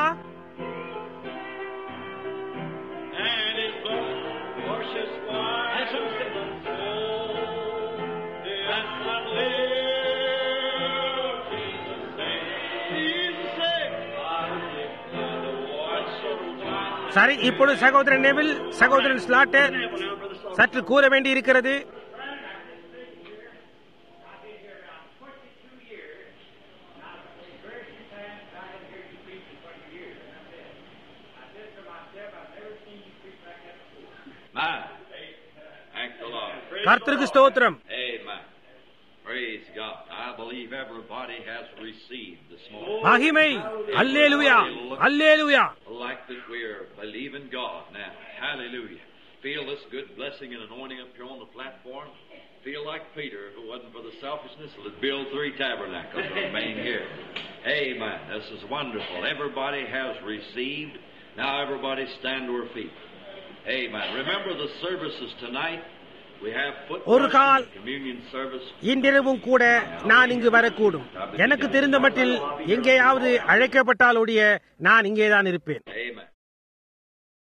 And his blood washes white as some sin soul. That's what lives, Jesus சரி இப்பொழுது சகோதரன் நெவில் சகோதரன் ஸ்லாட்டர் சற்று கூற வேண்டி இருக்கிறது Man. Thank the Lord. கர்த்தருக்கு ஸ்தோத்திரம் Amen. Praise God. I believe everybody has received this morning. மகிமை அல்லேலுயா அல்லேலுயா Like that we're believing God now. Hallelujah. Feel this good blessing and anointing up here on the platform. Feel like Peter, if it wasn't for the selfishness, would build three tabernacles and remain here. Amen. This is wonderful. Everybody has received. Now everybody stand to our feet. Amen. Remember the services tonight. We have foot ஒரு கால் washing, communion service. இன்றிரவும் கூட நான் இங்கு வரக்கூடும் எனக்கு தெரிந்த மட்டில் எங்கேயாவது அழைக்கப்பட்டாலொழிய நான் இங்கேதான் இருப்பேன்